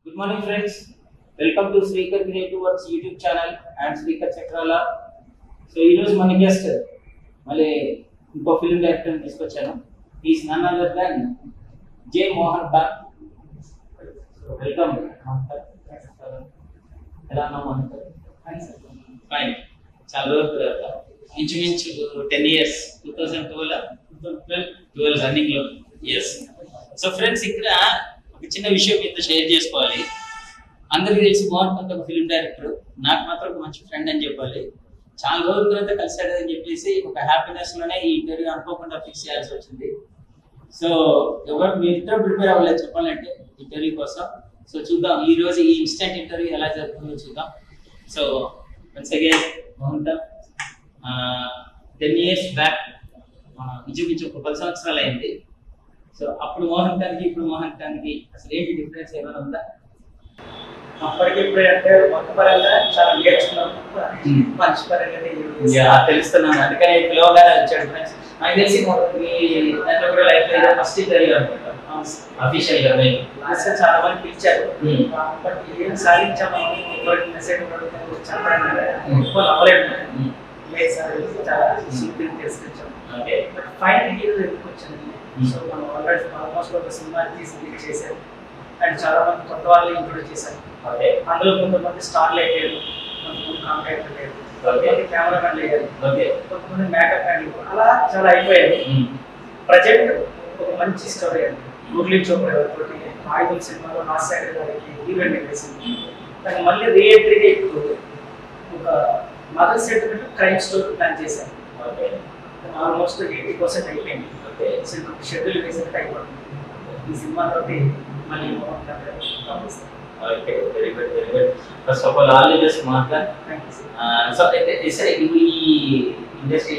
Good morning friends welcome to Srikar creative works YouTube channel and Srikar Chakrala so ఈరోజు మన guest మళ్ళీ ఇంకో ఫిల్మ్ డైరెక్టర్ తీసుకొచ్చాను is none other than J Mohan Khan welcome ఎలా ఉన్నావు మోహన్ ఫైన్ చాలా రోజుల తర్వాత ఇంచుమించు ten years two thousand twelve twelve running లో ఎస్ సో ఫ్రెండ్స్ ఇక్కడ ఒక చిన్న విషయం మీతో షేర్ చేసుకోవాలి అందరికీ తెలిసి మోహన్ కొంత ఒక ఫిల్మ్ డైరెక్టర్ నాకు మాత్రం ఒక మంచి ఫ్రెండ్ అని చెప్పాలి చాలా రోజుల తర్వాత కలిసాడు అని చెప్పేసి ఒక హ్యాపీనెస్ లోనే ఈ ఇంటర్వ్యూ అనుకోకుండా ఫిక్స్ చేయాల్సి వచ్చింది సో ఎవరు మీ ఇద్దరు ప్రిపేర్ అవ్వలేదు చెప్పాలంటే ఇంటర్వ్యూ కోసం సో చూద్దాం ఈ రోజు ఈ ఇన్స్టెంట్ ఇంటర్వ్యూ ఎలా జరుగుతుందో చూద్దాం so once again Mohan ten years back ఇంచుమించు ఒక పది సంవత్సరాలు అయింది సో అప్పుడు మోహన్ ఖాన్కి ఇప్పుడు మోహన్ ఖాన్కి అసలు ఏంటి డిఫరెన్స్ ఏమైనా ఉందా అప్పటికి ఇప్పుడే అంటే వర్క్ పరంగా చాలా నేర్చుకున్నాం మనిషి పరంగా యా, తెలుస్తున్నాను అందుకని పిలవగానే వచ్చాడు ఫ్రెండ్స్ నాకు తెలిసి మీ దాంట్లో కూడా లైఫ్ లో ఫస్ట్ ఇంటర్వ్యూ అనుకుంటా అఫీషియల్ గా మేము లాస్ట్ చాలా మంది పిలిచారు Hmm. బట్ ఏం సాధించాము ఎవరికి మెసేజ్ చెప్పడం ఎక్కువ నమ్మలేదు Hmm. లేదు సార్ చాలా సింపుల్ తీసుకొచ్చాం ఓకే బట్ ఫైనల్ హీరో ఎందుకు వచ్చింది Hmm. సో మనం ఆల్రెడీ ఆల్మోస్ట్ ఒక సినిమా తీసి రిలీజ్ చేశారు అండ్ చాలా మంది కొత్త వాళ్ళని ఇంట్రొడ్యూస్ చేశారు ఓకే అందులో కొంతమంది స్టార్లు అయ్యారు కొంతమంది కాంటాక్ట్ లేరు కొంతమంది కెమెరామెన్లు అయ్యారు ఓకే కొంతమంది మేకప్ హ్యాండ్లు అలా చాలా అయిపోయారు ప్రజెంట్ ఒక మంచి స్టోరీ అండి మురళీ చోప్రా గారితో ఆయుధం సినిమాలో నా సైడ్ గారికి ఈవెంట్ వేసింది కానీ మళ్ళీ రీఎంట్రీగా ఇప్పుడు ఒక mother sentiment crime story plan చేశాను ఓకే ఆల్మోస్ట్ ఎయిటీ పర్సెంట్ అయిపోయింది ఓకే షెడ్యూల్ వేసినట్టు అయిపోతుంది ఈ సినిమా తోటి మళ్ళీ పంపిస్తాను okay very good very good first of all all the best మాట్లా థ్యాంక్ యూ సార్ సో అయితే సరే ఈ ఇండస్ట్రీ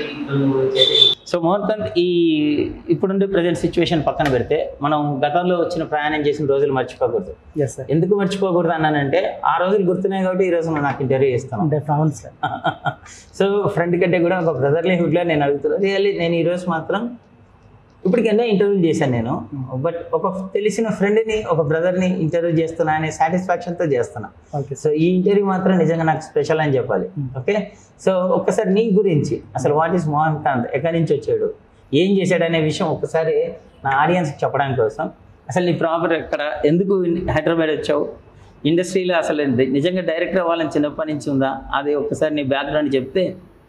సో మోహన్ కాంత్ ఈ ఇప్పుడుండే ప్రజెంట్ సిచ్యువేషన్ పక్కన పెడితే మనం గతంలో వచ్చిన ప్రయాణం చేసిన రోజులు మర్చిపోకూడదు ఎస్ సార్ ఎందుకు మర్చిపోకూడదు అన్నానంటే ఆ రోజులు గుర్తున్నాయి కాబట్టి ఈ రోజు నువ్వు నాకు ఇంటర్వ్యూ ఇస్తాను అంటే అవును సార్ సో ఫ్రెండ్ కంటే కూడా ఒక బ్రదర్లీ హుడ్లో నేను అడుగుతున్నాను రియల్లీ నేను ఈరోజు మాత్రం ఇప్పటికి ఎన్నో ఇంటర్వ్యూలు చేశాను నేను బట్ ఒక తెలిసిన ఫ్రెండ్ని ఒక బ్రదర్ని ఇంటర్వ్యూ చేస్తున్నా అనే సాటిస్ఫాక్షన్తో చేస్తున్నా ఓకే సో ఈ ఇంటర్వ్యూ మాత్రం నిజంగా నాకు స్పెషల్ అని చెప్పాలి ఓకే సో ఒక్కసారి నీ గురించి అసలు వాట్ ఈస్ మోహన్ కాంత్ ఎక్కడి నుంచి వచ్చాడు ఏం చేశాడు అనే విషయం ఒక్కసారి నా ఆడియన్స్కి చెప్పడానికి కోసం అసలు నీ ప్రాపర్ ఎక్కడ ఎందుకు హైదరాబాద్ వచ్చావు ఇండస్ట్రీలో అసలు నిజంగా డైరెక్టర్ అవ్వాలని చిన్నప్పటి నుంచి ఉందా అది ఒక్కసారి నీ బ్యాక్గ్రౌండ్ చెప్తే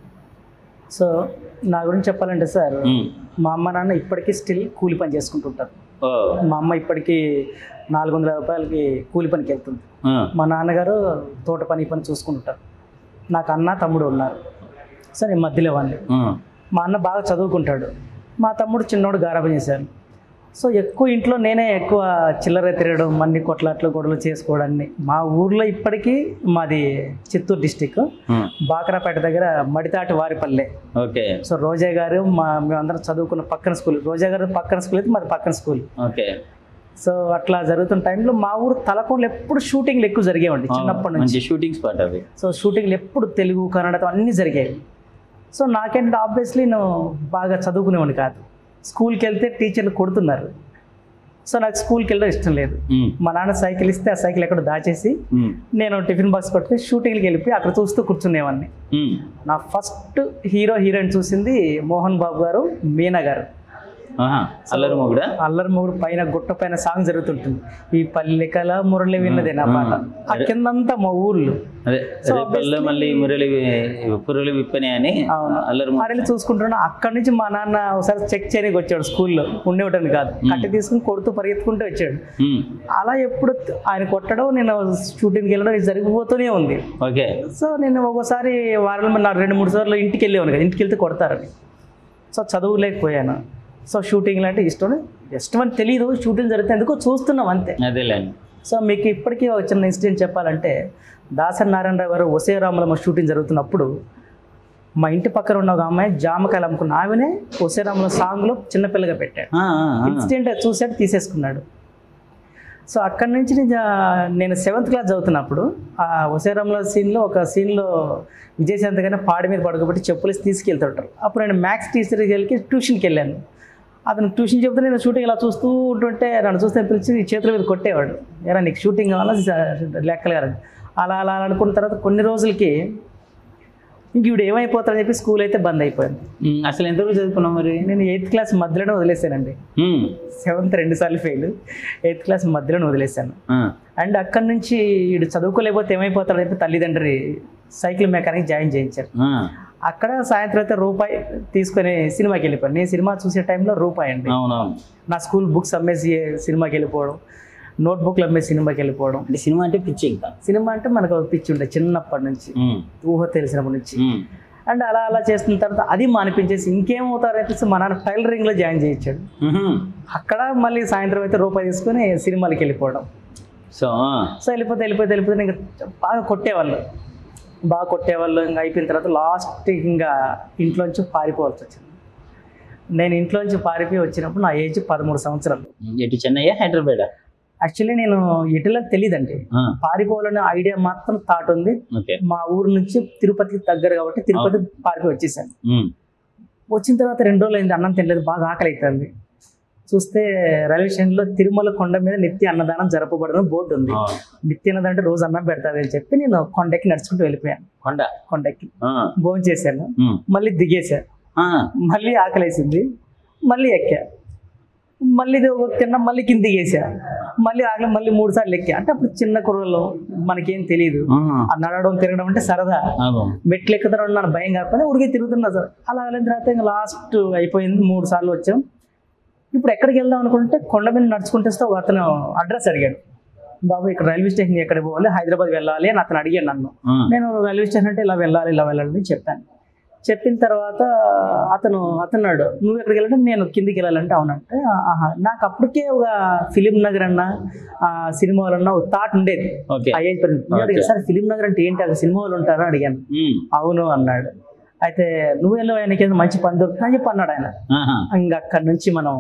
సో నా గురించి చెప్పాలంటే సార్ మ్మ్. మా అమ్మ నాన్న ఇప్పటికీ స్టిల్ కూలి పని చేసుకుంటుంటారు ఓ మా అమ్మ ఇప్పటికీ నాలుగు వందల రూపాయలకి కూలి పనికి వెళ్తుంది ఆ. మా నాన్నగారు తోట పని ఈ పని చూసుకుంటుంటారు నాకు అన్న తమ్ముడు ఉన్నారు సో నేను మధ్యలో వాడిని ఆ. మా అన్న బాగా చదువుకుంటాడు మా తమ్ముడు చిన్నోడు గారాబం చేశారు సో ఎక్కువ ఇంట్లో నేనే ఎక్కువ చిల్లర తిరగడం అన్ని కొట్లాట్లు గొడవలు చేసుకోవడాన్ని మా ఊర్లో ఇప్పటికీ మాది చిత్తూరు డిస్టిక్ ఉమ్. బాకరాపేట దగ్గర మడితాటి వారిపల్లె ఓకే సో రోజా గారు మా మేమందరం చదువుకున్న పక్కన స్కూల్ రోజా గారు పక్కన స్కూల్ అయితే మాది పక్కన స్కూల్ ఓకే సో అట్లా జరుగుతున్న టైంలో మా ఊరు తలకోనలు ఎప్పుడు షూటింగ్లు ఎక్కువ జరిగేవండి చిన్నప్పటి నుంచి మంచి షూటింగ్ స్పాట్ అది సో షూటింగ్లు ఎప్పుడు తెలుగు కన్నడతో అన్నీ జరిగాయి సో నాకేంటంటే ఆబ్వియస్లీ నేను బాగా చదువుకునేవాడిని కాదు స్కూల్కి వెళ్తే టీచర్లు కొడుతున్నారు సో నాకు స్కూల్కి వెళ్ళడం ఇష్టం లేదు ఉమ్. మా నాన్న సైకిల్ ఇస్తే ఆ సైకిల్ ఎక్కడ దాచేసి ఉమ్. నేను టిఫిన్ బాక్స్ పట్టుకుని షూటింగ్కి వెళ్ళిపోయి అక్కడ చూస్తూ కూర్చునేవాడిని ఉమ్. నా ఫస్ట్ హీరో హీరోయిన్ చూసింది మోహన్ బాబు గారు మీనా గారు ఆహా. అల్లరి మొగుడా అల్లరి మొగుడు పైన గుట్ట పైన సాంగ్ జరుగుతుంటుంది ఈ పల్లెకల మురళి విన్నదే నా పాట ఆ కిందంతా మా ఊర్లు అదే So, రేపల్లె మళ్ళీ మురళి పురళి విప్పని అని అవును అల్లరి మొగుడు. ఆడని చూసుకుంటున్నా అక్కడి నుంచి మా నాన్న ఒకసారి చెక్ చేయడానికి వచ్చాడు స్కూల్లో ఉండేవటని కాదు కట్టి తీసుకుని కొడుతూ పరిగెత్తుకుంటూ వచ్చాడు ఉమ్. అలా ఎప్పుడు ఆయన కొట్టడం నేను షూటింగ్కి వెళ్ళడం ఇది జరిగిపోతూనే ఉంది ఓకే సో నేను ఒక్కోసారి వారంలో నా రెండు మూడు సార్లు ఇంటికి వెళ్ళేవాను కదా ఇంటికి వెళ్తే కొడతారని సో చదువులేకపోయాను సో షూటింగ్ అంటే ఇష్టం ఇష్టం అని తెలియదు షూటింగ్ జరిగితే ఎందుకో చూస్తున్నాం అంతే అదేలేండి సో మీకు ఇప్పటికీ ఒక చిన్న ఇన్సిడెంట్ చెప్పాలంటే దాసరి నారాయణరావు గారు ఒసే రాములమ్మ షూటింగ్ జరుగుతున్నప్పుడు మా ఇంటి పక్కన ఉన్న ఒక అమ్మాయి జామకాయలు అమ్ముకున్న ఆమెనే ఒసే రాముల సాంగ్లో చిన్నపిల్లగా పెట్టాడు ఆ, ఆ, ఆ. ఇన్సిడెంట్ చూసాడు తీసేసుకున్నాడు సో అక్కడి నుంచి నేను జా- నేను సెవెంత్ క్లాస్ చదువుతున్నప్పుడు ఆ ఒసేరాముల సీన్లో ఒక సీన్లో విజయశాంతి గారిని పాడి మీద పడుకోబెట్టి చెప్పులేసి తీసుకెళ్తుంటారు అప్పుడు నేను మ్యాథ్స్ టీచర్ వెళ్ళి ట్యూషన్కి వెళ్ళాను అతను ట్యూషన్ చెప్తే నేను షూటింగ్ ఇలా చూస్తూ ఉంటుంటే నన్ను చూస్తే పిలిచి చేతుల మీద కొట్టేవాడు ఎరా నీకు షూటింగ్ కావాలా స- లెక్కలు కావాలి అలా అలా అలా అనుకున్న తర్వాత కొన్ని రోజులకి ఇంక ఇప్పుడు ఏమైపోతారని చెప్పి స్కూల్ అయితే బంద్ అయిపోయింది ఉమ్, అసలు ఎంతవరకు చదువుకున్నావు మరి నేను ఎయిత్ క్లాస్ మధ్యలోనే వదిలేసానండి ఉమ్, సెవెంత్ రెండు సార్లు ఫెయిల్ ఎయిత్ క్లాస్ మధ్యలోనే వదిలేసాను ఆ, అండ్ అక్కడి నుంచి వీడు చదువుకోలేకపోతే ఏమైపోతాడని చెప్పి తల్లిదండ్రి సైకిల్ మెకానిక్ జాయిన్ చేయించారు ఆ, అక్కడ సాయంత్రం అయితే రూపాయి తీసుకొని సినిమాకి వెళ్ళిపోయాను నేను సినిమా చూసే టైంలో రూపాయి అండి అవునవును నా స్కూల్ బుక్స్ అమ్మేసి సినిమాకి వెళ్ళిపోవడం నోట్ బుక్లు అమ్మేసి సినిమాకి వెళ్ళిపోవడం అంటే సినిమా అంటే పిచ్చి ఇంకా సినిమా అంటే మనకు ఒక పిచ్చి ఉండే చిన్నప్పటి నుంచి ఉమ్, ఊహ తెలిసినప్పటి నుంచి ఉమ్, అండ్ అలా అలా చేస్తున్న తర్వాత అది మానిపించేసి ఇంకేమవుతారు చెప్పేసి మా నాన్న టైలరింగ్లో జాయిన్ చేయించాడు ఉహుం. అక్కడ మళ్ళీ సాయంత్రం అయితే రూపాయి తీసుకొని సినిమాలకి వెళ్ళిపోవడం సో ఆ, సో వెళ్ళిపోతే వెళ్ళిపోతే వెళ్ళిపోతే ఇంకా బాగా కొట్టేవాళ్ళు బాగా కొట్టేవాళ్ళు ఇంకా అయిపోయిన తర్వాత లాస్ట్ ఇంకా ఇంట్లోంచి పారిపోవాల్సి వచ్చింది నేను ఇంట్లోంచి పారిపోయి వచ్చినప్పుడు నా ఏజ్ పదమూడు సంవత్సరాలు ఎటు చెన్నయ్య హైదరాబాద్ యాక్చువల్లీ నేను ఎటులో తెలియదండి పారిపోవాలనే ఐడియా మాత్రం థాట్ ఉంది ఓకే మా ఊరు నుంచి తిరుపతికి దగ్గర కాబట్టి తిరుపతి పారిపోయి వచ్చేసాను ఉమ్, వచ్చిన తర్వాత రెండు రోజులు అయింది అన్నం తినలేదు బాగా ఆకలి అవుతుంది చూస్తే రైల్వే స్టేషన్లో తిరుమల కొండ మీద నిత్య అన్నదానం జరపబడిన బోర్డు ఉంది ఆ, నిత్య అన్నదానం అంటే రోజు అన్నం పెడతారు అని చెప్పి నేను కొండెక్కి నడుచుకుంటూ వెళ్ళిపోయాను కొండ కొండెక్కి ఆ, భోజనం చేశాను ఉమ్, మళ్ళీ దిగేశా ఆ, మళ్ళీ ఆకలేసింది మళ్ళీ ఎక్కా మళ్ళీ ఇది ఒక తిన్నా మళ్ళీ కింద దిగేసా మళ్ళీ ఆకలి మళ్ళీ మూడు సార్లు ఎక్కా అంటే అప్పుడు చిన్న కుర్రలో మనకేం తెలియదు ఆ, ఆ నడవడం తిరగడం అంటే సరదా ఆగు. మెట్లు ఎక్కుతారు నాకు భయం కాకపోతే ఊరికే తిరుగుతున్నా సార్ అలా వెళ్ళిన తర్వాత ఇంకా లాస్ట్ అయిపోయింది మూడు సార్లు వచ్చాం ఇప్పుడు ఎక్కడికి వెళ్దాం అనుకుంటే కొండ మీద నడుచుకుంటూ వస్తే ఒక అతను అడ్రస్ అడిగాడు బాబు ఇక్కడ రైల్వే స్టేషన్ ఎక్కడికి పోవాలి హైదరాబాద్ వెళ్ళాలి అని అతను అడిగాడు నన్ను ఆ, నేను రైల్వే స్టేషన్ అంటే ఇలా వెళ్ళాలి ఇలా వెళ్ళాలి అని చెప్పాను చెప్పిన తర్వాత అతను అతన్నాడు నువ్వు ఎక్కడికి వెళ్ళాలంటే నేను కిందికి వెళ్ళాలంటే అవునంటే ఆహా నాకు అప్పటికే ఒక ఫిలిం నగర్ అన్న ఆ, సినిమా వాళ్ళు అన్న ఒక థాట్ ఉండేది ఓకే ఆ ఏజ్ పరిస్థితి. నేను అడిగాను, సార్ ఫిలిం నగర్ అంటే ఏంటి అక్కడ సినిమా వాళ్ళు ఉంటారా అడిగాను ఉమ్, అవును అన్నాడు అయితే నువ్వు వెళ్ళి ఆయనకి ఏదో మంచి పని దొరుకుతుంది అని చెప్పి అన్నాడు ఆయన ఆహా, ఇంకా అక్కడి నుంచి మనం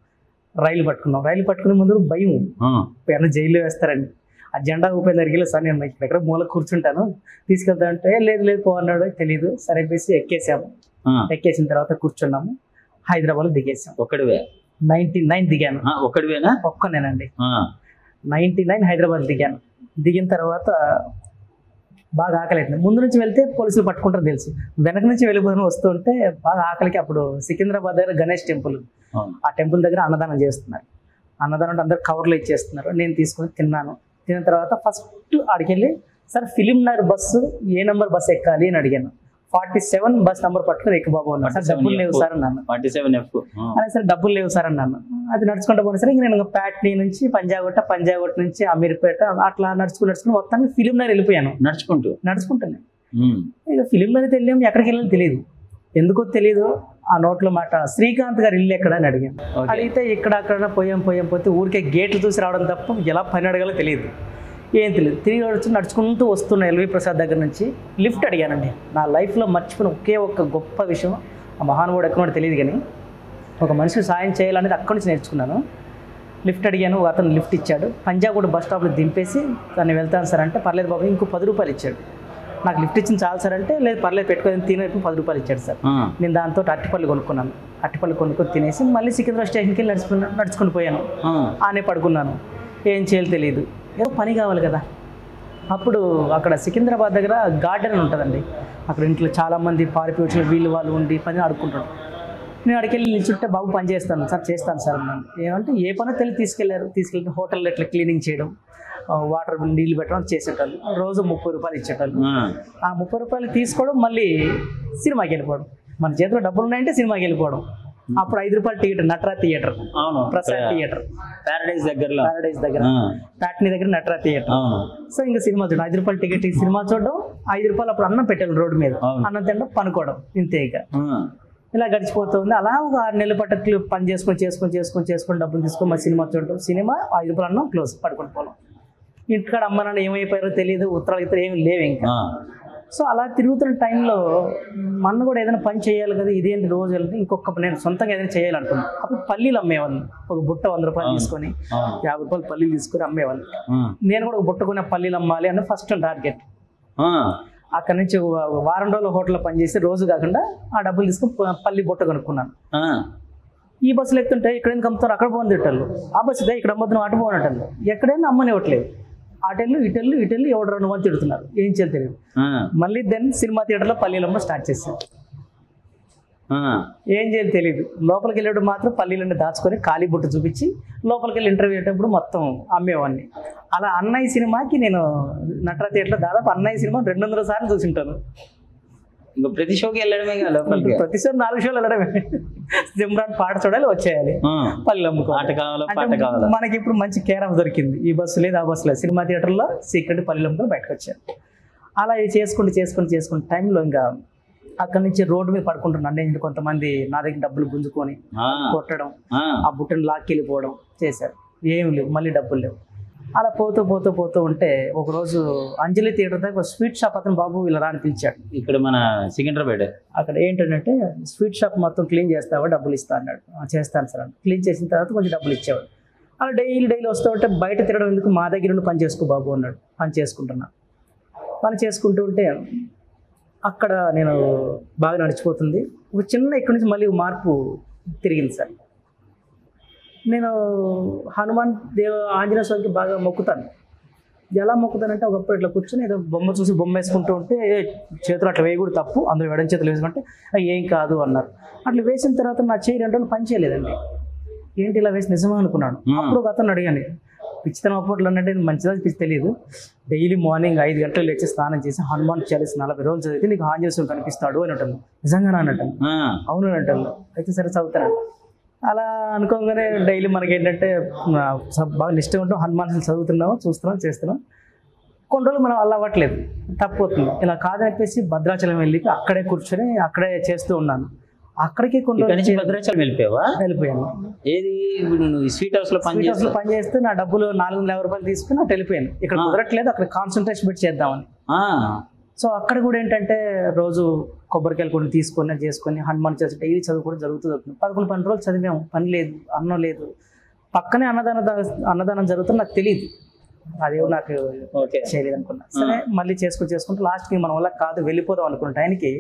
రైలు పట్టుకున్నాం రైలు పట్టుకునే ముందు భయం ఆ, పేరున జైల్లో వేస్తారండి ఆ జెండా ఊపిన దగ్గర సార్ నేను ఇక్కడ ఎక్కడ మూల కూర్చుంటాను తీసుకెళ్తా అంటే లేదు లేదు పో అన్నాడు తెలియదు సరే చెప్పేసి ఎక్కేసాము ఆ, ఎక్కేసిన తర్వాత కూర్చున్నాము హైదరాబాద్ దిగేసాం ఒక్కడివే నైన్టీ నైన్ దిగాను ఆ, ఒక్కడివేనా ఒక్కనేనండి ఆ, నైన్టీ నైన్ హైదరాబాద్ దిగాను దిగిన తర్వాత బాగా ఆకలి అవుతుంది ముందు నుంచి వెళ్తే పోలీసులు పట్టుకుంటారు తెలుసు వెనక నుంచి వెళ్ళిపోయిన వస్తుంటే బాగా ఆకలికి అప్పుడు సికింద్రాబాద్ దగ్గర గణేష్ టెంపుల్ అవును. ఆ టెంపుల్ దగ్గర అన్నదానం చేస్తున్నారు అన్నదానం అంటే అందరు కవర్లు ఇచ్చేస్తున్నారు నేను తీసుకొని తిన్నాను తిన్న తర్వాత ఫస్ట్ అడికెళ్ళి సార్ ఫిలిం నగర్ బస్సు ఏ నెంబర్ బస్ ఎక్కాలి అని అడిగాను ఫార్టీ సెవెన్ బస్ నెంబర్ పట్టుకుని ఎక్కువ బాబు అన్నాను సార్ 47 డబ్బులు లేవు ఎక్కువ. సార్ అన్నాను ఫార్టీ సెవెన్ ఎఫ్ అదే సార్ డబ్బులు లేవు సార్ అన్నాను అది నడుచుకుంటూ పోయినా సరే ఇంక నేను ప్యాట్నీ నుంచి పంజాగుట్ట పంజాగుట్ట నుంచి అమీర్పేట అట్లా నడుచుకుని నడుచుకుని మొత్తానికి ఫిలిం నగర్ వెళ్ళిపోయాను నడుచుకుంటూ నడుచుకుంటాను ఉమ్, ఇక ఫిలిం నగర్ వెళ్ళాము ఎక్కడికి వెళ్ళాలో తెలియదు ఎందుకో తెలియదు ఆ నోట్లో మాట శ్రీకాంత్ గారు ఇల్లు ఎక్కడ అని అడిగాను ఓకే. అడిగితే ఇక్కడ అక్కడ పోయాం పోయాం పోతే ఊరికే గేట్లు చూసి రావడం తప్ప ఎలా పని అడగాలో తెలియదు ఏం తెలియదు తిరిగి వచ్చి నడుచుకుంటూ వస్తున్న ఎల్వి ప్రసాద్ దగ్గర నుంచి లిఫ్ట్ అడిగానండి నా లైఫ్లో మర్చిపోయిన ఒకే ఒక్క గొప్ప విషయం ఆ మహానుభావుడు ఎక్కడో తెలియదు కానీ ఒక మనిషికి సాయం చేయాలనేది అక్కడి నుంచి నేర్చుకున్నాను లిఫ్ట్ అడిగాను ఒక అతను లిఫ్ట్ ఇచ్చాడు పంజాగుడ బస్ స్టాప్లో దింపేసి దాన్ని వెళ్తాను సార్ అంటే పర్లేదు బాబు ఇంకో పది రూపాయలు ఇచ్చాడు నాకు లిఫ్ట్ ఇచ్చింది చాలు సార్ అంటే లేదు పర్లేదు పెట్టుకొని తినేపు పది రూపాయలు ఇచ్చాడు సార్ ఆ, నేను దాంతో అట్టిపళ్ళు కొనుక్కున్నాను అట్టిపళ్ళు కొనుక్కొని తినేసి మళ్ళీ సికింద్రాబాద్ స్టేషన్కి వెళ్ళి నడుచుకున్నా నడుచుకుని పోయాను ఆ, ఆనే పడుకున్నాను ఏం చేయాలో తెలియదు ఏదో పని కావాలి కదా అప్పుడు అక్కడ సికింద్రాబాద్ దగ్గర గార్డెన్ ఉంటుందండి అక్కడ ఇంట్లో చాలామంది పారిపోయి వచ్చిన వీళ్ళు వాళ్ళు ఉండి పని ఆడుకుంటారు నేను అక్కడికి వెళ్ళి నిల్చుంటే బాబు పని చేస్తాను సార్ చేస్తాను సార్ అన్నాను ఏమంటే ఏ పనో తెలిసి తీసుకెళ్లారు తీసుకెళ్తే హోటల్లో ఇట్లా క్లీనింగ్ చేయడం ఆ, వాటర్ నీళ్ళు పెట్టడం చేసేటోళ్ళు రోజు ముప్పై రూపాయలు ఇచ్చేటోళ్ళు ఆ, ఆ ముప్పై రూపాయలు తీసుకోవడం మళ్ళీ సినిమాకి వెళ్ళిపోవడం మన చేతిలో డబ్బులు ఉన్నాయంటే సినిమాకి వెళ్ళిపోవడం అప్పుడు ఐదు రూపాయలు టికెట్ నటరా థియేటర్ అవును ప్రసాద్ థియేటర్ ప్యారడైజ్ దగ్గరలో పారడైజ్ దగ్గర ఆ, ప్యాట్నీ దగ్గర నటరా థియేటర్ అవును సో ఇంకా సినిమా చూడడం ఐదు రూపాయలు టికెట్ సినిమా చూడడం ఐదు రూపాయలు అప్పుడు అన్నం పెట్టాలి రోడ్డు మీద అవును. అన్నం తినడం పనుకోవడం ఇంతే ఇక ఆ, ఇలా గడిచిపోతుంది అలా ఒక ఆరు నెలల పట్టట్లు పని చేసుకొని చేసుకొని చేసుకొని చేసుకొని డబ్బులు తీసుకొని మా సినిమా చూడడం సినిమా ఐదు రూపాయలు అన్నం క్లోజ్ పడుకొని పోవడం ఇంటికాడ అమ్మ నాన్న ఏమైపోయారో తెలియదు ఉత్తరాలు ఇతర ఏమి లేవు ఇంకా ఆ, సో అలా తిరుగుతున్న టైంలో మన కూడా ఏదైనా పని చేయాలి కదా ఇదేంటి రోజు వెళ్తే ఇంకొక నేను సొంతంగా ఏదైనా చేయాలనుకున్నాను అప్పుడు పల్లీలు అమ్మేవాళ్ళు ఒక బుట్ట వంద రూపాయలు అవును. తీసుకొని అవును యాభై రూపాయలు పల్లీలు తీసుకొని అమ్మేవాళ్ళు ఆ, నేను కూడా ఒక బుట్ట కొనే పల్లీలు అమ్మాలి అన్న ఫస్ట్ టార్గెట్ ఆ, అక్కడ నుంచి ఒక వారం రోజులు హోటల్లో పనిచేసి రోజు కాకుండా ఆ డబ్బులు తీసుకొని ప- పల్లి బుట్ట కొనుక్కున్నాను ఆ, ఈ బస్సులు ఎక్కుతుంటే ఇక్కడ ఎందుకు అమ్ముతారు అక్కడ పోని తిట్టారు ఆ బస్సు ఇదే ఇక్కడ అమ్మద్దు అటు పోని అంటారు ఎక్కడైనా అమ్మనివ్వట్లేదు అటెళ్ళు ఇటెళ్ళు ఇటెళ్ళు ఎవడు రెండు మంది తిడుతున్నారు ఏం చేయాలి తెలియదు ఆ, మళ్ళీ దెన్ సినిమా థియేటర్లో పల్లీలమ్మ స్టార్ట్ చేశాను ఆ, ఏం చేయాలి తెలియదు లోపలికి వెళ్ళేటప్పుడు మాత్రం పల్లీలన్నీ దాచుకొని ఖాళీ బుట్ట చూపించి లోపలికి వెళ్ళి ఇంటర్వ్యూ అయ్యేటప్పుడు మొత్తం అమ్మేవాడిని అలా అన్నయ్య సినిమాకి నేను నటరా థియేటర్లో దాదాపు అన్నయ్య సినిమా రెండు వందల సార్లు చూసింటాను ఇంకా ప్రతి షోకి వెళ్ళడమే కదా లోపలికి ప్రతిసారి నాలుగు షోలు వెళ్ళడమే సిమ్రాన్ పాట చూడాలి వచ్చేయాలి ఆ, పల్లెలు అమ్ముకో ఆట కావాలా పాట అంటే కావాలా మనకి ఇప్పుడు మంచి కేర్ ఆఫ్ దొరికింది ఈ బస్సు లేదు ఆ బస్సు లేదు సినిమా థియేటర్లో సీక్రెట్ పల్లెలు అమ్ముకొని బయటకు వచ్చాను అలా ఇది చేసుకుంటూ చేసుకుంటూ చేసుకుంటూ టైంలో ఇంకా అక్కడి నుంచి రోడ్డు మీద పడుకుంటున్నాను నేను కొంతమంది నా దగ్గర డబ్బులు గుంజుకొని ఆ, కొట్టడం ఆ, ఆ బుట్టను లాక్కెళ్ళిపోవడం చేశారు ఏం లేవు మళ్ళీ డబ్బులు లేవు అలా పోతూ పోతూ పోతూ ఉంటే ఒకరోజు అంజలి థియేటర్ దగ్గర ఒక స్వీట్ షాప్ అతను బాబు ఇలా రాని పిలిచాడు ఇక్కడ మన సికింద్రాబాద్ అక్కడ ఏంటంటే స్వీట్ షాప్ మొత్తం క్లీన్ చేస్తావా డబ్బులు ఇస్తా అన్నాడు "ఆ, చేస్తాను సార్ అని క్లీన్ చేసిన తర్వాత కొంచెం డబ్బులు ఇచ్చేవాడు అలా డైలీ డైలీ వస్తూ ఉంటే బయట తిరగడం ఎందుకు మా దగ్గర ఉండి పని చేసుకో బాబు అన్నాడు పని చేసుకుంటున్నా పని చేసుకుంటూ ఉంటే అక్కడ నేను బాగా నడిచిపోతుంది ఒక చిన్న ఇక్కడి నుంచి మళ్ళీ మార్పు తిరిగింది సార్ నేను హనుమాన్ దేవ ఆంజనేయ స్వామికి బాగా మొక్కుతాను ఎలా మొక్కుతానంటే ఒకప్పుడు ఇట్లా కూర్చొని ఏదో బొమ్మ చూసి బొమ్మ వేసుకుంటూ ఉంటే "ఏ, చేతులు అట్లా వేయకూడదు తప్పు అందులో ఎడం చేతులు వేసుకుంటే "ఆ, ఏం కాదు అన్నారు అట్లా వేసిన తర్వాత నా చేయి రెండు రోజులు పని చేయలేదండి ఏంటి ఇలా వేసి నిజమా అనుకున్నాను Hmm. అప్పుడు ఒక అతను అడిగాను పిచ్చితనం అప్పట్లో అంటే మంచిదా పిచ్చి తెలియదు డైలీ మార్నింగ్ ఐదు గంటలు లేచి స్నానం చేసి హనుమాన్ చాలీస్ నలభై రోజులు చదివితే నీకు ఆంజనేయ స్వామి కనిపిస్తాడు అని అంటాను నిజంగా అన్నట్టు ఆ, అవును అని అంటాను అయితే సరే చదువుతాను అలా అనుకోగానే డైలీ మనకి ఏంటంటే ఆ, సబ్- బాగా నిష్టగా ఉంటాం హనుమాన్ చదువుతున్నాం చూస్తున్నాం చేస్తున్నాం కొన్ని రోజులు మనం అలా అవ్వట్లేదు తప్పుతుంది ఇలా కాదని చెప్పేసి భద్రాచలం వెళ్ళి అక్కడే కూర్చొని అక్కడే చేస్తూ ఉన్నాను అక్కడికి కొన్ని ఇక్కడ నుంచి రోజులు భద్రాచలం వెళ్ళిపోయావా వెళ్ళిపోయాను ఏది ఇప్పుడు నువ్వు స్వీట్ హౌస్ లో పని స్వీట్ హౌస్లో చేస్తావు పని చేస్తే నా డబ్బులు నాలుగు వందల యాభై రూపాయలు తీసుకుని అటు వెళ్ళిపోయాను ఇక్కడ ఆ. కుదరట్లేదు అక్కడ కాన్సన్ట్రేషన్ పెట్టి చేద్దామని సో అక్కడ కూడా ఏంటంటే రోజు కొబ్బరికాయలు కొన్ని తీసుకొని అది చేసుకొని హనుమాన్ చేసి డైలీ చదువు కూడా జరుగుతుంది అవుతుంది పదకొండు పన్నెండు రోజులు చదివాము పని లేదు అన్నం లేదు పక్కనే అన్నదాన అన్నదానం జరుగుతుంది నాకు తెలియదు అదేమో నాకు ఓకే చేయలేదు అనుకున్నా సరే మళ్ళీ చేసుకుంటూ చేసుకుంటూ లాస్ట్కి మన వల్ల కాదు వెళ్ళిపోదాం అనుకున్న టైంకి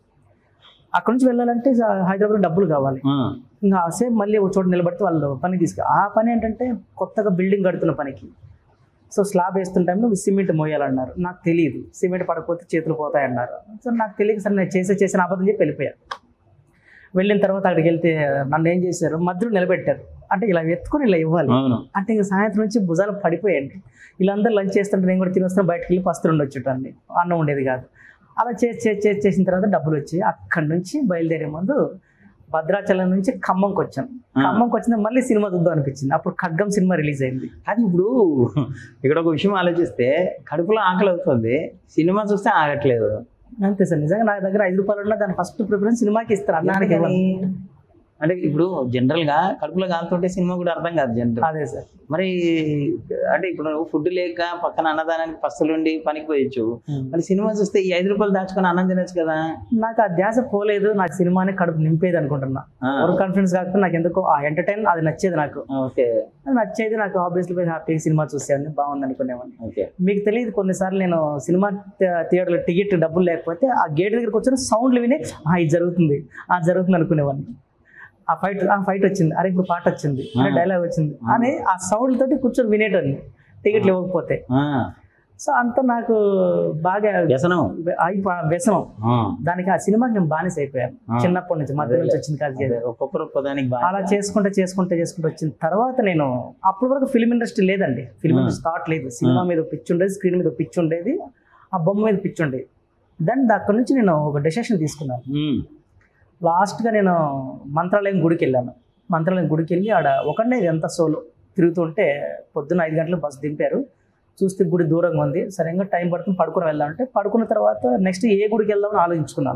అక్కడ నుంచి వెళ్ళాలంటే హైదరాబాద్ డబ్బులు కావాలి ఇంకా సేపు మళ్ళీ ఒక చోట నిలబడితే వాళ్ళు పని తీసుకు ఆ పని ఏంటంటే కొత్తగా బిల్డింగ్ కడుతున్న పనికి సో స్లాబ్ వేస్తున్న టైంలో సిమెంట్ మోయాలన్నారు నాకు తెలియదు సిమెంట్ పడకపోతే చేతులు పోతాయన్నారు సో నాకు తెలియక సరే నేను చేసే చేసిన అబద్ధం చెప్పి వెళ్ళిపోయాను వెళ్ళిన తర్వాత అక్కడికి వెళ్తే నన్ను ఏం చేశారు మధ్యలో నిలబెట్టారు అంటే ఇలా ఎత్తుకొని ఇలా ఇవ్వాలి అవును అంటే ఇంకా సాయంత్రం నుంచి భుజాలు పడిపోయాయండి ఇలా అందరూ లంచ్ చేస్తుంటే నేను కూడా తినొస్తున్నా బయటకు వెళ్ళి పస్తులు ఉండొచ్చుటండి అన్నం ఉండేది కాదు అలా చేసి చేసి చేసి చేసిన తర్వాత డబ్బులు వచ్చాయి అక్కడి నుంచి బయలుదేరే ముందు భద్రాచలం నుంచి ఖమ్మంకి వచ్చాను ఆ. ఖమ్మంకి వచ్చిన మళ్ళీ సినిమా చూద్దాం అనిపించింది అప్పుడు ఖడ్గం సినిమా రిలీజ్ అయింది కానీ ఇప్పుడు ఇక్కడ ఒక విషయం ఆలోచిస్తే కడుపులో ఆకలి అవుతుంది సినిమా చూస్తే ఆగట్లేదు అంతే సార్ నిజంగా నా దగ్గర ఐదు రూపాయలు ఉన్నా దాని ఫస్ట్ ప్రిఫరెన్స్ సినిమాకి ఇస్తారు అన్నానికి ఇవ్వను. అంటే ఇప్పుడు జనరల్ గా కడుపులో కాలుతుంటే సినిమా కూడా అర్థం కాదు జనరల్ అదే సార్ మరి అంటే ఇప్పుడు నువ్వు ఫుడ్ లేక పక్కన అన్నదానానికి పస్తులుండి పనికి పోయొచ్చు మరి సినిమా చూస్తే ఈ ఐదు రూపాయలు దాచుకొని అన్నం తినొచ్చు కదా నాకు ఆ ధ్యాస పోలేదు నాకు సినిమాని కడుపు నింపేది అనుకుంటున్నా ఆ, ఓవర్ కాన్ఫిడెన్స్ కాకపోతే నాకు ఎందుకో ఆ ఎంటర్టైన్ అది నచ్చేది నాకు ఓకే అది నచ్చేది నాకు ఆబ్వియస్లీ పోయి హ్యాపీగా సినిమా చూసేవాడిని బాగుంది అనుకునేవాడిని ఓకే మీకు తెలియదు కొన్నిసార్లు నేను సినిమా థి- థియేటర్లో టికెట్ డబ్బులు లేకపోతే ఆ గేట్ దగ్గరికి వచ్చిన సౌండ్లు విని "ఆ, ఇది జరుగుతుంది ఆ జరుగుతుంది అనుకునేవాడిని ఆ ఫైట్ ఆ ఫైట్ వచ్చింది అరే ఇప్పుడు పాట వచ్చింది అరే ఆ. డైలాగ్ వచ్చింది అని ఆ సౌండ్ తోటి కూర్చొని వినేటోని టికెట్లు ఇవ్వకపోతే ఆ, సో అంత నాకు బాగా వ్యసనం అయిపో వ్యసనం ఆ, దానికి ఆ సినిమాకి నేను బానిస అయిపోయాను ఆ. చిన్నప్పటి నుంచి మధ్య నుంచి వచ్చింది కాదు అదే, ఒక్కొక్కరు ఒక్కోదానికి బాగా అలా చేసుకుంటే చేసుకుంటే చేసుకుంటే వచ్చిన తర్వాత నేను అప్పటి వరకు ఫిల్మ్ ఇండస్ట్రీ లేదండి ఫిల్మ్ ఆ. ఇండస్ట్రీ థాట్ లేదు సినిమా మీద పిచ్చి ఉండేది స్క్రీన్ మీద పిచ్చి ఉండేది ఆ బొమ్మ మీద పిచ్చి ఉండేది దెన్ అక్కడి నుంచి నేను ఒక డెసిషన్ తీసుకున్నాను ఉమ్, లాస్ట్గా నేను మంత్రాలయం గుడికి వెళ్ళాను మంత్రాలయం గుడికి వెళ్ళి ఆడ ఒకనే ఎంత సోలో తిరుగుతుంటే పొద్దున్న ఐదు గంటలకు బస్సు దింపారు చూస్తే గుడి దూరంగా ఉంది సరే ఇంకా టైం పడుతుంది పడుకొని వెళ్దామంటే పడుకున్న తర్వాత నెక్స్ట్ ఏ గుడికి వెళ్దామని ఆలోచించుకున్నాను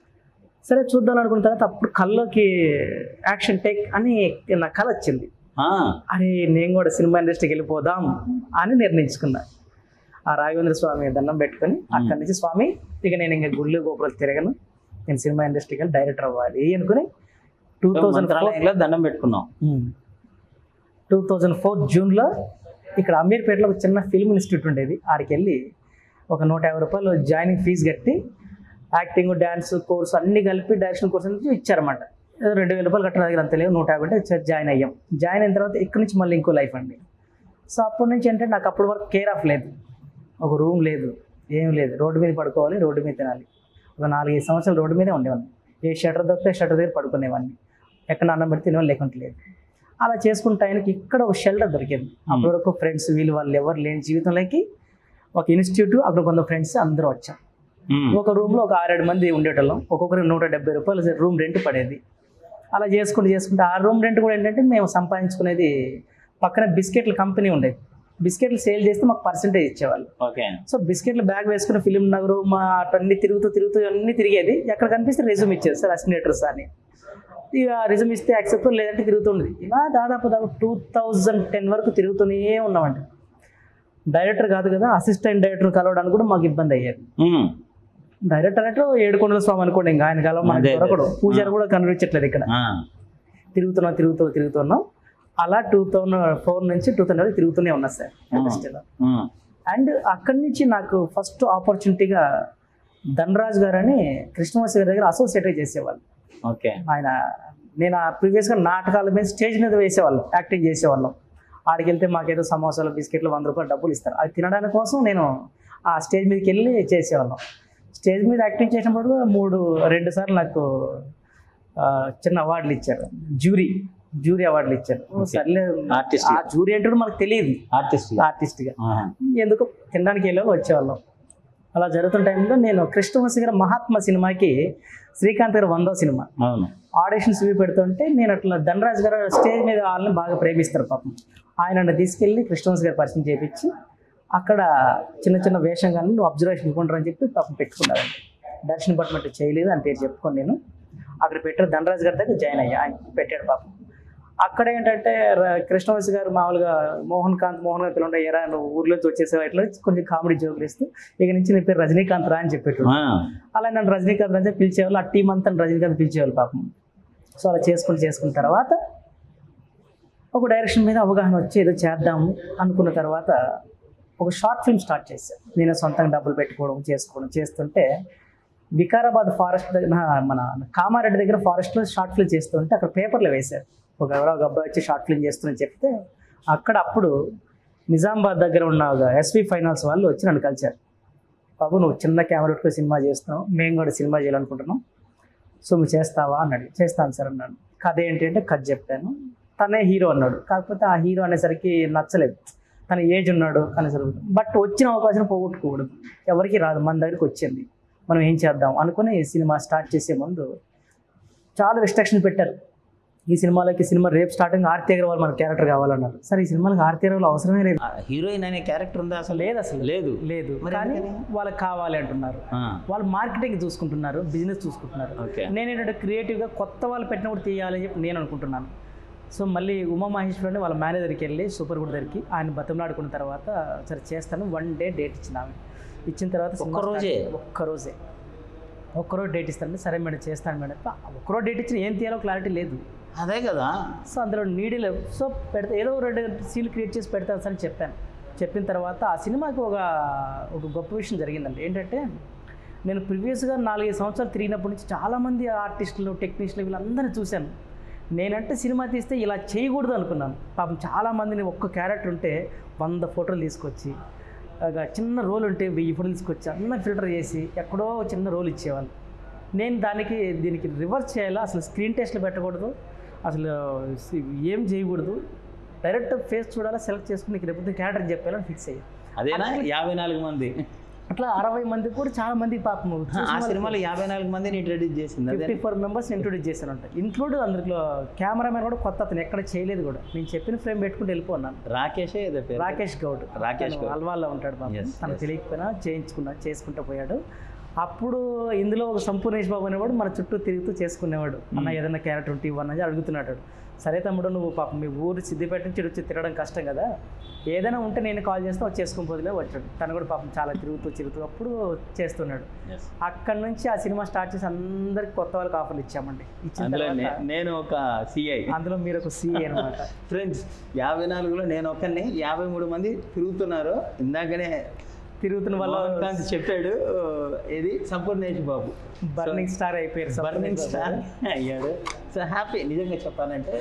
సరే చూద్దాం అనుకున్న తర్వాత అప్పుడు కల్లోకి యాక్షన్ టేక్ అని నా కళ వచ్చింది ఆ, అరే నేను కూడా సినిమా ఇండస్ట్రీకి వెళ్ళిపోదాం అని నిర్ణయించుకున్నా ఆ రాఘవేంద్ర స్వామి దండం పెట్టుకొని అక్కడి నుంచి స్వామి ఇక నేను ఇంకా గుళ్ళు గోపురాలు తిరగను నేను సినిమా ఇండస్ట్రీకి వెళ్ళి డైరెక్టర్ అవ్వాలి అనుకుని టూ థౌజండ్ మంత్రాలయంలో దండం పెట్టుకున్నాం టూ థౌజండ్ ఫోర్ జూన్లో ఇక్కడ అమీర్పేటలో ఒక చిన్న ఫిల్మ్ ఇన్స్టిట్యూట్ ఉండేది ఆడికి వెళ్ళి ఒక నూట యాభై రూపాయలు జాయినింగ్ ఫీజు కట్టి యాక్టింగ్ డ్యాన్స్ కోర్స్ అన్ని కలిపి డైరెక్షన్ కోర్స్ అనేది ఇచ్చారన్నమాట ఏదో రెండు వేల రూపాయలు కట్టిన దగ్గర అంత లేవు నూట యాభై అంటే జాయిన్ అయ్యాం జాయిన్ అయిన తర్వాత ఇక్కడ నుంచి మళ్ళీ ఇంకో లైఫ్ అండి సో అప్పటి నుంచి అంటే నాకు అప్పటి వరకు కేర్ ఆఫ్ లేదు ఒక రూమ్ లేదు ఏం లేదు రోడ్డు మీద పడుకోవాలి రోడ్డు మీద తినాలి ఒక నాలుగైదు సంవత్సరాలు రోడ్డు మీదే ఉండేవాడిని ఏ షటర్ దొరికితే షటర్ దగ్గర పడుకునేవాడిని ఎక్కడ అన్నం పెడితే తినేవాళ్ళు లేకుంటే లేదు అలా చేసుకుంటే ఆయనకి ఇక్కడ ఒక షెల్టర్ దొరికింది అప్పటి వరకు ఫ్రెండ్స్ వీళ్ళు వాళ్ళు ఎవరు లేని జీవితంలోకి ఒక ఇన్స్టిట్యూట్ అక్కడ కొంత ఫ్రెండ్స్ అందరూ వచ్చాం ఒక రూమ్లో ఒక ఆరేడు మంది ఉండేటోళ్ళం ఒక్కొక్కరికి నూట డెబ్బై రూపాయలు రూమ్ రెంట్ పడేది అలా చేసుకుంటూ చేసుకుంటే ఆ రూమ్ రెంట్ కూడా ఏంటంటే మేము సంపాదించుకునేది పక్కన బిస్కెట్ల కంపెనీ ఉండేది బిస్కెట్లు సేల్ చేస్తే మాకు పర్సంటేజ్ ఇచ్చేవాళ్ళు ఓకే సో బిస్కెట్లు బ్యాగ్ వేసుకుని ఫిలిం నగరు మా అన్ని తిరుగుతూ తిరుగుతూ అన్ని తిరిగేది ఎక్కడ కనిపిస్తే రెజ్యూమ్ ఇచ్చేది సార్ అసినేటర్స్ అని ఇక రెజ్యూమ్ ఇస్తే యాక్సెప్ట్ లేదంటే తిరుగుతుండేది ఇలా దాదాపు దాదాపు టూ థౌజండ్ టెన్ వరకు తిరుగుతూనే ఉన్నామండి డైరెక్టర్ కాదు కదా అసిస్టెంట్ డైరెక్టర్ కలవడానికి కూడా మాకు ఇబ్బంది అయ్యేది డైరెక్టర్ అంటే ఏడుకొండల స్వామి అనుకోండి ఇంకా ఆయన కాలం మనకి అదే, అదే. దొరకడు పూజారి కూడా కనిపించట్లేదు ఇక్కడ తిరుగుతున్నాం తిరుగుతూ తిరుగుతున్నాం అలా టూ థౌజండ్ ఫోర్ నుంచి టూ థౌసండ్ తిరుగుతూనే ఉన్నా సార్ ఇండస్ట్రీలో అండ్ అక్కడి నుంచి నాకు ఫస్ట్ ఆపర్చునిటీగా ధనరాజ్ గారు అని కృష్ణవాసి గారి దగ్గర అసోసియేట్ చేసేవాళ్ళు ఓకే ఆయన నేను ఆ ప్రీవియస్గా నాటకాల మీద స్టేజ్ మీద వేసేవాళ్ళం యాక్టింగ్ చేసేవాళ్ళం ఆడికి వెళ్తే మాకేదో సమోసాలు బిస్కెట్లు వంద రూపాయలు డబ్బులు ఇస్తారు అది తినడానికి కోసం నేను ఆ స్టేజ్ మీదకి వెళ్ళి చేసేవాళ్ళం స్టేజ్ మీద యాక్టింగ్ చేసినప్పుడు కూడా మూడు రెండు సార్లు నాకు ఆ, చిన్న అవార్డులు ఇచ్చారు జ్యూరీ జ్యూరీ అవార్డులు ఇచ్చారు Okay. సర్లే Artist. ఆ జ్యూరీ ఏంటో మనకు తెలియదు ఆర్టిస్ట్ ఆర్టిస్ట్గా ఎందుకు తినడానికి వెళ్ళి వచ్చేవాళ్ళం అలా జరుగుతున్న టైంలో నేను కృష్ణవంశీ గారి మహాత్మ సినిమాకి శ్రీకాంత్ గారి వందో సినిమా అవును ఆడిషన్స్ ఇవి పెడుతుంటే నేను అట్లా ధనరాజ్ గారు స్టేజ్ మీద వాళ్ళని బాగా ప్రేమిస్తారు పాపం ఆయన నన్ను తీసుకెళ్ళి కృష్ణవంశీ గారు పరిచయం చేయించి అక్కడ చిన్న చిన్న వేషం కానీ నువ్వు అబ్జర్వేషన్ ఇవ్వకుంటారని చెప్పి పాపం పెట్టుకున్నారండి దర్శన డిపార్ట్మెంట్ చేయలేదు అని పేరు చెప్పుకొని నేను అక్కడ పెట్టారు ధనరాజ్ గారి దగ్గర జాయిన్ అయ్యా ఆయన పెట్టాడు పాపం అక్కడ ఏంటంటే ర- కృష్ణవంశీ గారు మామూలుగా మోహన్ కాంత్ మోహన్ గారు పిల్లలు ఎరా నువ్వు ఊర్లోంచి వచ్చేసావు ఇట్లా కొంచెం కామెడీ జోకులు ఇస్తూ ఇక నుంచి నీ పేరు రజనీకాంత్ రా అని చెప్పేట్టు అలా నన్ను రజనీకాంత్ అని చెప్పి పిలిచేవాళ్ళు ఆ టీం అంతా నన్ను రజనీకాంత్ పిలిచేవాళ్ళు పాపం సో అలా చేసుకుని చేసుకున్న తర్వాత ఒక డైరెక్షన్ మీద అవగాహన వచ్చి ఏదో చేద్దాము అనుకున్న తర్వాత ఒక షార్ట్ ఫిల్మ్ స్టార్ట్ చేశాను నేను సొంతంగా డబ్బులు పెట్టుకోవడం చేసుకోవడం చేస్తుంటే వికారాబాద్ ఫారెస్ట్ దగ్గర మన కామారెడ్డి దగ్గర ఫారెస్ట్లో షార్ట్ ఫిల్మ్ చేస్తుంటే అక్కడ పేపర్లో వేశారు ఒక ఎవరో ఒక అబ్బాయి వచ్చి షార్ట్ ఫిల్మ్ చేస్తుందని చెప్తే అక్కడ అప్పుడు నిజామాబాద్ దగ్గర ఉన్న ఒక ఎస్వి ఫైనాన్స్ వాళ్ళు వచ్చి నన్ను కలిశారు బాబు నువ్వు చిన్న కెమెరా పెట్టుకుని సినిమా చేస్తున్నావు మేము కూడా సినిమా చేయాలనుకుంటున్నాం సో నువ్వు చేస్తావా అన్నాడు చేస్తాను సార్ అన్నాడు కథ ఏంటి అంటే కథ చెప్పాను తనే హీరో అన్నాడు కాకపోతే ఆ హీరో అనేసరికి నచ్చలేదు తన ఏజ్ ఉన్నాడు అనేసరికి బట్ వచ్చిన అవకాశం పోగొట్టుకోకూడదు ఎవరికి రాదు మన దగ్గరికి వచ్చింది మనం ఏం చేద్దాం అనుకుని సినిమా స్టార్ట్ చేసే ముందు చాలా రిస్ట్రిక్షన్ పెట్టారు ఈ సినిమాలకి సినిమా రేపు స్టార్టింగ్ ఆర్తి అగర్వాల్ మన క్యారెక్టర్ కావాలన్నారు సరే ఈ సినిమాకి ఆర్తి అగర్వాల్ అవసరమే లేదు హీరోయిన్ అనే క్యారెక్టర్ ఉందా అసలు లేదు అసలు లేదు లేదు మరి కానీ ఎందుకని? వాళ్ళకి కావాలి అంటున్నారు ఆ, వాళ్ళు మార్కెటింగ్ చూసుకుంటున్నారు బిజినెస్ చూసుకుంటున్నారు ఓకే నేను ఏంటంటే క్రియేటివ్గా కొత్త వాళ్ళు పెట్టినప్పుడు తీయాలని చెప్పి నేను అనుకుంటున్నాను సో మళ్ళీ ఉమా మహేశ్వరుని వాళ్ళ మేనేజర్కి వెళ్ళి సూపర్ గుడ్ దగ్గరికి ఆయన బతిమలాడుకున్న తర్వాత సరే చేస్తాను వన్ డే డేట్ ఇచ్చిన ఆమె ఇచ్చిన తర్వాత సినిమా ఒక్క రోజే? స్టార్ట్- ఒక్క రోజే ఒక్కరోజు డేట్ ఇస్తాను సరే మేడం చేస్తాను మేడం ఒక్కరోజు డేట్ ఇచ్చిన ఏం తీయాలో క్లారిటీ లేదు అదే కదా సో అందులో నీడీ సో పెడితే ఏదో రెండు సీల్ క్రియేట్ చేసి పెడతాను సార్ అని చెప్పాను చెప్పిన తర్వాత ఆ సినిమాకి ఒక ఒక గొప్ప విషయం జరిగిందండి ఏంటంటే నేను ప్రీవియస్గా నాలుగైదు సంవత్సరాలు తిరిగినప్పటి నుంచి చాలామంది ఆర్టిస్టులు టెక్నీషియన్లు వీళ్ళందరినీ చూశాను నేనంటే సినిమా తీస్తే ఇలా చేయకూడదు అనుకున్నాను పాపం చాలామందిని ఒక్క క్యారెక్టర్ ఉంటే వంద ఫోటోలు తీసుకొచ్చి ఒక చిన్న రోల్ ఉంటే వెయ్యి ఫోటోలు తీసుకొచ్చి అన్న ఫిల్టర్ చేసి ఎక్కడో చిన్న రోల్ ఇచ్చేవాళ్ళు నేను దానికి దీనికి రివర్స్ చేయాలా అసలు స్క్రీన్ టెస్ట్లు పెట్టకూడదు అసలు ఏం చేయకూడదు డైరెక్ట్ ఫేస్ చూడాలా సెలెక్ట్ చేసుకుని నీకు రేపు క్యారెక్టర్ చెప్పాలని ఫిక్స్ అయ్యి అదేనా యాభై నాలుగు మంది అట్లా అరవై మంది కూడా చాలా మంది పాపం ఆ సినిమాలో యాభై నాలుగు మందిని ఇంట్రడ్యూస్ చేసింది అదే ఫిఫ్టీ ఫోర్ మెంబర్స్ ఇంట్రొడ్యూస్ చేశానంట ఇంక్లూడ్ అందులో కెమెరామెన్ కూడా కొత్త అతను ఎక్కడ చేయలేదు కూడా నేను చెప్పిన ఫ్రేమ్ పెట్టుకుంటూ వెళ్ళిపోన్నాను రాకేషే ఏదో పేరు రాకేష్ గౌడ్ రాకేష్ తను గౌడ్. అల్వాల్లో ఉంటాడు బాబు Yes, తనకు yes. తెలియకపోయినా చేయించుకున్నా చేసుకుంటూ పోయాడు అప్పుడు ఇందులో ఒక సంపూర్ణేష్ బాబు అనేవాడు మన చుట్టూ తిరుగుతూ చేసుకునేవాడు అన్న ఏదైనా క్యారెక్టర్ ఉంటే ఇవ్వన్నది అడుగుతున్నాడు సరే తమ్ముడు నువ్వు పాపం మీ ఊరు సిద్దిపేట నుంచి ఇటు వచ్చి తిరగడం కష్టం కదా ఏదైనా ఉంటే నేను కాల్ చేస్తే వచ్చి చేసుకుని పోదులే వచ్చాడు తను కూడా పాపం చాలా తిరుగుతూ తిరుగుతూ అప్పుడు చేస్తున్నాడు Yes. అక్కడ నుంచి ఆ సినిమా స్టార్ట్ చేసి అందరికి కొత్త వాళ్ళకి ఆఫర్లు ఇచ్చామండి ఇచ్చిన అందులో నే- తర్వాత నేను ఒక సిఐ అందులో మీరు ఒక సిఏ అనమాట ఫ్రెండ్స్ యాభై నాలుగులో నేను ఒక్కరిని యాభై మూడు మంది తిరుగుతున్నారు ఇందాకనే తిరుగుతున్న వల్ల మోహన్ కాంత్ చెప్పాడు ఇది సంపూర్ణేష్ బాబు బర్నింగ్ స్టార్ అయిపోయారు బర్నింగ్ స్టార్ అయ్యాడు సో హ్యాపీ నిజంగా చెప్పాలంటే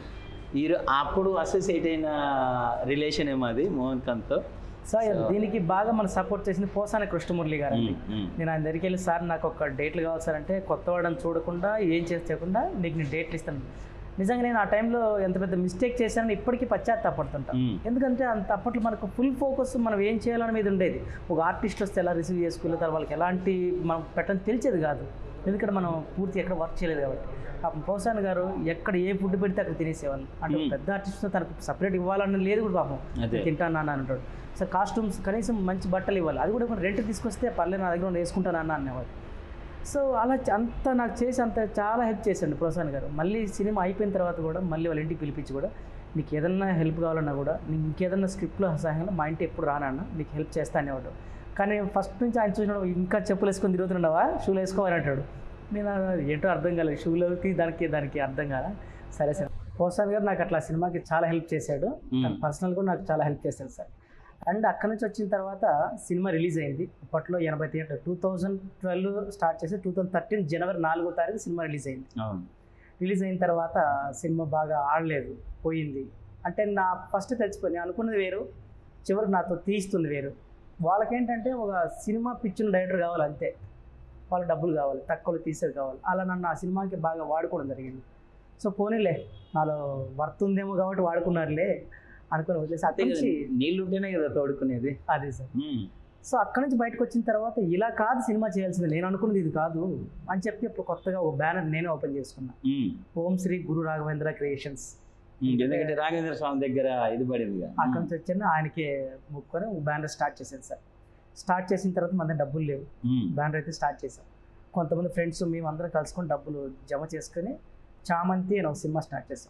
ఈరో అప్పుడు అసోసియేట్ అయిన రిలేషన్ ఏమో అది మోహన్ కాంత్తో సో దీనికి బాగా మన సపోర్ట్ చేసింది పోసాన కృష్ణమురళి గారు అండి. మ్మ్, మ్మ్. నేను ఆయన దగ్గరికి వెళ్ళి సార్ నాకు ఒక డేట్లు కావాలి సార్ అంటే కొత్త వాడని చూడకుండా ఏం చేయకుండా నీకు నేను డేట్లు ఇస్తాను నిజంగా నేను ఆ టైంలో ఎంత పెద్ద మిస్టేక్ చేశానని ఇప్పటికీ పశ్చాత్తాపడుతుంటా మ్మ్. ఎందుకంటే అంత అప్పట్లో మనకు ఫుల్ ఫోకస్ మనం ఏం చేయాలని మీద ఉండేది ఒక ఆర్టిస్ట్ వస్తే ఎలా రిసీవ్ చేసుకోవాలి తర్వాత వాళ్ళకి ఎలాంటి మనం పెట్టని తెలిసేది కాదు ఎందుకంటే మనం పూర్తి ఎక్కడ వర్క్ చేయలేదు కాబట్టి పాపం పోసాన్ గారు ఎక్కడ ఏ ఫుడ్ పెడితే అక్కడ తినేసేవాళ్ళు అంటే ఒక మ్మ్. పెద్ద ఆర్టిస్ట్ తనకు సపరేట్ ఇవ్వాలని లేదు కూడా పాపం అదే. తింటాను అన్న అంటాడు సో కాస్ట్యూమ్స్ కనీసం మంచి బట్టలు ఇవ్వాలి అది కూడా రెంట్ తీసుకొస్తే పర్లేదు నా దగ్గర వేసుకుంటాను అన్న అనేవాడు సో అలా చ- అంత నాకు చేసి అంత చాలా హెల్ప్ చేశాడు ప్రోత్సాహన్ గారు మళ్ళీ సినిమా అయిపోయిన తర్వాత కూడా మళ్ళీ వాళ్ళ ఇంటికి పిలిపించి కూడా నీకు ఏదన్నా హెల్ప్ కావాలన్నా కూడా నీకు ఇంకేదన్నా స్క్రిప్ట్లో సహాయంగా మా ఇంటి ఎప్పుడు రానన్న నీకు హెల్ప్ చేస్తా అనేవాడు కానీ ఫస్ట్ నుంచి ఆయన చూసినాడు ఇంకా చెప్పులు వేసుకొని తిరుగుతున్నావా షూలు వేసుకోవాలని అంటాడు నేను అది ఏంటో అర్థం కాలేదు షూలకి దానికి దానికి అర్థం కాదా సరే సార్ ప్రోత్సాహన్ గారు నాకు అట్లా సినిమాకి చాలా హెల్ప్ చేశాడు మ్మ్. పర్సనల్ కూడా నాకు చాలా హెల్ప్ చేశాడు సార్ అండ్ అక్కడ నుంచి వచ్చిన తర్వాత సినిమా రిలీజ్ అయింది అప్పట్లో ఎనభై theatre two thousand twelve start చేసి టూ థౌజండ్ థర్టీన్ జనవరి నాలుగో తారీఖు సినిమా రిలీజ్ అయింది అవును రిలీజ్ అయిన తర్వాత సినిమా బాగా ఆడలేదు పోయింది అంటే నా ఫస్ట్ తెలిసిపోయింది నేను అనుకున్నది వేరు చివరికి నాతో తీస్తుంది వేరు వాళ్ళకేంటంటే ఒక సినిమా పిచ్చిన డైరెక్టర్ కావాలి అంతే వాళ్ళకి డబ్బులు కావాలి తక్కువలో తీసేది కావాలి అలా నన్ను ఆ సినిమాకి బాగా వాడుకోవడం జరిగింది సో పోనీలే నాలో వర్త్ ఉందేమో కాబట్టి వాడుకున్నారులే అనుకుని వదిలేసి అక్కడి నుంచి నీళ్ళు ఉంటేనే కదా తోడుకునేది అదే సార్ మ్మ్. సో అక్కడ నుంచి బయటకు వచ్చిన తర్వాత ఇలా కాదు సినిమా చేయాల్సింది నేను అనుకున్నది ఇది కాదు అని చెప్పి ఇప్పుడు కొత్తగా ఒక బ్యానర్ నేనే ఓపెన్ చేసుకున్నా మ్మ్. ఓం శ్రీ గురు రాఘవేంద్ర క్రియేషన్స్ మ్మ్. ఎందుకంటే రాఘవేంద్ర స్వామి దగ్గర ఇది పడింది అక్కడ నుంచి వచ్చాను ఆయనకి ముక్కొని ఒక బ్యానర్ స్టార్ట్ చేశాను సార్ స్టార్ట్ చేసిన తర్వాత మన దగ్గర డబ్బులు లేవు బ్యానర్ అయితే స్టార్ట్ చేసాం కొంతమంది ఫ్రెండ్స్ మేము అందరం కలుసుకొని డబ్బులు జమ చేసుకొని చామంతి అని ఒక సినిమా స్టార్ట్ చేసాం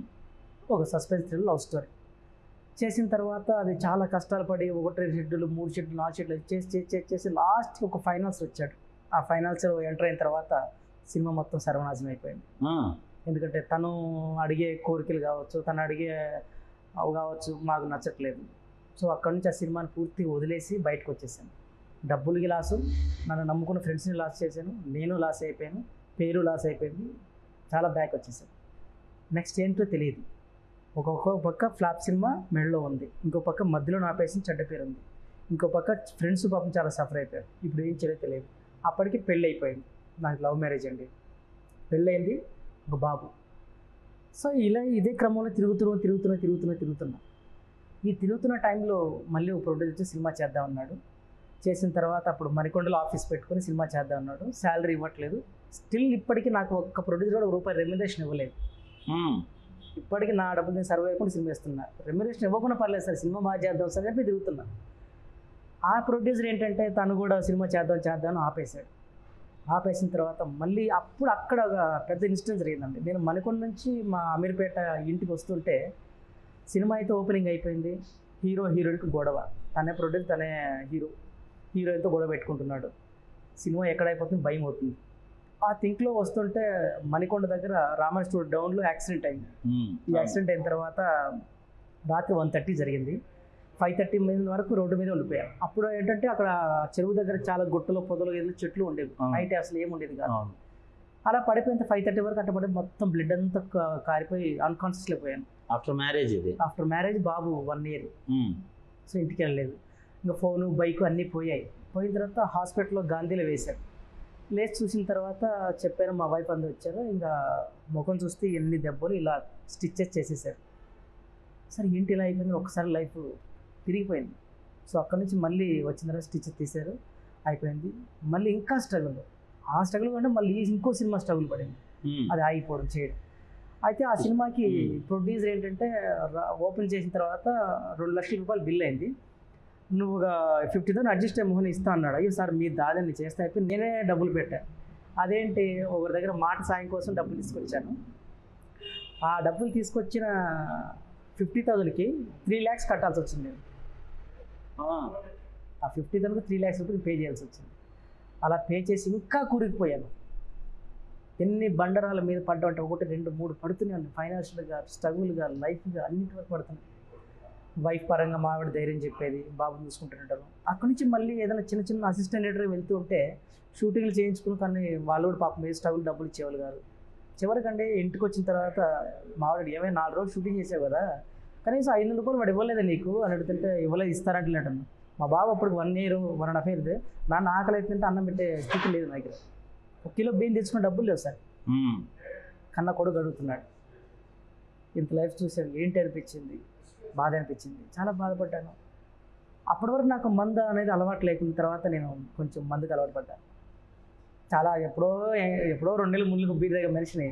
ఒక సస్పెన్స్ థ్రిల్ లవ్ స్టోరీ చేసిన తర్వాత అది చాలా కష్టాలు పడి ఒకటి షెడ్యూల్ మూడు షెడ్యూల్ నాలుగు షెడ్యూల్ చేసి చేసి చేసి చేసి లాస్ట్కి ఒక ఫైనల్స్ వచ్చాడు ఆ ఫైనల్స్ ఎంటర్ అయిన తర్వాత సినిమా మొత్తం సర్వనాశనం అయిపోయింది ఎందుకంటే తను అడిగే కోరికలు కావచ్చు తను అడిగే అవి కావచ్చు మాకు నచ్చట్లేదు సో అక్కడ నుంచి ఆ సినిమాని పూర్తిగా వదిలేసి బయటకు వచ్చేసాను డబ్బులకి లాసు నన్ను నమ్ముకున్న ఫ్రెండ్స్ని లాస్ చేశాను నేను లాస్ అయిపోయాను పేరు లాస్ అయిపోయింది చాలా బ్యాక్ వచ్చేసాను నెక్స్ట్ ఏంటో తెలియదు ఒక్కొక్క పక్క ఫ్లాప్ సినిమా మెడలో ఉంది ఇంకో పక్క మధ్యలో నాపేసిన చెడ్డ పేరు ఉంది ఇంకో పక్క ఫ్రెండ్స్ పాపం చాలా సఫర్ అయిపోయారు ఇప్పుడు ఏం చేయలేదు తెలియదు అప్పటికి పెళ్ళి అయిపోయింది నాకు లవ్ మ్యారేజ్ అండి పెళ్ళయింది ఒక బాబు సో ఇలా ఇదే క్రమంలో తిరుగుతున్నా తిరుగుతున్నా తిరుగుతున్నా తిరుగుతున్నా ఈ తిరుగుతున్న టైంలో మళ్ళీ ఒక ప్రొడ్యూసర్ వచ్చి సినిమా చేద్దాం అన్నాడు చేసిన తర్వాత అప్పుడు మణికొండలో ఆఫీస్ పెట్టుకొని సినిమా చేద్దాం అన్నాడు శాలరీ ఇవ్వట్లేదు స్టిల్ ఇప్పటికీ నాకు ఒక్క ప్రొడ్యూసర్ కూడా ఒక రూపాయి రెమ్యునరేషన్ ఇవ్వలేదు ఇప్పటికీ నా డబ్బులు నేను సర్వే అయ్యకుండా సినిమా ఇస్తున్నా రెమ్యునరేషన్ ఇవ్వకుండా పర్లేదు సార్ సినిమా బాగా చేద్దాం సార్ చెప్పి తిరుగుతున్నా ఆ ప్రొడ్యూసర్ ఏంటంటే తను కూడా సినిమా చేద్దాం చేద్దాం అని ఆపేశాడు ఆపేసిన తర్వాత మళ్ళీ అప్పుడు అక్కడ ఒక పెద్ద ఇన్సిడెంట్ జరిగిందండి నేను మణికొండ నుంచి మా అమీర్పేట ఇంటికి వస్తుంటే సినిమా అయితే ఓపెనింగ్ అయిపోయింది హీరో హీరోయిన్కి గొడవ తనే ప్రొడ్యూసర్ తనే హీరో హీరోయిన్తో గొడవ పెట్టుకుంటున్నాడు సినిమా ఎక్కడ అయిపోతుంది భయం అవుతుంది ఆ థింక్లో వస్తుంటే మణికొండ దగ్గర రామన్ స్టూడియో డౌన్లో యాక్సిడెంట్ అయింది ఈ యాక్సిడెంట్ అయిన తర్వాత రాత్రి వన్ థర్టీ జరిగింది ఫైవ్ థర్టీ మీద వరకు రోడ్డు మీద ఉండిపోయాం అప్పుడు ఏంటంటే అక్కడ చెరువు దగ్గర చాలా గుట్టలు పొదలు ఏదో చెట్లు ఉండేవి అవును. నైట్ అసలు ఏమి ఉండేది కాదు అలా పడిపోయిన ఫైవ్ థర్టీ వరకు అట్ట పడి మొత్తం బ్లడ్ అంతా కా- కారిపోయి అన్కాన్షియస్ అయిపోయాను ఆఫ్టర్ మ్యారేజ్ ఇది ఆఫ్టర్ మ్యారేజ్ బాబు వన్ ఇయర్ మ్మ్. సో ఇంటికి వెళ్ళలేదు ఇంకా ఫోను బైక్ అన్నీ పోయాయి పోయిన తర్వాత హాస్పిటల్లో గాంధీలో వేశారు లేచి చూసిన తర్వాత చెప్పారు మా వైఫ్ అందరూ వచ్చారు ఇంకా ముఖం చూస్తే ఎన్ని దెబ్బలు ఇలా స్టిచ్చెస్ చేసేసారు సరే ఏంటి ఇలా అయిపోయింది ఒకసారి లైఫ్ తిరిగిపోయింది సో అక్కడ నుంచి మళ్ళీ వచ్చిన తర్వాత స్టిచ్చెస్ తీశారు అయిపోయింది మళ్ళీ ఇంకా స్ట్రగుల్ ఆ స్ట్రగుల్ కంటే మళ్ళీ ఇంకో సినిమా స్ట్రగుల్ పడింది మ్మ్. అది ఆగిపోవడం చేయడం అయితే ఆ సినిమాకి ప్రొడ్యూసర్ ఏంటంటే రా- ఓపెన్ చేసిన తర్వాత రెండు లక్షల రూపాయలు బిల్ అయింది నువ్వు ఒక ఫిఫ్టీ థౌసండ్ అడ్జస్ట్ అయ్యి మోహన్ ఇస్తా అన్నాడు అయ్యో సార్ మీరు దాదాన్ని చేస్తే అయిపోయి నేనే డబ్బులు పెట్టాను అదేంటి ఒకరి దగ్గర మాట సాయం కోసం డబ్బులు తీసుకొచ్చాను ఆ డబ్బులు తీసుకొచ్చిన ఫిఫ్టీ థౌసండ్కి త్రీ ల్యాక్స్ కట్టాల్సి వచ్చింది నేను ఆ. ఆ ఫిఫ్టీ థౌసండ్కి త్రీ ల్యాక్స్ రూపీస్ పే చేయాల్సి వచ్చింది అలా పే చేసి ఇంకా కూరుకుపోయాను ఎన్ని బండరాల మీద పడ్డా అంటే ఒకటి రెండు మూడు పడుతూనే ఉన్నాయి ఫైనాన్షియల్గా స్ట్రగుల్గా లైఫ్గా అన్నింటి వరకు పడుతున్నాయి వైఫ్ పరంగా మా ఆవిడ ధైర్యం చెప్పేది బాబుని చూసుకుంటుంటారు అక్కడి నుంచి మళ్ళీ ఏదైనా చిన్న చిన్న అసిస్టెంట్ ఎడిటర్ వెళ్తూ ఉంటే షూటింగ్లు చేయించుకుని కానీ వాళ్ళు కూడా పాపం ఏ స్టవ్లు డబ్బులు ఇచ్చేవాళ్ళు కాదు చివరికంటే ఇంటికి వచ్చిన తర్వాత మావాడు ఏమైనా నాలుగు రోజులు షూటింగ్ చేసావు కదా కనీసం ఐదు వందల రూపాయలు వాడు ఇవ్వలేదా నీకు అని అడుగుతుంటే ఇవ్వలేదు ఇస్తారంటే మా బాబు అప్పుడు one year one and half year నాన్న ఆకలి అవుతుంటే అన్నం పెట్టే స్థితి లేదు నా దగ్గర ఒక కిలో బియ్యం తెచ్చుకున్న డబ్బులు లేవు సార్ మ్మ్. కన్న కొడుకు అడుగుతున్నాడు ఇంత లైఫ్ చూసాను ఏంటి అనిపించింది బాధ అనిపించింది చాలా బాధపడ్డాను అప్పటి వరకు నాకు మందు అనేది అలవాటు లేకున్న తర్వాత నేను కొంచెం మందుకు అలవాటు పడ్డాను చాలా ఎప్పుడో ఎప్పుడో రెండు నెలలు ముందుకు బీర్ దగ్గర మనిషిని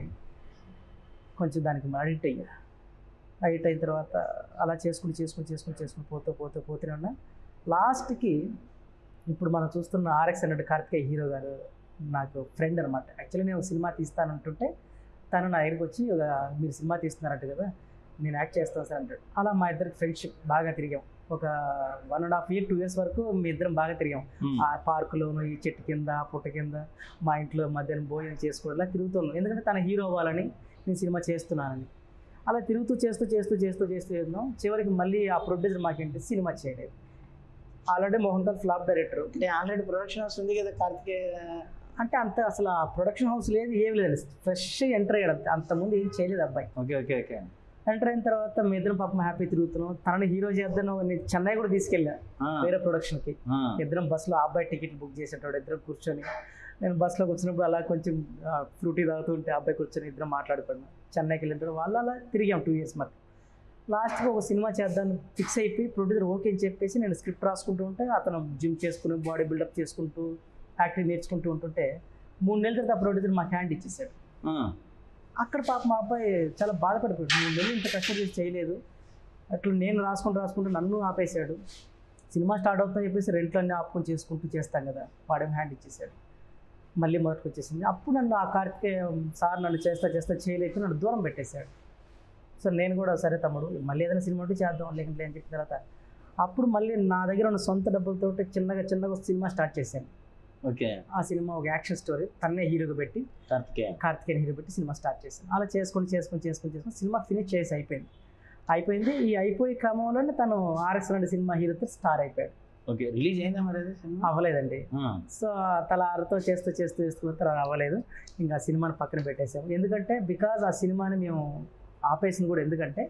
కొంచెం దానికి అడిక్ట్ అయ్యా అడిక్ట్ అయిన తర్వాత అలా చేసుకుని చేసుకుని చేసుకుని చేసుకుని పోతూ పోతూ పోతూనే ఉన్నా లాస్ట్కి ఇప్పుడు మనం చూస్తున్న ఆర్ఎక్స్ అన్నట్టు కార్తికేయ హీరో గారు నాకు ఫ్రెండ్ అనమాట యాక్చువల్లీ నేను సినిమా తీస్తానంటుంటే తను నా దగ్గరికి వచ్చి "ఒక మీరు సినిమా తీస్తున్నారంట కదా నేను యాక్ట్ చేస్తాను సార్ అంటాడు అలా మా ఇద్దరికి ఫ్రెండ్షిప్ బాగా తిరిగాం ఒక one and half year two years వరకు మీ ఇద్దరం బాగా తిరిగాం మ్మ్. ఆ పార్కులోను ఈ చెట్టు కింద ఆ పుట్ట కింద మా ఇంట్లో మధ్యాహ్నం భోజనం చేసుకోవడం ఇలా తిరుగుతున్నాను ఎందుకంటే తన హీరో అవ్వాలని నేను సినిమా చేస్తున్నానని అలా తిరుగుతూ చేస్తూ చేస్తూ చేస్తూ చేస్తూ చేస్తున్నాం చివరికి మళ్ళీ ఆ ప్రొడ్యూసర్ మాకేంటి సినిమా చేయలేదు already Mohan Khan flop director అంటే ఆల్రెడీ ప్రొడక్షన్ హౌస్ ఉంది కదా కార్తికేయ అంటే అంత అసలు ఆ ప్రొడక్షన్ హౌస్ లేదు ఏం లేదు ఫ్రెష్ ఎంటర్ అయ్యాడు అంతే అంతకుముందు ఏం చేయలేదు అబ్బాయి ఓకే ఓకే ఓకే ఎంటర్ అయిన తర్వాత మీ ఇద్దరం పాపం హ్యాపీ తిరుగుతున్నాం తనని హీరో చేద్దాం నేను చెన్నై కూడా తీసుకెళ్ళా ఆ, వేరే ప్రొడక్షన్కి ఆ, ఇద్దరం బస్సులో ఆ అబ్బాయి టికెట్ బుక్ చేసేటోడు ఇద్దరం కూర్చొని నేను బస్సులో కూర్చున్నప్పుడు అలా కొంచెం ఫ్రూటీ తాగుతూ ఉంటే ఆ అబ్బాయి కూర్చొని ఇద్దరం మాట్లాడుకున్నాం చెన్నైకి వెళ్ళిన తర్వాత వాళ్ళు అలా తిరిగాం టూ ఇయర్స్ మరి లాస్ట్కి ఒక సినిమా చేద్దాం ఫిక్స్ అయిపోయి ప్రొడ్యూసర్ ఓకే అని చెప్పేసి నేను స్క్రిప్ట్ రాసుకుంటూ ఉంటే అతను జిమ్ చేసుకుని బాడీ బిల్డప్ చేసుకుంటూ యాక్టింగ్ నేర్చుకుంటూ ఉంటుంటే మూడు నెలల తర్వాత ఆ ప్రొడ్యూసర్ మాకు హ్యాండ్ ఇచ్చేసాడు ఆ, అక్కడ పాప మా అబ్బాయి చాలా బాధపడిపోయాడు మూడు నెలలు ఇంత కష్టం చేసి చేయలేదు అట్లా నేను రాసుకుంటూ రాసుకుంటూ నన్ను ఆపేశాడు సినిమా స్టార్ట్ అవుతుందని చెప్పేసి రెంట్లో అన్నీ ఆపుకొని చేసుకుంటూ చేస్తాం కదా వాడేం హ్యాండ్ ఇచ్చేసాడు మళ్ళీ మొదటికి వచ్చేసింది అప్పుడు నన్ను ఆ కార్తికేయ సార్ నన్ను చేస్తా చేస్తా చేయలేక నన్ను దూరం పెట్టేశాడు సో నేను కూడా సరే తమ్ముడు మళ్ళీ ఏదైనా సినిమా ఉంటే చేద్దాం లేకుంటే అని చెప్పిన తర్వాత అప్పుడు మళ్ళీ నా దగ్గర ఉన్న సొంత డబ్బులతో చిన్నగా చిన్నగా ఒక సినిమా స్టార్ట్ చేశాను ఓకే ఆ సినిమా ఒక యాక్షన్ స్టోరీ తన్నే హీరోగా పెట్టి కార్తికేయ కార్తికేయన్ హీరో పెట్టి సినిమా స్టార్ట్ చేశాను అలా చేసుకొని చేసుకొని చేసుకొని చేసుకొని సినిమా ఫినిష్ చేసి అయిపోయింది అయిపోయింది ఈ అయిపోయే క్రమంలోనే తను ఆర్ఎక్స్ లాంటి సినిమా హీరోతో స్టార్ అయిపోయాడు ఓకే రిలీజ్ అయిందా మరి అది సినిమా అవ్వలేదండి ఆ, సో తల ఆరుతో చేస్తూ చేస్తూ చేస్తూ తర్వాత అవ్వలేదు ఇంకా ఆ సినిమాని పక్కన పెట్టేసాము ఎందుకంటే బికాజ్ ఆ సినిమాని మేము ఆపేసింది కూడా ఎందుకంటే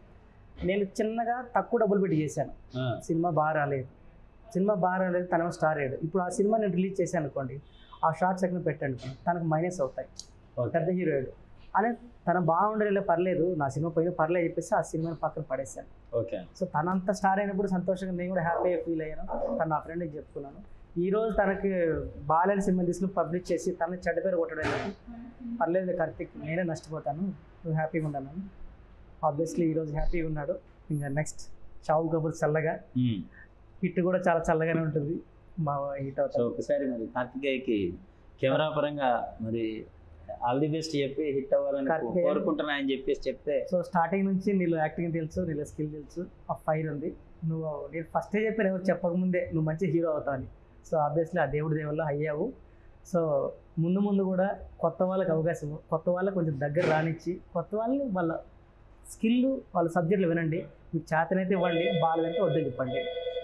నేను చిన్నగా తక్కువ డబ్బులు పెట్టి చేశాను ఆ, సినిమా బాగా రాలేదు సినిమా బాగా రాలేదు తన స్టార్ అయ్యాడు ఇప్పుడు ఆ సినిమా నేను రిలీజ్ చేశాను అనుకోండి ఆ షార్ట్స్ ఎక్కడ పెట్టాను తనకు మైనస్ అవుతాయి ఓకే పెద్ద హీరోయిడ్ అనే తన బాగుండలే పర్లేదు నా సినిమా పోయిన పర్లేదు చెప్పేసి ఆ సినిమాని పక్కన పడేశాను ఓకే సో తనంత స్టార్ అయినప్పుడు సంతోషంగా నేను కూడా హ్యాపీగా ఫీల్ అయ్యాను తను నా ఫ్రెండ్కి చెప్పుకున్నాను ఈ రోజు తనకి బాలేని సినిమా తీసుకుని పబ్లిష్ చేసి తనని చెడ్డ పేరు కొట్టడం ఎందుకు? పర్లేదు కార్తిక్ నేనే నష్టపోతాను నువ్వు హ్యాపీగా ఉన్నాను ఆబ్వియస్లీ ఈరోజు హ్యాపీగా ఉన్నాడు ఇంకా నెక్స్ట్ చావు కబుర్ చల్లగా మ్మ్. హిట్ కూడా చాలా చల్లగానే ఉంటుంది మా హిట్ సో అవుతుంది ఒకసారి మరి కార్తికేయకి కెమెరా పరంగా మరి ఆల్ ది బెస్ట్ చెప్పి హిట్ అవ్వాలని కార్తికేయ. కోరుకుంటున్నా అని చెప్పేసి చెప్తే సో స్టార్టింగ్ నుంచి నీళ్ళు యాక్టింగ్ తెలుసు నీళ్ళ స్కిల్ తెలుసు ఆ ఫైర్ ఉంది నువ్వు నేను ఫస్టే చెప్పాను ఎవరు చెప్పకముందే నువ్వు మంచి హీరో అవుతావు అని సో ఆబ్వియస్లీ ఆ దేవుడి దేవుల్లో అయ్యావు సో ముందు ముందు కూడా కొత్త వాళ్ళకి అవకాశం ఇవ్వు. కొత్త వాళ్ళకి కొంచెం దగ్గర రానిచ్చి కొత్త వాళ్ళని వాళ్ళ స్కిల్ వాళ్ళ సబ్జెక్టులు వినండి మీకు చేతనైతే ఇవ్వండి బాగాలంటే వద్దని చెప్పండి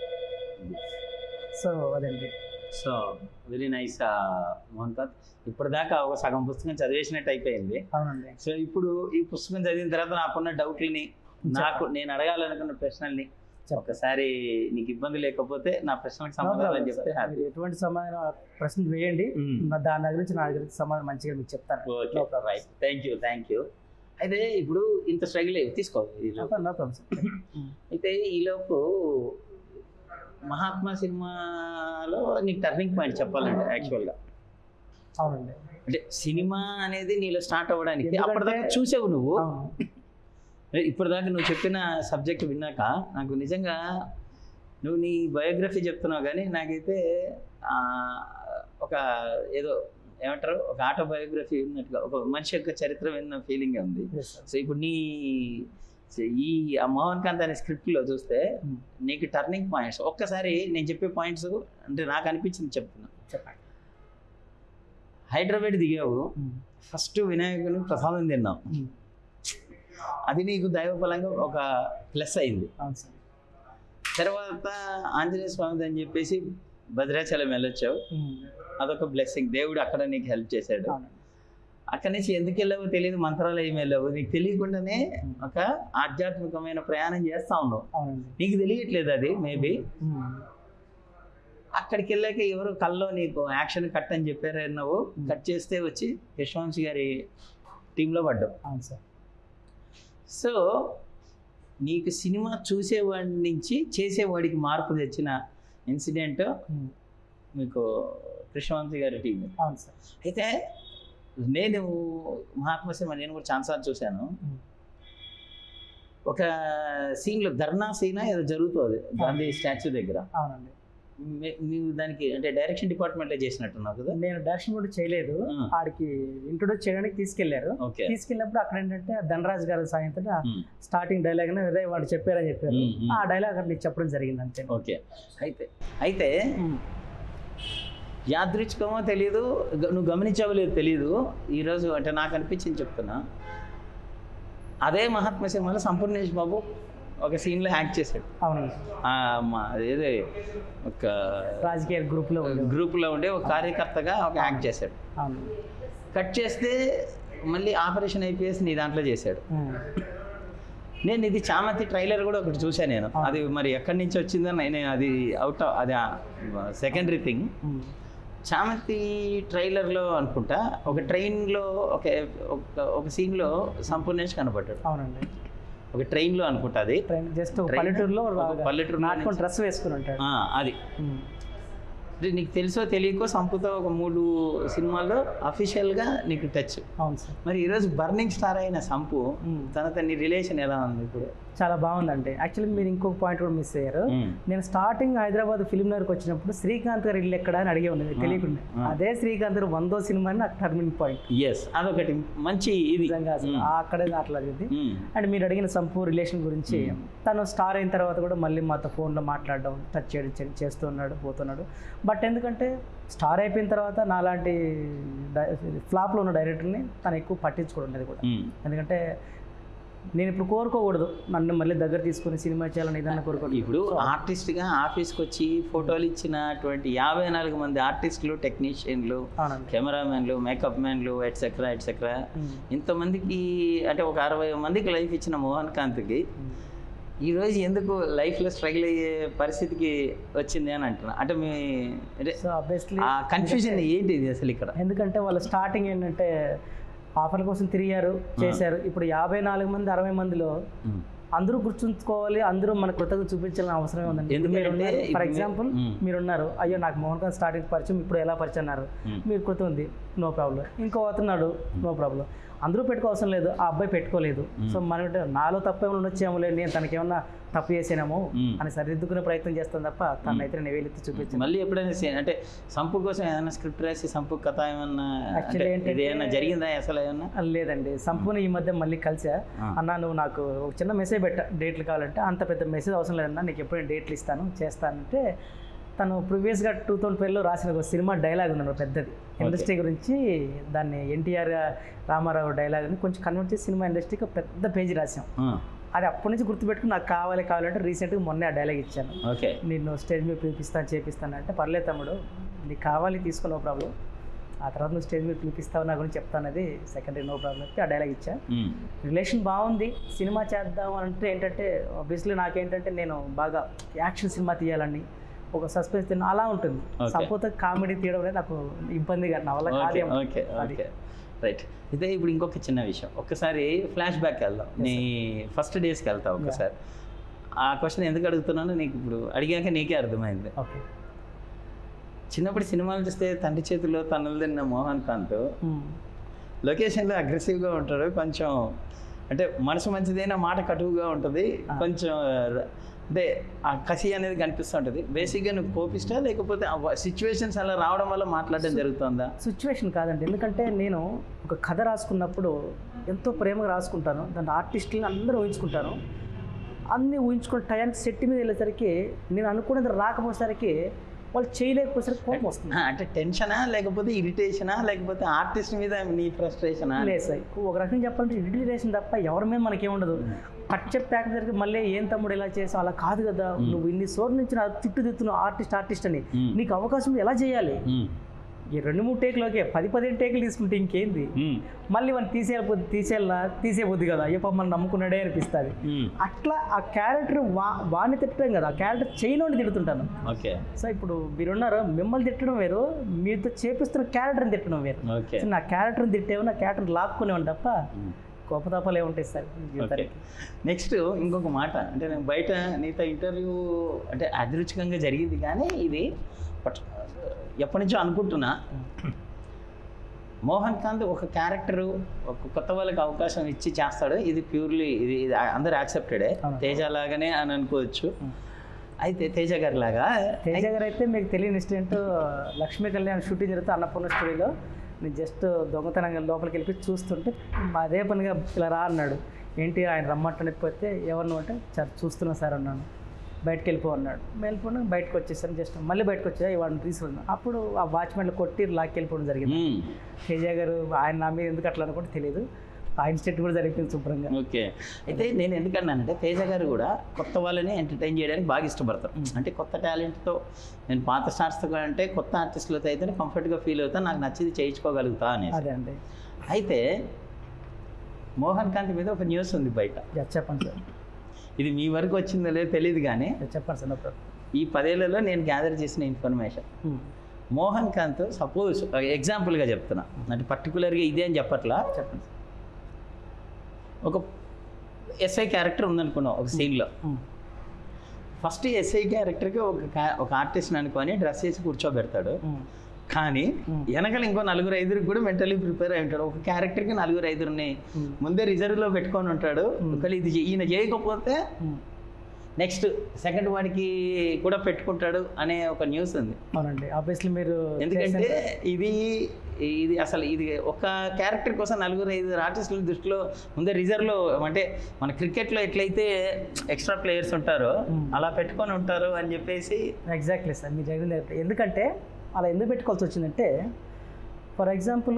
సో అదండి so very nice Mohan Kanth ఇప్పటిదాకా ఒక సగం పుస్తకం చదివేసినట్టు అయిపోయింది అవునండి సో ఇప్పుడు ఈ పుస్తకం చదివిన తర్వాత నాకున్న డౌట్లని నాకు నేను అడగాలనుకున్న ప్రశ్నల్ని ఒకసారి నీకు ఇబ్బంది లేకపోతే నా ప్రశ్నలకు No problem, సమాధానం చెప్తే sir. హ్యాపీ మీరు ఎటువంటి సమాధానం ప్రశ్న వేయండి నా- దాని దగ్గర నుంచి నా దగ్గర నుంచి సమాధానం మంచిగా మీకు చెప్తాను okay No problem. Right thank you thank you అయితే ఇప్పుడు ఇంత స్ట్రగుల్ తీసుకో ఈలోపు. నో ప్రాబ్లం సార్ అయితే ఈలోపు మహాత్మా సినిమాలో నీకు టర్నింగ్ పాయింట్ చెప్పాలంటే యాక్చువల్గా అవునండి అంటే సినిమా అనేది నీలో స్టార్ట్ అవ్వడానికి ఎందుకంటే- అప్పటిదాకా చూసావు నువ్వు అవును ఇప్పటిదాకా నువ్వు చెప్పిన సబ్జెక్ట్ విన్నాక నాకు నిజంగా నువ్వు నీ బయోగ్రఫీ చెప్తున్నావు కానీ నాకైతే ఆ, ఒక ఏదో ఏమంటారు ఒక ఆటోబయోగ్రఫీ ఉన్నట్టుగా ఒక మనిషి యొక్క చరిత్ర విన్న ఫీలింగ్ ఉంది Yes, sir. సో ఇప్పుడు నీ సో ఈ ఆ మోహన్ కాంత్ అనే స్క్రిప్ట్లో చూస్తే Hmm. నీకు టర్నింగ్ పాయింట్స్ ఒక్కసారి నేను చెప్పే పాయింట్స్ అంటే నాకు అనిపించింది చెప్తున్నా చెప్పండి హైదరాబాద్ దిగావు ఫస్ట్ వినాయకుని ప్రసాదం తిన్నావు అది నీకు దైవఫలంగా ఒక ప్లస్ అయింది అవును సార్ తర్వాత ఆంజనేయ స్వామిది అని చెప్పేసి భద్రాచలం వెళ్ళొచ్చావు ఉమ్. అదొక బ్లెస్సింగ్ దేవుడు అక్కడ నీకు హెల్ప్ చేశాడు అవునండి అక్కడి నుంచి ఎందుకు వెళ్ళావో తెలియదు మంత్రాలయం వెళ్ళావు నీకు తెలియకుండానే ఒక ఆధ్యాత్మికమైన ప్రయాణం చేస్తా ఉన్నావు అవునండి నీకు తెలియట్లేదు అది మేబీ ఉమ్. అక్కడికి వెళ్ళాక ఎవరు కల్లో నీకు యాక్షన్ కట్ అని చెప్పారు నువ్వు కట్ చేస్తే వచ్చి యశ్వంశ్ గారి టీంలో పడ్డావు అవును సార్ సో నీకు సినిమా చూసేవాడి నుంచి చేసేవాడికి మార్పు తెచ్చిన ఇన్సిడెంట్ ఉమ్. మీకు కృష్ణవంశీ గారి టీం అవును సార్ అయితే నేను మహాత్మ సినిమా నేను కూడా ఛాన్సార్లు చూశాను ఉమ్. ఒక సీన్లో ధర్నా సీన్ ఏదో జరుగుతుంది గాంధీ స్టాచ్యూ దగ్గర అవునండి మీ- నీవు దానికి అంటే డైరెక్షన్ డిపార్ట్మెంట్లో చేసినట్టున్నావు కదా నేను డైరెక్షన్ కూడా చేయలేదు ఆ. ఆడికి ఇంట్రొడ్యూస్ చేయడానికి తీసుకెళ్లారు ఓకే తీసుకెళ్ళినప్పుడు అక్కడ ఏంటంటే ధనరాజ్ గారి సాయంతో ఉమ్. స్టార్టింగ్ డైలాగ్ అదే వాడు చెప్పారని చెప్పారు ఉమ్, ఉమ్. ఆ డైలాగ్ అక్కడ నీకు చెప్పడం జరిగింది అంతే ఓకే అయితే అయితే ఉమ్. యాదృచ్ఛికమో తెలియదు గ- నువ్వు గమనించావో లేదు తెలియదు ఈరోజు అంటే నాకు అనిపించింది చెప్తున్నా అదే మహాత్మ సినిమాలో సంపూర్ణేష్ బాబు ఒక సీన్లో యాక్ట్ చేశాడు అవునండి ఆ, మా ఏదే ఒక రాజకీయ గ్రూప్ లో ఉండేవాడు. గ్రూప్లో ఉండే ఒక కార్యకర్తగా ఒక యాక్ట్ చేశాడు అవును కట్ చేస్తే మళ్ళీ ఆపరేషన్ అయిపోయేసి నీ దాంట్లో చేశాడు ఉమ్. నేను ఇది చామంతి ట్రైలర్ కూడా ఒకటి చూశాను నేను అది మరి ఎక్కడి నుంచి వచ్చిందని నేను అది అవుట్ అది సెకండరీ థింగ్ ఉమ్. చామంతి ట్రైలర్లో అనుకుంటా ఒక ట్రైన్లో ఒక ఒక- ఒక సీన్లో సంపూర్ణేష్ కనపడ్డాడు అవునండి ఒక ట్రైన్లో అనుకుంటా అది ట్రైన్ జస్ట్ Train? పల్లెటూరులో ఒక పల్లెటూరులో నాటుకొని నుంచి- డ్రెస్ వేసుకుని ఉంటాడు ఆ, అది ఉమ్. అంటే నీకు తెలుసో తెలియకో సంపుతో ఒక మూడు సినిమాల్లో అఫీషియల్గా నీకు టచ్ అవును సార్ మరి ఈరోజు బర్నింగ్ స్టార్ అయిన సంపు ఉమ్. తనతో నీ రిలేషన్ ఎలా ఉంది ఇప్పుడు చాలా బాగుందండి యాక్చువల్లీ మీరు ఇంకొక పాయింట్ కూడా మిస్ అయ్యారు ఉమ్. నేను స్టార్టింగ్ హైదరాబాద్ ఫిల్మ్ నగర్కి వచ్చినప్పుడు శ్రీకాంత్ గారు ఇల్లు ఎక్కడ అని అడిగే ఉన్నది తెలియకుండా ఆ. అదే శ్రీకాంత్ గారు వందో సినిమా అని నాకు టర్నింగ్ పాయింట్ ఎస్ అదొకటి మంచి ఇది నిజంగా అసలు ఉమ్. ఆ అక్కడే అట్లాగింది ఉమ్. అండ్ మీరు అడిగిన సంపూ రిలేషన్ గురించి తను స్టార్ అయిన తర్వాత కూడా మళ్ళీ మాతో ఫోన్లో మాట్లాడడం టచ్ చేయడం చే- చేస్తున్నాడు పోతున్నాడు బట్ ఎందుకంటే స్టార్ అయిపోయిన తర్వాత నాలాంటి ఫ్లాప్లో ఉన్న డైరెక్టర్ని తను ఎక్కువ పట్టించుకోవడం ఉండేది కూడా ఉమ్. ఎందుకంటే నేను ఇప్పుడు కోరుకోకూడదు నన్ను మళ్ళీ దగ్గర తీసుకుని సినిమా చేయాలని ఏదన్నా కోరుకోవడం ఇప్పుడు ఆర్టిస్ట్గా ఆఫీస్కి వచ్చి ఫోటోలు ఇచ్చినటువంటి యాభై నాలుగు మంది ఆర్టిస్టులు టెక్నీషియన్లు అవునండి కెమెరామెన్లు మేకప్ మ్యాన్లు ఎట్సెట్రా ఎట్సెట్రా ఉమ్. ఇంతమందికి అంటే ఒక అరవై మందికి లైఫ్ ఇచ్చిన మోహన్ కాంత్కి ఉమ్. ఈరోజు ఎందుకు లైఫ్లో స్ట్రగుల్ అయ్యే పరిస్థితికి వచ్చింది అని అంటున్నా అంటే మీ అంటే సో ఆబ్వియస్లీ ఆ కన్ఫ్యూజన్ ఏంటి ఇది అసలు ఇక్కడ ఎందుకంటే వాళ్ళ స్టార్టింగ్ ఏంటంటే ఆఫర్ల కోసం తిరిగారు చేశారు ఇప్పుడు యాభై నాలుగు మంది అరవై మందిలో ఉమ్. అందరూ గుర్తుంచుకోవాలి అందరూ మన కృతజ్ఞత చూపించాలని అవసరమే ఉందండి ఎందుకంటే మీరు ఉన్నారు ఇప్పుడు ఫర్ మీరు- ఎగ్జాంపుల్ మ్మ్. మీరు ఉన్నారు అయ్యో నాకు మోహన్ ఖాన్ స్టార్టింగ్ పరిచయం ఇప్పుడు ఎలా పరిచయం అన్నారు మ్మ్. మీరు కృత ఉంది నో ప్రాబ్లం ఇంకో అతన్నాడు నో ప్రాబ్లం అందరూ పెట్టుకోవాల్సిన లేదు ఆ అబ్బాయి పెట్టుకోలేదు సో మనం అంటే నాలో తప్పు ఏమైనా ఉండొచ్చేమో లేదు నేను తనకేమన్నా తప్పు చేసానేమో మ్మ్. అని సరిదిద్దుకునే ప్రయత్నం చేస్తాను తప్ప తనైతే నేను వేలెత్తి చూపించాను మళ్ళీ ఎప్పుడైనా సే- అంటే సంపు కోసం ఏదైనా స్క్రిప్ట్ రాసి సంపు కథ ఏమన్నా Actually అంటే ఏంటంటే- ఇది ఏమన్నా జరిగిందా అసలు ఏమన్నా లేదండి సంపూర్ణ ఈ మధ్య మళ్ళీ కలిసా ఆ. అన్న నువ్వు నాకు ఒక చిన్న మెసేజ్ పెట్ట డేట్లు కావాలంటే అంత పెద్ద మెసేజ్ అవసరం లేదన్నా నీకు ఎప్పుడైనా డేట్లు ఇస్తాను చేస్తానంటే తను ప్రీవియస్గా టూ థౌసండ్ ట్వెల్వ్లో రాసిన ఒక సినిమా డైలాగ్ ఉంది పెద్దది ఇండస్ట్రీ గురించి దాన్ని ఎన్టీఆర్ రామారావు డైలాగ్ని కొంచెం కన్వర్ట్ చేసి సినిమా ఇండస్ట్రీకి ఒక పెద్ద పేజీ రాసాం ఆ, అది అప్పటి నుంచి గుర్తుపెట్టుకుని నాకు కావాలి కావాలంటే రీసెంట్గా మొన్నే ఆ డైలాగ్ ఇచ్చాను ఓకే నేను స్టేజ్ మీద పిలిపిస్తాను చేపిస్తాను అంటే పర్లేదు తమ్ముడు నీకు కావాలి తీసుకుని నో ప్రాబ్లం ఆ తర్వాత నువ్వు స్టేజ్ మీద పిలిపిస్తావు నా గురించి చెప్తాను అనేది సెకండరీ నో ప్రాబ్లం చెప్పి ఆ డైలాగ్ ఇచ్చా ఉమ్, రిలేషన్ బాగుంది సినిమా చేద్దాం అంటే ఏంటంటే ఆబ్వియస్లీ నాకేంటంటే నేను బాగా యాక్షన్ సినిమా తీయాలని ఒక సస్పెన్స్ తిన్న అలా ఉంటుంది Okay. సపోజ్ కామెడీ తీయడం అనేది నాకు ఇబ్బందిగా నా వల్ల ఓకే కాదేమో. ఓకే అది. ఓకే రైట్ ఇదే ఇప్పుడు ఇంకొక చిన్న విషయం ఒక్కసారి ఫ్లాష్ బ్యాక్ వెళ్దాం నీ ఫస్ట్ డేస్కి వెళ్తావు ఒక్కసారి ఆ క్వశ్చన్ ఎందుకు అడుగుతున్నానో నీకు ఇప్పుడు అడిగాక నీకే అర్థమైంది ఓకే చిన్నప్పుడు సినిమాలు చూస్తే తండ్రి చేతిలో తన్నులు తిన్న మోహన్ కాంత్ మ్మ్. లొకేషన్లో అగ్రెసివ్గా ఉంటాడు కొంచెం అంటే మనసు మంచిదైనా మాట కటువుగా ఉంటుంది కొంచెం అంటే ఆ కసి అనేది కనిపిస్తూ ఉంటుంది బేసిక్గా నువ్వు కోపిస్టా లేకపోతే ఆ సిచ్యువేషన్స్ అలా రావడం వల్ల మాట్లాడడం జరుగుతుందా సిచ్యువేషన్ కాదండి ఎందుకంటే నేను ఒక కథ రాసుకున్నప్పుడు ఎంతో ప్రేమగా రాసుకుంటాను దాని ఆర్టిస్టులను అందరూ ఊహించుకుంటాను అన్నీ ఊహించుకున్న టయానికి సెట్ మీద వెళ్ళేసరికి నేను అనుకున్నది రాకపోయేసరికి వాళ్ళు చేయలేకపోయేసరికి కోపం వస్తుంది ఆ, అంటే టెన్షనా లేకపోతే ఇరిటేషనా లేకపోతే ఆర్టిస్ట్ మీద నీ ఫ్రస్ట్రేషనా లేదు సార్ ఒక రకంగా చెప్పాలంటే ఇరిటేషన్ తప్ప ఎవరి మీద మనకేం ఉండదు కట్ చెప్పాక జరిగి మళ్ళీ ఏం తమ్ముడు ఇలా చేసావు అలా కాదు కదా నువ్వు ఇన్ని సోర్ల నుంచి నా చుట్టూ తిత్తున్నావు ఆర్టిస్ట్ ఆర్టిస్ట్ అని మ్మ్. నీకు అవకాశం ఎలా చేయాలి ఉమ్, ఈ రెండు మూడు టేకులోకే పది పదిహేను టేకులు తీసుకుంటే ఇంకేంది ఉమ్, మళ్ళీ మనం తీసేయకపోతే తీసేయాలా తీసేయబోద్ది కదా అయ్యో పాప మనం నమ్ముకున్నాడే అనిపిస్తుంది ఉమ్. అట్లా ఆ క్యారెక్టర్ వా వాడిని తిట్టడం కదా ఆ క్యారెక్టర్ చేయనోని తిడుతుంటాను ఓకే సో ఇప్పుడు మీరున్నారు మిమ్మల్ని తిట్టడం వేరు మీతో చేపిస్తున్న క్యారెక్టర్ని తిట్టడం వేరు ఓకే సో నా క్యారెక్టర్ని తిట్టేవో నా క్యారెక్టర్ లాక్కునేవాడి తప్ప ఉమ్. కోపతాపాలు ఏముంటాయి సార్ ఓకే జీవితానికి నెక్స్ట్ ఇంకొక మాట అంటే నేను బయట నీతో ఇంటర్వ్యూ అంటే అదృచ్ఛికంగా జరిగింది కానీ ఇది బట్ ఎప్పటి నుంచో అనుకుంటున్నా మోహన్ కాంత్ ఒక క్యారెక్టర్ ఒక కొత్త వాళ్ళకి అవకాశం ఇచ్చి చేస్తాడు ఇది ప్యూర్లీ ఇది ఇది అందరు యాక్సెప్టెడే అవును. తేజ లాగానే అని అనుకోవచ్చు అయితే తేజ గారి లాగా తేజ గారు అయితే మీకు తెలియని ఇన్సిడెంట్ లక్ష్మీ కళ్యాణ్ షూటింగ్ జరుగుతూ అన్నపూర్ణ స్టూడియోలో నేను జస్ట్ దొంగతనంగా లోపలికి వెళ్ళి చూస్తుంటే అదే పనిగా ఇలా రా అన్నాడు ఏంటి ఆయన రమ్మంటనిపోతే ఎవరిని అంటే సార్ చూస్తున్నా సార్ అన్నాను బయటకు వెళ్ళిపో అన్నాడు వెళ్ళిపోయినా బయటకు వచ్చేసాను జస్ట్ మళ్ళీ బయటకు వచ్చా వాడిని తీసుకున్నాను అప్పుడు ఆ వాచ్మెన్లు కొట్టి లాక్కి వెళ్ళిపోవడం జరిగింది మ్మ్. తేజ గారు ఆయన నా మీద ఎందుకు అట్లా అనుకుంటే తెలియదు ఆ ఇన్సిడెంట్ కూడా జరిగింది శుభ్రంగా ఓకే అయితే నేను ఎందుకన్నానంటే తేజ గారు కూడా కొత్త వాళ్ళని ఎంటర్టైన్ చేయడానికి బాగా ఇష్టపడతారు అంటే కొత్త టాలెంట్తో నేను పాత స్టార్స్తో అంటే కొత్త ఆర్టిస్టులతో అయితే కంఫర్ట్గా ఫీల్ అవుతా నాకు నచ్చింది చేయించుకోగలుగుతా అని అదే అండి అయితే మోహన్ కాంత్ మీద ఒక న్యూస్ ఉంది బయట యా, చెప్పండి సార్ ఇది మీ వరకు వచ్చిందో లేదో తెలియదు కానీ యా, చెప్పండి సార్ నో ప్రాబ్లం ఈ పదేళ్లలో నేను గ్యాదర్ చేసిన ఇన్ఫర్మేషన్ మోహన్ కాంత్ సపోజ్ ఎగ్జాంపుల్గా చెప్తున్నా అంటే పర్టికులర్గా ఇదే అని చెప్పట్లా చెప్పండి సార్ ఒక ఎస్ఐ క్యారెక్టర్ ఉందనుకున్నాం ఒక సీన్లో ఫస్ట్ ఎస్ఐ క్యారెక్టర్కి ఒక కా- ఒక ఆర్టిస్ట్ని అనుకొని డ్రెస్ వేసి కూర్చోబెడతాడు కానీ Hmm. వెనకాల ఇంకో నలుగురు ఐదుగురికి కూడా మెంటలీ ప్రిపేర్ అయి ఉంటాడు ఒక క్యారెక్టర్కి నలుగురు ఐదుగురిని Hmm. ముందే రిజర్వ్లో పెట్టుకొని ఉంటాడు ఒకవేళ ఇది చే- ఈయన చేయకపోతే నెక్స్ట్ సెకండ్ వాడికి కూడా పెట్టుకుంటాడు అనే ఒక న్యూస్ ఉంది అవునండి ఆబ్వియస్లీ మీరు ఎందుకంటే చేసిన- ఇది ఇది అసలు ఇది ఒక క్యారెక్టర్ కోసం నలుగురు ఐదు ఆర్టిస్టుల దృష్టిలో ముందే రిజర్వ్లో అంటే మన క్రికెట్లో ఎట్లయితే ఎక్స్ట్రా ప్లేయర్స్ ఉంటారో Hmm. అలా పెట్టుకొని ఉంటారు అని చెప్పేసి ఎగ్జాక్ట్లీ సార్ మీరు జరిగింది కరెక్ట్. ఎందుకంటే అలా ఎందుకు పెట్టుకోవాల్సి వచ్చిందంటే ఫర్ ఎగ్జాంపుల్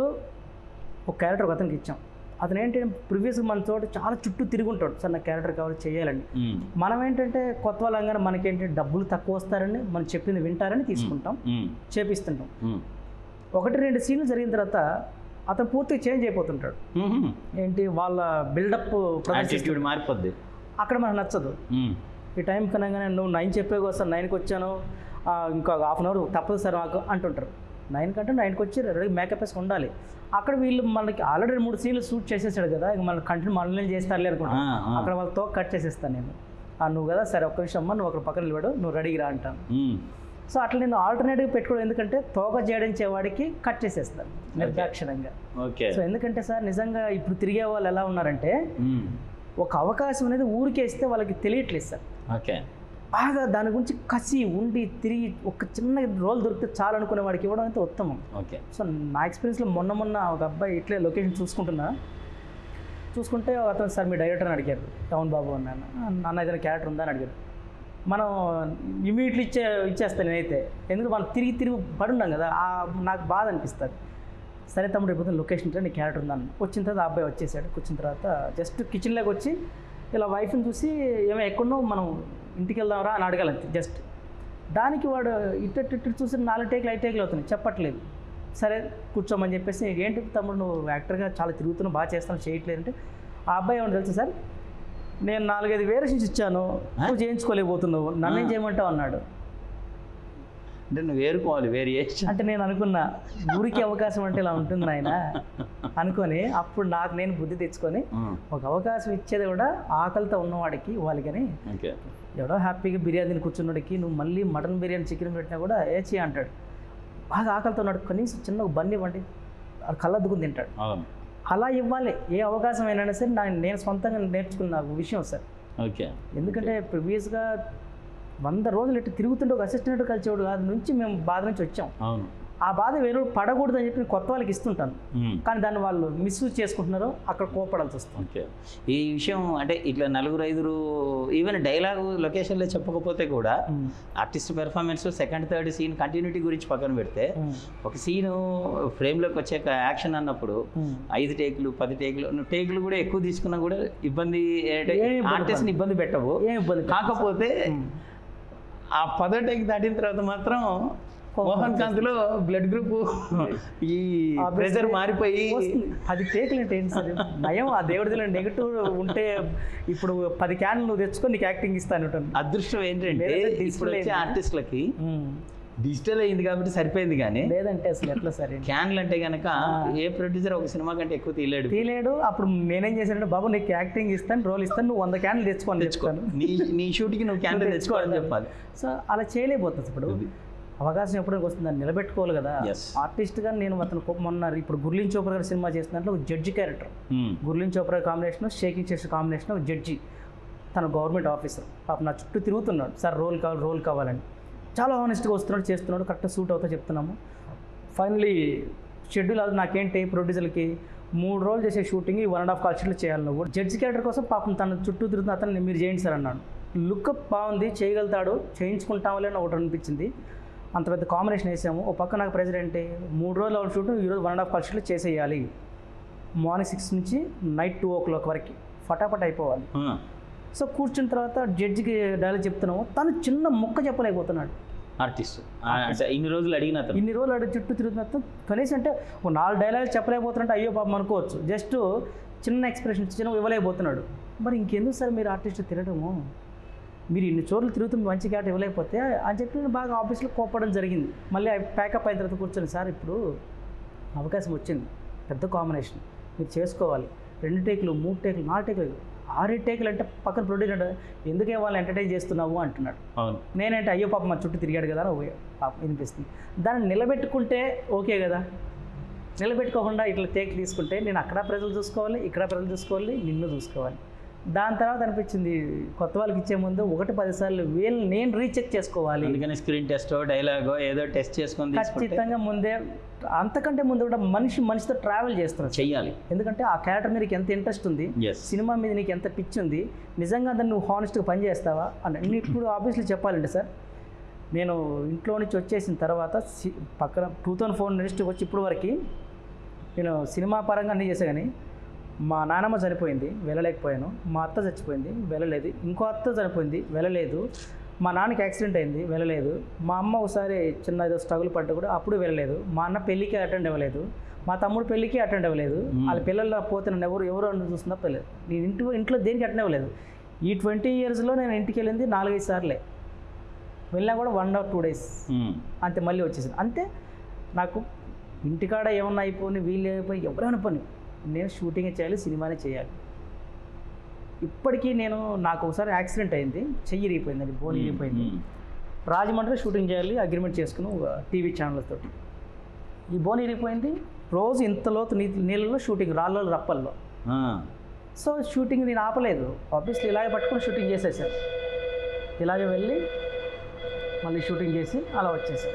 ఒక క్యారెక్టర్ ఒక అతనికి ఇచ్చాం అతను ఏంటంటే ప్రీవియస్ మన చోట చాలా చుట్టూ తిరిగి ఉంటాడు సార్ నా క్యారెక్టర్ కావాలి చేయాలని మ్మ్. మనం ఏంటంటే కొత్త వాళ్ళంగానే మనకేంటి డబ్బులు తక్కువ వస్తారని మనం చెప్పింది వింటారని తీసుకుంటాం మ్మ్. చేపిస్తుంటాం మ్మ్. ఒకటి రెండు సీన్లు జరిగిన తర్వాత అతను పూర్తిగా చేంజ్ అయిపోతుంటాడు మ్మ్. ఏంటి వాళ్ళ బిల్డప్ యాటిట్యూడ్ మారిపోద్ది అక్కడ మనకు నచ్చదు మ్మ్. ఈ టైం కనగానే నువ్వు నైన్ చెప్పే కోసం నైన్కి వచ్చాను ఆ, ఇంకా హాఫ్ అన్ అవర్ తప్పదు సార్ మాకు అంటుంటారు నైన్ కంటే నైన్కి వచ్చి రెడీ మేకప్ వేసుకు ఉండాలి అక్కడ వీళ్ళు మనకి ఆల్రెడీ మూడు సీన్లు షూట్ చేసేసాడు కదా ఇక మన కంటిన్యూ మనల్ని చేస్తారులే అనుకుంటా ఆ, ఆ. అక్కడ వాళ్ళతో కట్ చేసేస్తాను నేను ఆ, నువ్వు కదా సరే ఒక్క నిమిషం అమ్మ నువ్వు అక్కడ పక్కన నిలబడు నువ్వు రెడీగా రా అంటాను మ్మ్. సో అట్లా నేను ఆల్టర్నేటివ్ పెట్టుకోవడం ఎందుకంటే తోక జేడించేవాడికి కట్ చేసేస్తాను నిర్దాక్షిణంగా ఓకే సో ఎందుకంటే సార్ నిజంగా ఇప్పుడు తిరిగే వాళ్ళు ఎలా ఉన్నారంటే మ్మ్. ఒక అవకాశం అనేది ఊరికేస్తే వాళ్ళకి తెలియట్లేదు సార్ ఓకే బాగా దాని గురించి కసి ఉండి తిరిగి ఒక చిన్న రోల్ దొరికితే చాలు అనుకునే వాడికి ఇవ్వడం అయితే ఉత్తమం ఓకే సో నా ఎక్స్పీరియన్స్లో మొన్న మొన్న ఒక అబ్బాయి ఇట్లే లొకేషన్ చూసుకుంటున్నా చూసుకుంటే అతను సార్ మీ డైరెక్టర్ అని అడిగారు టౌన్ బాబు అన్నాను అన్న ఏదైనా క్యారెక్టర్ ఉందా అని అడిగారు మనం ఇమీడియట్లీ ఇచ్చే ఇచ్చేస్తాను నేనైతే ఎందుకు మనం తిరిగి తిరిగి పడున్నాం కదా ఆ నాకు బాధ అనిపిస్తుంది సరే తమ్ముడు రేపు లొకేషన్ ఉంటే నీ క్యారెక్టర్ ఉందన్న వచ్చిన తర్వాత ఆ అబ్బాయి వచ్చేసాడు కూర్చున్న తర్వాత జస్ట్ కిచెన్లోకి వచ్చి ఇలా వైఫ్ని చూసి ఏమో ఎక్కడున్నావు మనం ఇంటికి వెళ్దాంరా అని అడగాలి జస్ట్ దానికి వాడు ఇటు ఇటు ఇటు చూసి నాలుగు టేకులు ఐదు టేకులు అవుతున్నాయి చెప్పట్లేదు సరే కూర్చోమని చెప్పేసి ఏంటి తమ్ముడు నువ్వు యాక్టర్గా చాలా తిరుగుతున్నావు బాగా చేస్తాను చేయట్లేదు అంటే ఆ అబ్బాయి ఏమన్నా తెలుసు సార్ నేను నాలుగైదు వేరియేషన్స్ ఇచ్చాను నువ్వు చేయించుకోలేకపోతున్నావు నన్ను ఏం చేయమంటావు అన్నాడు అంటే నువ్వు వేరుకోవాలి వేరియేషన్ అంటే నేను అనుకున్నా ఊరికి అవకాశం అంటే ఇలా ఉంటుంది ఆయన అనుకొని అప్పుడు నాకు నేను బుద్ధి తెచ్చుకొని ఒక అవకాశం ఇచ్చేది కూడా ఆకలితో ఉన్నవాడికి వాళ్ళకని ఓకే ఎవడో హ్యాపీగా బిర్యానీని కూర్చున్నాడికి నువ్వు మళ్ళీ మటన్ బిర్యానీ చికెన్ పెట్టినా కూడా ఏచి అంటాడు బాగా ఆకలితో ఉన్నాడు కనీసం చిన్న ఒక బన్ని ఇవ్వండి అది కళ్ళద్దుకుని తింటాడు అవును అలా ఇవ్వాలి ఏ అవకాశం అయినా సరే నా నేను సొంతంగా నేర్చుకున్న విషయం సార్ ఓకే ఎందుకంటే ప్రీవియస్గా వంద రోజులు ఇట్లా తిరుగుతుంటే ఒక అసిస్టెంట్ కలిసేవాడు కాదు నుంచి మేము బాధ నుంచి వచ్చాం అవును ఆ బాధ వేరే పడకూడదు అని చెప్పి నేను కొత్త వాళ్ళకి ఇస్తుంటాను మ్మ్. కానీ దాన్ని వాళ్ళు మిస్యూజ్ చేసుకుంటున్నారు అక్కడ కోపడాల్సి వస్తుంది ఓకే ఈ విషయం అంటే ఇట్లా నలుగురు ఐదుగురు ఈవెన్ డైలాగ్ లొకేషన్లో చెప్పకపోతే కూడా artist performance second third scene continuity గురించి పక్కన పెడితే ఒక సీను ఫ్రేమ్లోకి వచ్చాక యాక్షన్ అన్నప్పుడు ఐదు టేకులు పది టేకులు నువ్వు టేకులు కూడా ఎక్కువ తీసుకున్నా కూడా ఇబ్బంది ఏం ఇబ్బంది ఆర్టిస్ట్ని ఇబ్బంది పెట్టవు ఏం ఇబ్బంది పెట్టదు. కాకపోతే ఆ పదో టేక్ దాటిన తర్వాత మాత్రం మోహన్ కాంత్లో బ్లడ్ గ్రూప్ ఈ ప్రెజర్ మారిపోయి వస్తుంది. పది టేకులు అంటే ఏంటి సార్ నయం ఆ దేవుడిలో నెగిటివ్ ఉంటే ఇప్పుడు పది క్యాన్లు నువ్వు తెచ్చుకొని నీకు యాక్టింగ్ ఇస్తాను అంటాను. అదృష్టం ఏంటంటే లేదంటే ఇప్పుడు డిజిటల్ వచ్చే అయింది. ఆర్టిస్టులకి ఉమ్. డిజిటల్ అయింది కాబట్టి సరిపోయింది కానీ లేదంటే అసలు ఎట్లా సరే క్యాన్లు అంటే గనక ఏ ప్రొడ్యూసర్ ఒక సినిమా కంటే ఎక్కువ తీయలేడు తీలేడు అప్పుడు నేనేం చేశానంటే బాబు నీకు యాక్టింగ్ ఇస్తాను రోల్ ఇస్తాను నువ్వు వంద క్యాన్లు తెచ్చుకొని తెచ్చుకోను నీ నీ షూట్కి నువ్వు క్యాన్ తెచ్చుకోవాలని చెప్పాలి సో అలా చేయలేకపోతుంది ఇప్పుడు అవకాశం ఎప్పటికి వస్తుంది దాన్ని నిలబెట్టుకోవాలి కదా Yes. ఆర్టిస్ట్గా నేను అతను మొన్న ఇప్పుడు గుర్లిన్ చోప్రా గారి సినిమా చేసిన దాంట్లో ఒక జడ్జి క్యారెక్టర్ మ్మ్. గుర్లిన్ చోప్రా కాంబినేషన్ షేకింగ్ చేసిన కాంబినేషన్ ఒక జడ్జి తన గవర్నమెంట్ ఆఫీసర్ పాప నా చుట్టూ తిరుగుతున్నాడు సార్ రోల్ కావాలి రోల్ కావాలని చాలా ఆనెస్ట్గా వస్తున్నాడు చేస్తున్నాడు కరెక్ట్గా సూట్ అవుతా చెప్తున్నాము ఫైనలీ షెడ్యూల్ అది నాకేంటి ప్రొడ్యూసర్కి మూడు రోజులు చేసే shooting one and half call షీట్లు చేయాలి నువ్వు జడ్జి క్యారెక్టర్ కోసం పాపం తన చుట్టూ తిరుగుతున్న అతను మీరు చేయండి సార్ అన్నాడు లుక్అప్ బాగుంది చేయగలుగుతాడు చేయించుకుంటామలే అని ఒకటి అనిపించింది అంత పెద్ద కాంబినేషన్ వేసాము ఒక పక్క నాకు ప్రెసిడెంట్ మూడు రోజులు అవుట్ షూట్ ఈరోజు వన్ అండ్ హాఫ్ కాల్ షీట్లు చేసేయాలి మార్నింగ్ సిక్స్ నుంచి నైట్ టూ ఓ క్లాక్ వరకు ఫటాఫట్ అయిపోవాలి ఆ. సో కూర్చున్న తర్వాత జడ్జికి డైలాగ్ చెప్తున్నాము తను చిన్న ముక్క చెప్పలేకపోతున్నాడు ఆర్టిస్ట్ ఆ, అంటే ఇన్ని రోజులు అడిగిన అతను ఇన్ని రోజులు అడిగి చుట్టూ తిరుగుతున్న కనీసం అంటే ఒక నాలుగు డైలాగ్ చెప్పలేకపోతున్నట్టు అయ్యో పాపం అనుకోవచ్చు జస్ట్ చిన్న ఎక్స్ప్రెషన్ చిన్న ఇవ్వలేకపోతున్నాడు మరి ఇంకెందుకు సార్ మీరు ఆర్టిస్ట్ తిరగడము మీరు ఇన్ని చోట్ల తిరుగుతుంది మంచి క్యాట్ ఇవ్వలేకపోతే అని చెప్పి నేను బాగా ఆఫీస్లో కోపడం జరిగింది మళ్ళీ ప్యాకప్ అయిన తర్వాత కూర్చొని సార్ ఇప్పుడు అవకాశం వచ్చింది పెద్ద కాంబినేషన్ మీరు చేసుకోవాలి రెండు టేకులు మూడు టేకులు నాలుగు టేకులు ఆరు టేకులు అంటే పక్కన ప్రొడ్యూసర్ ఎందుకే వాళ్ళు ఎంటర్టైన్ చేస్తున్నావు అంటున్నాడు అవును నేనంటే అయ్యో పాప మా చుట్టూ తిరిగాడు కదా అని ఓ- పాపం వినిపిస్తుంది దాన్ని నిలబెట్టుకుంటే ఓకే కదా నిలబెట్టుకోకుండా ఇట్లా టేక్ తీసుకుంటే నేను అక్కడ ప్రజలు చూసుకోవాలి ఇక్కడ ప్రజలు చూసుకోవాలి నిన్ను చూసుకోవాలి దాని తర్వాత అనిపించింది కొత్త వాళ్ళకి ఇచ్చే ముందు ఒకటి పదిసార్లు వీళ్ళని నేను రీచెక్ చేసుకోవాలి అందుకని స్క్రీన్ టెస్టో డైలాగో ఏదో టెస్ట్ చేసుకొని తీసుకుంటే ఖచ్చితంగా ముందే అంతకంటే ముందు కూడా మనిషి మనిషితో ట్రావెల్ చేస్తున్నారు చెయ్యాలి ఎందుకంటే ఆ క్యారెక్టర్ మీద నీకు ఎంత ఇంట్రెస్ట్ ఉంది ఎస్ సినిమా మీద నీకు ఎంత పిచ్ ఉంది నిజంగా దాన్ని నువ్వు హానెస్ట్గా పని చేస్తావా అని నేను ఇప్పుడు ఆబ్వియస్లీ చెప్పాలంటే సార్ నేను ఇంట్లో నుంచి వచ్చేసిన తర్వాత సి- పక్కన టూ థౌజండ్ ఫోర్ నెక్స్ట్ వచ్చి ఇప్పుడు వరకు నేను సినిమా పరంగా అన్నీ చేసా కానీ మా నాన్నమ్మ చనిపోయింది వెళ్ళలేకపోయాను మా అత్త చచ్చిపోయింది వెళ్ళలేదు ఇంకో అత్త చనిపోయింది వెళ్ళలేదు మా నాన్నకి యాక్సిడెంట్ అయింది వెళ్ళలేదు మా అమ్మ ఒకసారి చిన్న ఏదో స్ట్రగుల్ పడ్డ కూడా అప్పుడు వెళ్ళలేదు మా అన్న పెళ్ళికి అటెండ్ అవ్వలేదు మా తమ్ముడు పెళ్ళికి అటెండ్ అవ్వలేదు వాళ్ళ పిల్లల్లో పోతే నన్ను ఎవరు ఎవరు అని చూస్తున్నా తెలియదు నేను ఇంటి ఇంట్లో దేనికి అటెండ్ అవ్వలేదు ఈ ట్వంటీ ఇయర్స్లో నేను ఇంటికి వెళ్ళింది నాలుగైదు సార్లే వెళ్ళినా కూడా వన్ ఆర్ టూ డేస్ మ్మ్. అంతే మళ్ళీ వచ్చేసింది అంతే నాకు ఇంటికాడ ఏమన్నా అయిపోయి వీళ్ళు అయిపోయి ఎవరైనా పని నేను షూటింగ్ చేయాలి సినిమానే చేయాలి ఇప్పటికీ నేను నాకు ఒకసారి యాక్సిడెంట్ అయింది చెయ్యి ఇరిగిపోయింది అది బోన్ ఇరిగిపోయింది మ్మ్. రాజమండ్రి షూటింగ్ చేయాలి అగ్రిమెంట్ చేసుకుని టీవీ ఛానల్తో ఈ బోన్ ఇరిగిపోయింది రోజు ఇంత లోతు నీ నీళ్ళలో షూటింగ్ రాళ్ళలో రప్పల్లో ఆ. సో షూటింగ్ నేను ఆపలేదు ఆబ్వియస్లీ ఇలాగే పట్టుకొని షూటింగ్ చేసేసాను ఇలాగే వెళ్ళి మళ్ళీ షూటింగ్ చేసి అలా వచ్చేసాను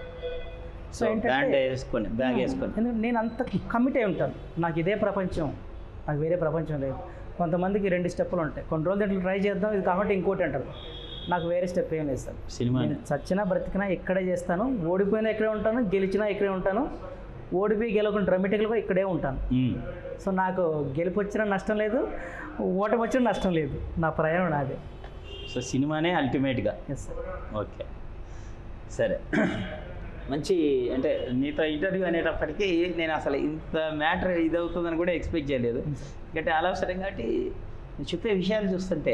సో బ్యాండ్ వేసుకొని బ్యాగ్ వేసుకొని ఎందుకంటే నేను అంత కమిట్ అయి ఉంటాను నాకు ఇదే ప్రపంచం నాకు వేరే ప్రపంచం లేదు కొంతమందికి రెండు స్టెప్పులు ఉంటాయి కొన్ని రోజులు దీంట్లో ట్రై చేద్దాం ఇది కాబట్టి ఇంకోటి అంటారు నాకు వేరే స్టెప్ ఏం లేదు సార్ సినిమా నేను చచ్చినా బ్రతికినా ఇక్కడే చేస్తాను ఓడిపోయినా ఇక్కడే ఉంటాను గెలిచినా ఇక్కడే ఉంటాను ఓడిపోయి గెలవకుండా డ్రమటిక్లు కూడా ఇక్కడే ఉంటాను సో నాకు గెలుపు వచ్చినా నష్టం లేదు ఓటమి వచ్చినా నష్టం లేదు నా ప్రయాణం నాదే సో సినిమానే అల్టిమేట్గా ఎస్ సార్ ఓకే సరే మంచి అంటే నీతో ఇంటర్వ్యూ అనేటప్పటికీ నేను అసలు ఇంత మ్యాటర్ ఇదవుతుందని కూడా ఎక్స్పెక్ట్ చేయలేదు ఎందుకంటే అనవసరం కాబట్టి నువ్వు చెప్పే విషయాలు చూస్తుంటే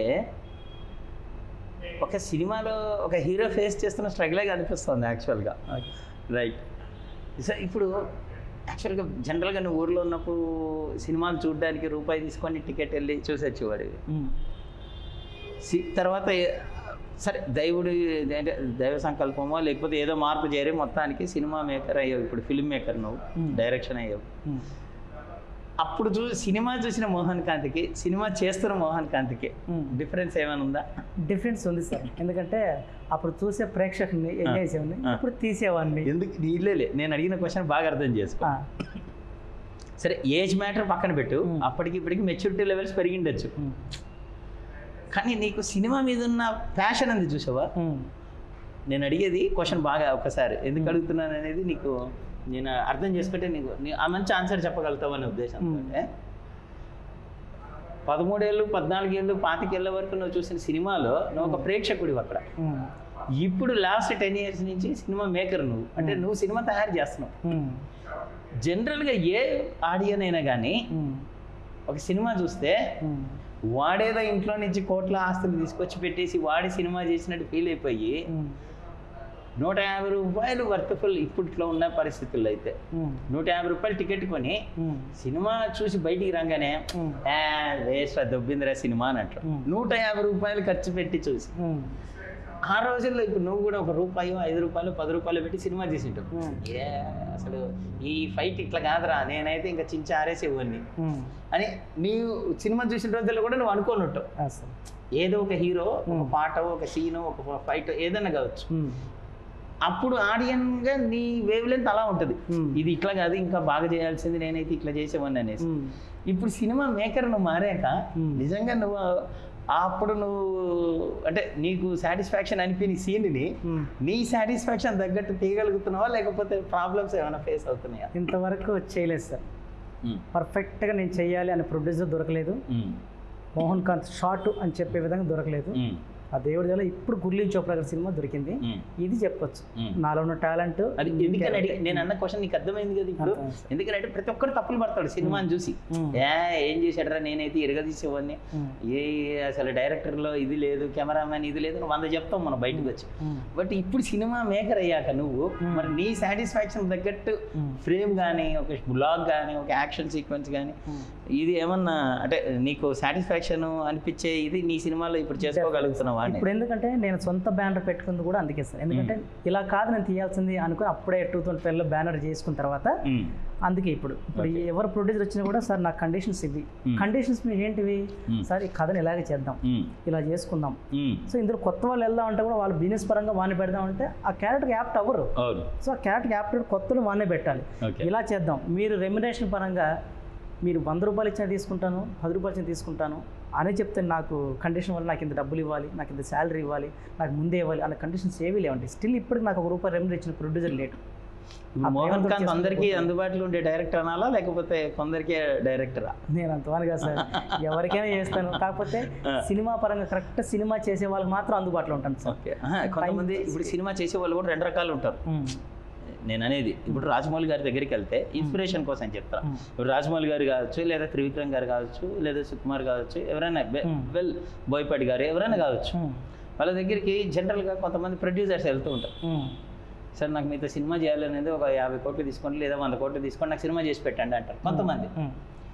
ఒక సినిమాలో ఒక హీరో ఫేస్ చేస్తున్న స్ట్రగులే అనిపిస్తుంది యాక్చువల్గా రైట్ సో ఇప్పుడు యాక్చువల్గా జనరల్గా నువ్వు ఊర్లో ఉన్నప్పుడు సినిమాలు చూడడానికి రూపాయి తీసుకొని టికెట్ వెళ్ళి చూసి వచ్చేవాడివి సి- తర్వాత ఏ- సరే దైవుడు అంటే దైవ సంకల్పమో లేకపోతే ఏదో మార్పు చేరి మొత్తానికి సినిమా మేకర్ అయ్యావు ఇప్పుడు ఫిల్మ్ మేకర్ నువ్వు Hmm. డైరెక్షన్ అయ్యావు అప్పుడు చూ సినిమా చూసిన మోహన్ కాంతికి సినిమా చేస్తున్న మోహన్ కాంతికి ఉమ్. డిఫరెన్స్ ఏమైనా ఉందా డిఫరెన్స్ ఉంది సార్ ఎందుకంటే అప్పుడు చూసే ప్రేక్షకుని ఎంజాయ్ చేసేవాడిని ఆ. ఇప్పుడు తీసేవాడిని ఎందుకు నీళ్ళే నేను అడిగిన క్వశ్చన్ బాగా అర్థం చేసుకో ఆ, సరే ఏజ్ మ్యాటర్ పక్కన పెట్టు ఉమ్. అప్పటికి ఇప్పటికి మెచ్యూరిటీ లెవెల్స్ పెరిగిండొచ్చు ఉమ్, కానీ నీకు సినిమా మీద ఉన్న ప్యాషన్ ఉంది చూసావా ఉమ్, నేను అడిగేది క్వశ్చన్ బాగా ఒకసారి ఎందుకు అడుగుతున్నాను అనేది నీకు నేను అర్థం చేసుకుంటే నీకు నీ- ఆ మంచి ఆన్సర్ చెప్పగలుగుతావు అనే ఉద్దేశంతో పదమూడేళ్ళు పద్నాలుగేళ్ళు పాతికేళ్ళ వరకు నువ్వు చూసిన సినిమాలో నువ్వు ఒక ప్రేక్షకుడివి అక్కడ ఉమ్, ఇప్పుడు లాస్ట్ టెన్ ఇయర్స్ నుంచి సినిమా మేకర్ నువ్వు అంటే నువ్వు సినిమా తయారు చేస్తున్నావు ఉమ్, జనరల్గా ఏ ఆడియన్ అయినా కానీ ఉమ్, ఒక సినిమా చూస్తే ఉమ్, వాడేదో ఇంట్లో నుంచి కోట్ల ఆస్తులు తీసుకొచ్చి పెట్టేసి వాడి సినిమా చేసినట్టు ఫీల్ అయిపోయి ఉమ్, నూట యాభై రూపాయలు వర్త్ఫుల్ ఇప్పట్లో ఉన్న పరిస్థితుల్లో అయితే ఉమ్, నూట యాభై రూపాయలు టికెట్ కొని ఉమ్, సినిమా చూసి బయటికి రాగానే ఉమ్. "ఆ, వేస్ట్ దొబ్బిందిరా సినిమా అని అంటారు ఉమ్. నూట యాభై రూపాయలు ఖర్చు పెట్టి చూసి ఉమ్, ఆ రోజుల్లో ఇప్పుడు నువ్వు కూడా ఒక రూపాయి ఐదు రూపాయలు పది రూపాయలు పెట్టి సినిమా తీసింటావు ఉమ్. ఏ అసలు ఈ ఫైట్ ఇట్లా కాదురా నేనైతే ఇంకా చించి ఆరేసి ఇవ్వండి ఉమ్, అని నీవు సినిమా చూసిన రోజుల్లో కూడా నువ్వు అనుకోనుంటావు అసలు ఏదో ఒక హీరో ఒక ఉమ్. పాట ఒక సీను ఒక ఫైట్ ఏదైనా కావచ్చు ఉమ్, అప్పుడు ఆడియన్గా నీ వేవ్ లెంత్ అలా ఉంటుంది ఉమ్. ఇది ఇట్లా కాదు ఇంకా బాగా చేయాల్సింది నేనైతే ఇట్లా చేసేవాడిని అనేసి ఉమ్, ఇప్పుడు సినిమా మేకర్ నువ్వు మారాక ఉమ్. నిజంగా నువ్వు అప్పుడు నువ్వు అంటే నీకు సాటిస్ఫాక్షన్ అనిపించిన సీన్ని ఉమ్. నీ సాటిస్ఫాక్షన్ తగ్గట్టు తీయగలుగుతున్నావా లేకపోతే ప్రాబ్లమ్స్ ఏమైనా ఫేస్ అవుతున్నాయా ఇంతవరకు చేయలేదు సార్ పర్ఫెక్ట్గా నేను చెయ్యాలి అనే ప్రొడ్యూసర్ దొరకలేదు మోహన్ కాంత్ షార్ట్ అని చెప్పే విధంగా దొరకలేదు ఆ దేవుడి వల్ల ఇప్పుడు గుర్లీ చోప్రా గారి సినిమా దొరికింది ఇది చెప్పొచ్చు మ్మ్. నాలో ఉన్న టాలెంట్ అది ఎందుకని అడిగి నేను అన్న క్వశ్చన్ నీకు అర్థమైంది కదా ఇప్పుడు అర్థమైంది సార్. ఎందుకంటే ప్రతి ఒక్కరు తప్పులు పడతాడు సినిమాని చూసి మ్మ్. ఏ ఏం చేశాడరా నేనైతే ఇరగదీసేవాడిని మ్మ్. ఏ అసలు డైరెక్టర్లో ఇది లేదు కెమెరామ్యాన్ ఇది లేదు అని వంద చెప్తాం మనం బయటకు వచ్చి మ్మ్. బట్ ఇప్పుడు సినిమా మేకర్ అయ్యాక నువ్వు మ్మ్. మరి నీ సాటిస్ఫాక్షన్ తగ్గట్టు మ్మ్. ఫ్రేమ్ కానీ ఒక బ్లాగ్ కానీ ఒక యాక్షన్ సీక్వెన్స్ కానీ మ్మ్. ఇది ఏమన్నా అంటే నీకు సాటిస్ఫాక్షన్ అనిపించే ఇది నీ సినిమాలో ఇప్పుడు చేసుకోగలుగుతున్నావా అని ఇప్పుడు ఎందుకంటే నేను సొంత బ్యానర్ పెట్టుకుంది కూడా అందుకే సార్ ఎందుకంటే ఇలా కాదు నేను తీయాల్సింది అనుకుని అప్పుడే టూ థౌసండ్ ట్వెల్వ్లో బ్యానర్ చేసుకున్న తర్వాత మ్మ్. అందుకే ఇప్పుడు ఇప్పుడు Okay. ఎవరు ప్రొడ్యూసర్ వచ్చినా కూడా సార్ నా కండిషన్స్ ఇవి Hmm. కండిషన్స్ మీ ఏంటివి Hmm. సార్ ఈ కథను ఇలాగే చేద్దాం మ్మ్. ఇలా చేసుకుందాం మ్మ్. సో ఇందులో కొత్త వాళ్ళు వెళ్దాం అంటే కూడా వాళ్ళు బిజినెస్ పరంగా వాడిని పెడదాం అంటే ఆ క్యారెక్టర్ యాప్ట్ అవ్వరు అవును సో ఆ క్యారెక్టర్ యాప్ట్ కొత్తలు వాడినే పెట్టాలి ఓకే ఇలా చేద్దాం మీరు రెమ్యునేషన్ పరంగా మీరు వంద రూపాయలు ఇచ్చినా తీసుకుంటాను పది రూపాయలు ఇచ్చినా తీసుకుంటాను అని చెప్తే నాకు కండిషన్ వల్ల నాకు ఇంత డబ్బులు ఇవ్వాలి నాకు ఇంత శాలరీ ఇవ్వాలి నాకు ముందే ఇవ్వాలి అనే కండిషన్స్ ఏవీ లేవండి స్టిల్ ఇప్పటికి నాకు ఒక రూపాయి రెమ్యునర్ ఇచ్చిన ప్రొడ్యూసర్ లేటు ఇప్పుడు ఆ మోహన్ ప్రేమతో కాంత్ అందరికీ చేసుకుంటూ అందుబాటులో ఉండే డైరెక్టర్ అనాలా లేకపోతే కొందరికే డైరెక్టరా నేను అంతవానిగా సార్ ఎవరికైనా చేస్తాను కాకపోతే ఆ. సినిమా పరంగా కరెక్ట్ సినిమా చేసే వాళ్ళకి మాత్రం అందుబాటులో ఉంటాను సార్ ఓకే కొంతమంది ఇప్పుడు సినిమా చేసే వాళ్ళు కూడా రెండు రకాలు ఉంటారు ఉమ్. నేను అనేది ఇప్పుడు రాజమౌళి గారి దగ్గరికి వెళ్తే ఇన్స్పిరేషన్ కోసం చెప్తాను Hmm. ఇప్పుడు రాజమౌళి గారు కావచ్చు లేదా త్రివిక్రమ్ గారు కావచ్చు లేదా సుకుమార్ కావచ్చు ఎవరైనా Hmm. వెల్ బోయపాటి గారు ఎవరైనా కావచ్చు ఉమ్. వాళ్ళ దగ్గరికి జనరల్గా కొంతమంది ప్రొడ్యూసర్స్ వెళ్తూ ఉంటారు ఉమ్. సార్ నాకు మీతో సినిమా చేయాలనేది ఒక యాభై కోట్లు తీసుకోండి లేదా వంద కోట్లు తీసుకోండి నాకు సినిమా చేసి పెట్టండి అంటారు కొంతమంది ఉమ్.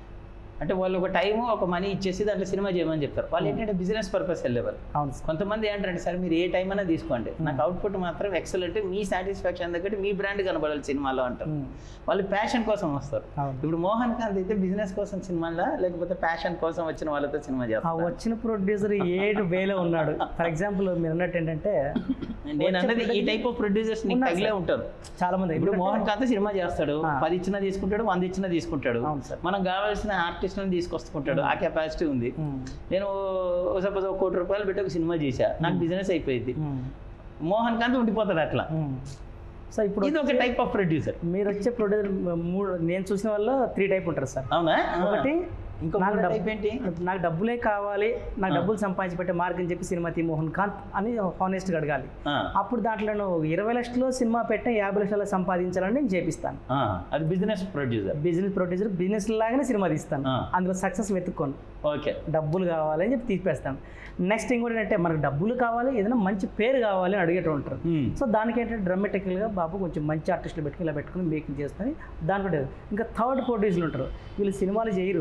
అంటే వాళ్ళు ఒక టైం ఒక మనీ ఇచ్చేసి దాంట్లో సినిమా చేయమని చెప్తారు వాళ్ళు ఏంటంటే బిజినెస్ పర్పస్ వెళ్ళేవారు అవును సార్ కొంతమంది ఏంటంటే సార్ మీరు ఏ టైం అయినా తీసుకోండి నాకు అవుట్పుట్ మాత్రం ఎక్సలెంట్ మీ సాటిస్ఫాక్షన్ దగ్గర మీ బ్రాండ్ కనబడాలి సినిమాలో అంటారు ఉమ్. వాళ్ళు ప్యాషన్ కోసం వస్తారు అవును ఇప్పుడు మోహన్ కాంత్ అయితే బిజినెస్ కోసం సినిమాలా లేకపోతే ప్యాషన్ కోసం వచ్చిన వాళ్ళతో సినిమా ఆ చేస్తారు వచ్చిన ప్రొడ్యూసర్ ఏడు వేలో ఉన్నాడు ఫర్ ఎగ్జాంపుల్ మీరు అన్నట్టు ఏంటంటే నేను అన్నది ఈ టైప్ ఆఫ్ ప్రొడ్యూసర్స్ నీకు ఉన్నారు తగిలే సార్. ఉంటారు చాలా మంది ఇప్పుడు ఎందుకంటే- మోహన్ కాంత్ సినిమా చేస్తాడు ఆ. పది ఇచ్చినా తీసుకుంటాడు వంద ఇచ్చినా తీసుకుంటాడు అవును సార్. మనకు కావాల్సిన ఆర్టిస్ట్లను తీసుకొస్తుంటాడు ఆ కెపాసిటీ ఉంది ఉమ్. నేను సపోజ్ ఒక కోటి రూపాయలు పెట్టి ఒక సినిమా చేశా నాకు బిజినెస్ అయిపోయింది ఉమ్. మోహన్ కాంత్ ఉండిపోతాడు అట్లా ఉమ్. సో ఇప్పుడు ఇది ఒక టైప్ ఆఫ్ ప్రొడ్యూసర్ మీరు వచ్చే ప్రొడ్యూసర్ మూడు నేను చూసిన వాళ్ళు త్రీ టైప్ ఉంటారు సార్ అవునా ఒకటి ఇంకో నాకు మూడో డబ్బు- type ఏంటి నాకు డబ్బులే కావాలి నాకు ఆ. డబ్బులు సంపాదించి పెట్టే మార్గం చెప్పి సినిమా తీ మోహన్ కాంత్ అని హానెస్ట్గా అడగాలి ఆ, అప్పుడు దాంట్లో నువ్వు ఇరవై లక్షలు సినిమా పెట్టే యాభై లక్షలు సంపాదించాలని నేను చేపిస్తాను ఆ, అది business producer business producer business లాగానే సినిమా తీస్తాను ఆ. అందులో సక్సెస్ వెతుక్కోను ఓకే డబ్బులు కావాలి అని చెప్పి తీపేస్తాను నెక్స్ట్ ఇంకోటి ఏంటంటే మనకు డబ్బులు కావాలి ఏదైనా మంచి పేరు కావాలి అని అడిగేటూ ఉంటారు Hmm. సో దానికి ఏంటంటే డ్రమాటికల్గా బాబు కొంచెం మంచి ఆర్టిస్టులు పెట్టుకుని ఇలా పెట్టుకుని మేకింగ్ చేస్తాను దాని కూడా ఇంకా థర్డ్ ప్రొడ్యూసర్లు ఉంటారు వీళ్ళు సినిమాలు చేయరు సినిమా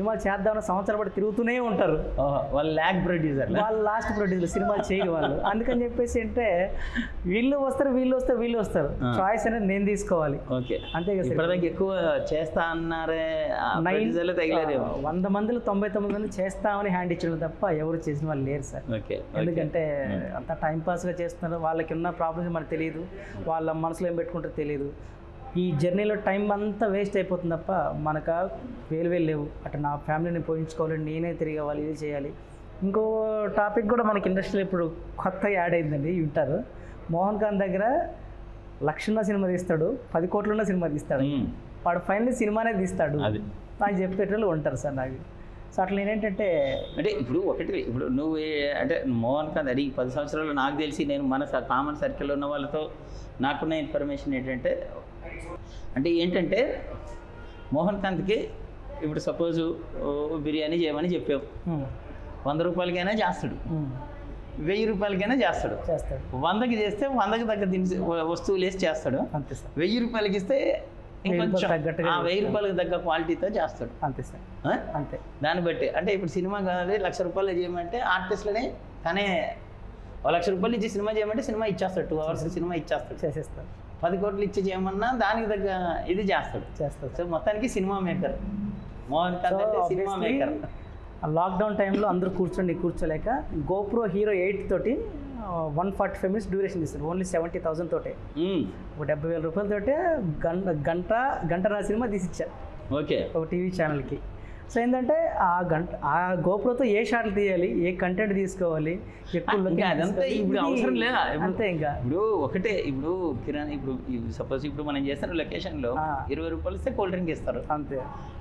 సినిమాలు చేద్దామని సంవత్సరం పాటు తిరుగుతూనే ఉంటారు ఓహో, వాళ్ళు ల్యాగ్ ప్రొడ్యూసర్ వాళ్ళు లాస్ట్ ప్రొడ్యూసర్ సినిమాలు చేయరు వాళ్ళు అందుకని చెప్పేసి అంటే వీళ్ళు వస్తారు వీళ్ళు వస్తారు వీళ్ళు వస్తారు ఆ. చాయిస్ అనేది నేను తీసుకోవాలి ఓకే అంతే కదా సార్. ఇప్పటిదాకా ఎక్కువ చేస్తా అన్నారే నైన్ ప్రొడ్యూసర్లు తగిలేరేమో వంద మందిలో తొంభై తొమ్మిది మంది చేస్తామని హ్యాండ్ ఇచ్చడం తప్ప ఎవరు చేసిన వాళ్ళు లేరు సార్ ఓకే ఎందుకంటే అంత టైం పాస్గా చేస్తున్నారు వాళ్ళకి ఉన్న ప్రాబ్లమ్స్ మనకు తెలియదు వాళ్ళ మనసులో ఏం పెట్టుకుంటారో తెలియదు ఈ జర్నీలో టైం అంతా వేస్ట్ అయిపోతుంది తప్ప మనకు వేలు వేలు లేవు అటు నా ఫ్యామిలీని పోయించుకోవాలి నేనే తిరిగి అవ్వాలి ఇది చేయాలి ఇంకో టాపిక్ కూడా మనకి ఇండస్ట్రీలో ఇప్పుడు కొత్తగా యాడ్ అయిందండి వింటారు మోహన్ ఖాన్ దగ్గర లక్షన్న సినిమా తీస్తాడు పది కోట్లున్న సినిమా తీస్తాడు మ్మ్. వాడు ఫైనల్ సినిమానే తీస్తాడు అది నాకు చెప్పేటోళ్ళు ఉంటారు సార్ నాకు సో అట్లా నేనేంటంటే అంటే ఇప్పుడు ఒకటి ఇప్పుడు నువ్వు ఏ- అంటే మోహన్ కాదు అది పది సంవత్సరాలు నాకు తెలిసి నేను మన కామన్ సర్కిల్లో ఉన్న వాళ్ళతో నాకున్న ఇన్ఫర్మేషన్ ఏంటంటే అంటే ఏంటంటే మోహన్ కాంత్కి ఇప్పుడు సపోజ్ బిర్యానీ చేయమని చెప్పావు ఉమ్, వంద రూపాయలకైనా చేస్తాడు ఉమ్, వెయ్యి రూపాయలకైనా చేస్తాడు చేస్తాడు వందకి చేస్తే వందకి తగ్గ దినుసు వస్తువులు వేసి చేస్తాడు అంతే సార్ వెయ్యి రూపాయలకి ఇస్తే వెయ్యి ఇంకొంచెం రూపాయలు తగ్గట్టుగా ఆ వెయ్యి చేస్తాడు. రూపాయలకు తగ్గ క్వాలిటీతో చేస్తాడు అంతే సార్ ఆ? అంతే దాన్ని బట్టి అంటే ఇప్పుడు సినిమా కావాలి లక్ష రూపాయలు చేయమంటే ఆర్టిస్ట్లనే తనే ఒక లక్ష రూపాయలు ఇచ్చి సినిమా చేయమంటే సినిమా ఇచ్చేస్తాడు టూ అవర్స్ సినిమా ఇచ్చేస్తాడు చేసేస్తాడు పది కోట్లు ఇచ్చి చేయమన్నా దానికి తగ్గ ఇది చేస్తాడు చేస్తాడు సో మొత్తానికి సినిమా మేకర్ మోహన్ కాంత్ అంటే సినిమా మేకర్ లాక్డౌన్ టైంలో అందరూ కూర్చోండి కూర్చోలేక గోప్రో హీరో ఎయిట్ తోటి one forty five minutes duration తీస్తారు ఓన్లీ సెవెంటీ థౌసండ్ తోటే ఒక డెబ్బై వేల రూపాయలతోటే గంట గంట గంట నా సినిమా తీసిచ్చా ఓకే ఒక టీవీ ఛానల్కి సో ఏంటంటే ఆ గంట ఆ గోప్రోతో ఏ షాట్లు తీయాలి ఏ కంటెంట్ తీసుకోవాలి ఎక్కువ ఇంకా location అదంతా తీసుకోవాలి. ఇప్పుడు ఇది- అవసరం లేదా ఇప్పుడు- అంతే ఇంకా ఇప్పుడు ఒకటే ఇప్పుడు కిరాణ్ ఇప్పుడు సపోజ్ ఇప్పుడు మనం చేస్తున్న లొకేషన్లో ఆ. ఇరవై రూపాయలు ఇస్తే కూల్ డ్రింక్ ఇస్తారు అంతే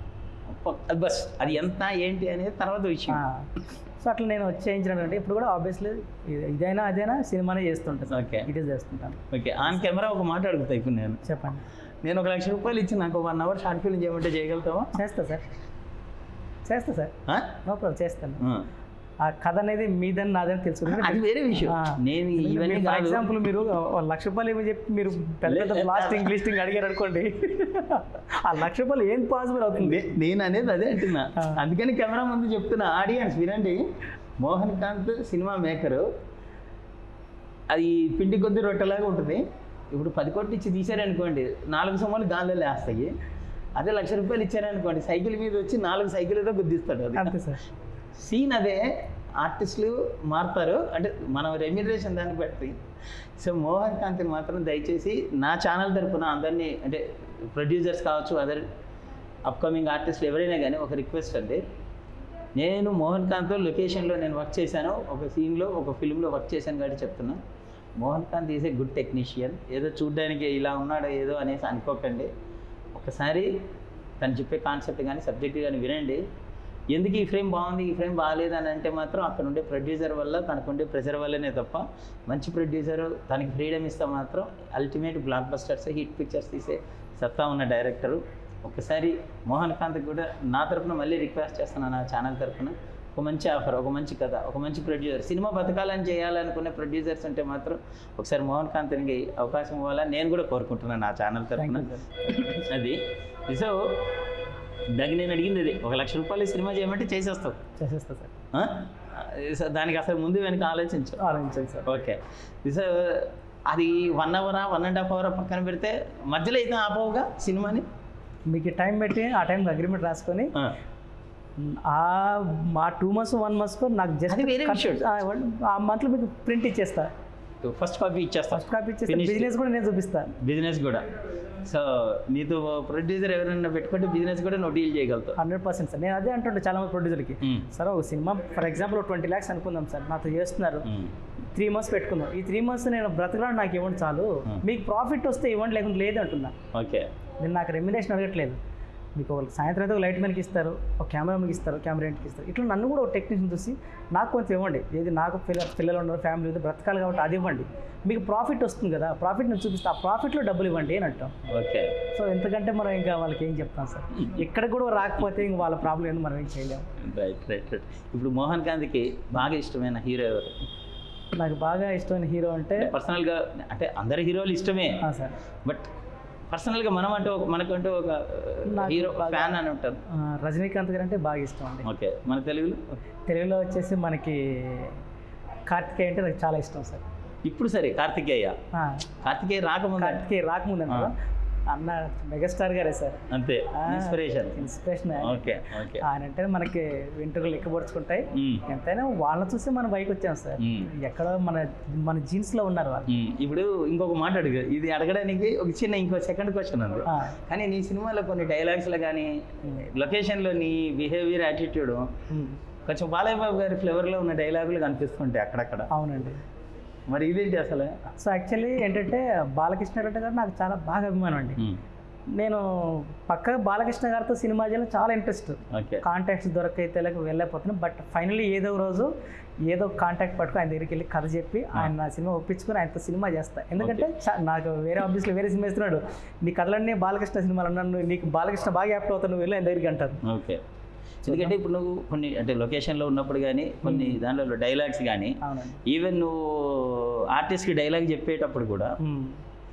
అది బస్ అది ఎంత ఏంటి అనేది తర్వాత విషయం సో అట్లా నేను వచ్చి చేయించినట్టు ఇప్పుడు కూడా ఆబ్వియస్లీ ఇదైనా అదైనా సినిమానే చేస్తుంటాను ఓకే ఇదే చేస్తుంటాను ఓకే ఆన్ కెమెరా ఒక మాట అడుగుతా ఇప్పుడు నేను చెప్పండి నేను ఒక లక్ష రూపాయలు ఇచ్చి నాకు వన్ అవర్ షార్ట్ ఫిల్మ్ చేయమంటే చేయగలుగుతావా చేస్తా సార్ చేస్తా సార్ ఆ? నో ప్రాబ్లం చేస్తాను ఆ. ఆ కథ అనేది మీదని నాదని తెలుసుకుంటాను అది వేరే విషయం ఆ. నేను ఇవన్నీ ఫర్ కాదు ఎగ్జాంపుల్ మీరు ఒక లక్ష రూపాయలు ఏమో చెప్పి మీరు పెద్ద పెద్ద లే- లాస్టింగ్ లిస్టింగ్ అడిగారు అనుకోండి ఆ లక్ష రూపాయలు ఏం పాసిబుల్ అవుతుంది నే- నేను అనేది అదే అంటున్నా ఆ. అందుకని కెమెరా ముందు చెప్తున్నా ఆడియన్స్ వినండి మోహన్ కాంత్ సినిమా మేకరు అది పిండి కొద్ది రొట్టెలాగా ఉంటుంది ఇప్పుడు పది కోట్లు ఇచ్చి తీసారనుకోండి నాలుగు సొమ్మలు గాల్లో లేస్తాయి అదే లక్ష రూపాయలు ఇచ్చారనుకోండి సైకిల్ మీద వచ్చి నాలుగు సైకిల్తో గుద్దిస్తాడు అది అంతే సార్ సీన్ అదే ఆర్టిస్టులు మారుతారు అంటే మనం రెమ్యునరేషన్ దాన్ని బట్టి సో మోహన్ కాంత్ని మాత్రం దయచేసి నా ఛానల్ తరపున అందరినీ అంటే ప్రొడ్యూసర్స్ కావచ్చు అదర్ అప్కమింగ్ ఆర్టిస్టులు ఎవరైనా కానీ ఒక రిక్వెస్ట్ అండి నేను మోహన్ కాంత్తో లొకేషన్లో నేను వర్క్ చేశాను ఒక సీన్లో ఒక ఫిల్మ్లో వర్క్ చేశాను కాబట్టి చెప్తున్నా Mohan Kanth is a good technician ఏదో చూడ్డానికి ఇలా ఉన్నాడో ఏదో అనేసి అనుకోకండి ఒకసారి తను చెప్పే కాన్సెప్ట్ కానీ సబ్జెక్ట్ కానీ వినండి ఎందుకు ఈ ఫ్రేమ్ బాగుంది ఈ ఫ్రేమ్ బాగాలేదు అని అంటే మాత్రం అక్కడ ఉండే ప్రొడ్యూసర్ వల్ల తనకు ఉండే ప్రెషర్ వల్లనే తప్ప మంచి ప్రొడ్యూసర్ తనకి ఫ్రీడమ్ ఇస్తే మాత్రం ultimate blockbusters hit pictures తీసే సత్తా ఉన్న డైరెక్టరు ఒకసారి మోహన్ కాంత్ కూడా నా తరపున మళ్ళీ రిక్వెస్ట్ చేస్తున్నాను నా ఛానల్ తరపున ఒక మంచి ఆఫర్ ఒక మంచి కథ ఒక మంచి ప్రొడ్యూసర్ సినిమా బతకాలని చేయాలనుకునే ప్రొడ్యూసర్స్ ఉంటే మాత్రం ఒకసారి మోహన్ కాంత్కి అవకాశం ఇవ్వాలని నేను కూడా కోరుకుంటున్నాను నా ఛానల్ తరపున అది సో దానికి నేను అడిగింది ఇది ఒక లక్ష రూపాయలు సినిమా చేయమంటే చేసేస్తావు చేసేస్తా సార్ ఆ? సో దానికి అసలు ముందు వెనక ఆలోచించు ఆలోచించండి సార్ ఓకే సో అది వన్ అవరా వన్ అండ్ హాఫ్ అవర్ పక్కన పెడితే మధ్యలో అయితే ఆపవుగా సినిమాని మీకు టైం పెట్టి ఆ టైంకి అగ్రిమెంట్ రాసుకొని ఆ. ఆ మా టూ మంత్స్ వన్ మంత్స్కో నాకు జస్ట్ అది వేరే విషయం. ఆ మంత్లో మీకు ప్రింట్ ఇచ్చేస్తా ఫస్ట్ కాపీ ఇచ్చేస్తా ఫస్ట్ కాపీ ఇచ్చేస్తా Finished. బిజినెస్ కూడా నేను చూపిస్తా బిజినెస్ కూడా సో నీతో ప్రొడ్యూసర్ ఎవరైనా పెట్టుకుంటే బిజినెస్ కూడా నువ్వు డీల్ చేయగలుగుతావు హండ్రెడ్ పర్సెంట్ సార్ నేను అదే అంటుంటే చాలా మంది ప్రొడ్యూసర్కి మ్మ్. సార్ ఒక cinema for example twenty lakhs అనుకుందాం సార్ నాతో చేస్తున్నారు మ్మ్. త్రీ మంత్స్ పెట్టుకుందాం ఈ త్రీ మంత్స్ నేను బ్రతకడానికి నాకు ఇవ్వండి చాలు Hmm. మీకు ప్రాఫిట్ వస్తే ఇవ్వండి లేకుంటే లేదు అంటున్నా ఓకే నేను నాకు రెమ్యునేషన్ అడగట్లేదు మీకు ఒక సాయంత్రం అయితే ఒక లైట్ మ్యాన్కి ఇస్తారు ఒక కెమెరామెన్కి ఇస్తారు కెమెరాకి ఇస్తారు ఇట్లా నన్ను కూడా ఒక టెక్నీషియన్ చూసి నాకు కొంచెం ఇవ్వండి ఏది నాకు పిల్ల పిల్లలు ఉన్నారు ఫ్యామిలీ ఉంది బ్రతకాలి కాబట్టి అది ఇవ్వండి మీకు ప్రాఫిట్ వస్తుంది కదా ప్రాఫిట్ నేను చూపిస్తే ఆ ప్రాఫిట్లో డబ్బులు ఇవ్వండి అని అంటాం ఓకే సో ఎంతకంటే మనం ఇంకా వాళ్ళకి ఏం చెప్తాం సార్ ఇక్కడ కూడా రాకపోతే ఇంక వాళ్ళ ప్రాబ్లం ఏందో మనం ఏం చేయలేము రైట్ రైట్ రైట్ ఇప్పుడు మోహన్ కాంత్కి బాగా ఇష్టమైన హీరో ఎవరు నాకు బాగా ఇష్టమైన హీరో అంటే పర్సనల్గా అంటే అందరి హీరోలు ఇష్టమే ఆ, సార్ బట్ పర్సనల్గా మనం అంటే ఒక మనకంటూ ఒక నాకు హీరో బాగా- ఫ్యాన్ అని ఉంటారు ఆ, రజనీకాంత్ గారు అంటే బాగా ఇష్టం అండి ఓకే మన తెలుగులో తెలుగులో వచ్చేసి మనకి కార్తికేయ అంటే నాకు చాలా ఇష్టం సార్ ఇప్పుడు సరే కార్తికేయ ఆ, కార్తికేయ రాకముందు కార్తికేయ రాకముందు అంటారా? అన్న మెగాస్టార్ గారే సార్ అంతే ఆ, ఇన్స్పిరేషన్ ఇన్స్పిరేషన్ ఓకే ఓకే ఆయన అంటే మనకి వెంట్రుకలు ఎక్కబడుచుకుంటాయి మ్మ్. ఎంతైనా వాళ్ళని చూసి మనం బైక్ వచ్చాం సార్ మ్మ్. ఎక్కడో మన మన జీన్స్ లో ఉన్నారు వాళ్ళు మ్మ్. ఇప్పుడు ఇంకొక మాట అడుగు ఇది అడగడానికి ఒక చిన్న ఇంకో సెకండ్ క్వశ్చన్ ఉంది ఆ, కానీ నీ సినిమాలో కొన్ని డైలాగ్స్లో కానీ లొకేషన్లో నీ బిహేవియర్ యాటిట్యూడ్ మ్మ్. కొంచెం బాలయ్య బాబు గారి ఫ్లేవర్లో ఉన్న డైలాగులు కనిపిస్తుంటాయి అక్కడక్కడ అవునండి మరి ఇదేంటి అసలు సో యాక్చువల్లీ ఏంటంటే బాలకృష్ణ రెడ్డి గారు నాకు చాలా బాగా అభిమానం అండి మ్మ్. నేను పక్కగా బాలకృష్ణ గారితో సినిమా చేయడం చాలా ఇంట్రెస్ట్ ఓకే కాంటాక్ట్స్ దొరకైతే వెళ్ళకపోతున్నాను బట్ ఫైనల్లీ ఏదో ఒక రోజు ఏదో కాంటాక్ట్ పట్టుకుని ఆయన దగ్గరికి వెళ్ళి కథ చెప్పి ఆయన నా సినిమా ఒప్పించుకొని ఆయనతో సినిమా చేస్తా ఎందుకంటే చా- నాకు వేరే ఆఫీస్లో వేరే సినిమా ఇస్తున్నాడు నీ కథలన్నీ బాలకృష్ణ సినిమాలు అన్నాను నీకు బాలకృష్ణ బాగా యాప్ట్ అవుతాను నువ్వు వెళ్ళి ఆయన దగ్గరికి అంటారు ఓకే ఎందుకంటే ఇప్పుడు నువ్వు కొన్ని అంటే లొకేషన్లో ఉన్నప్పుడు కానీ కొన్ని దానిలో డైలాగ్స్ కానీ అవునండి ఈవెన్ నువ్వు ఆర్టిస్ట్కి డైలాగ్ చెప్పేటప్పుడు కూడా మ్మ్.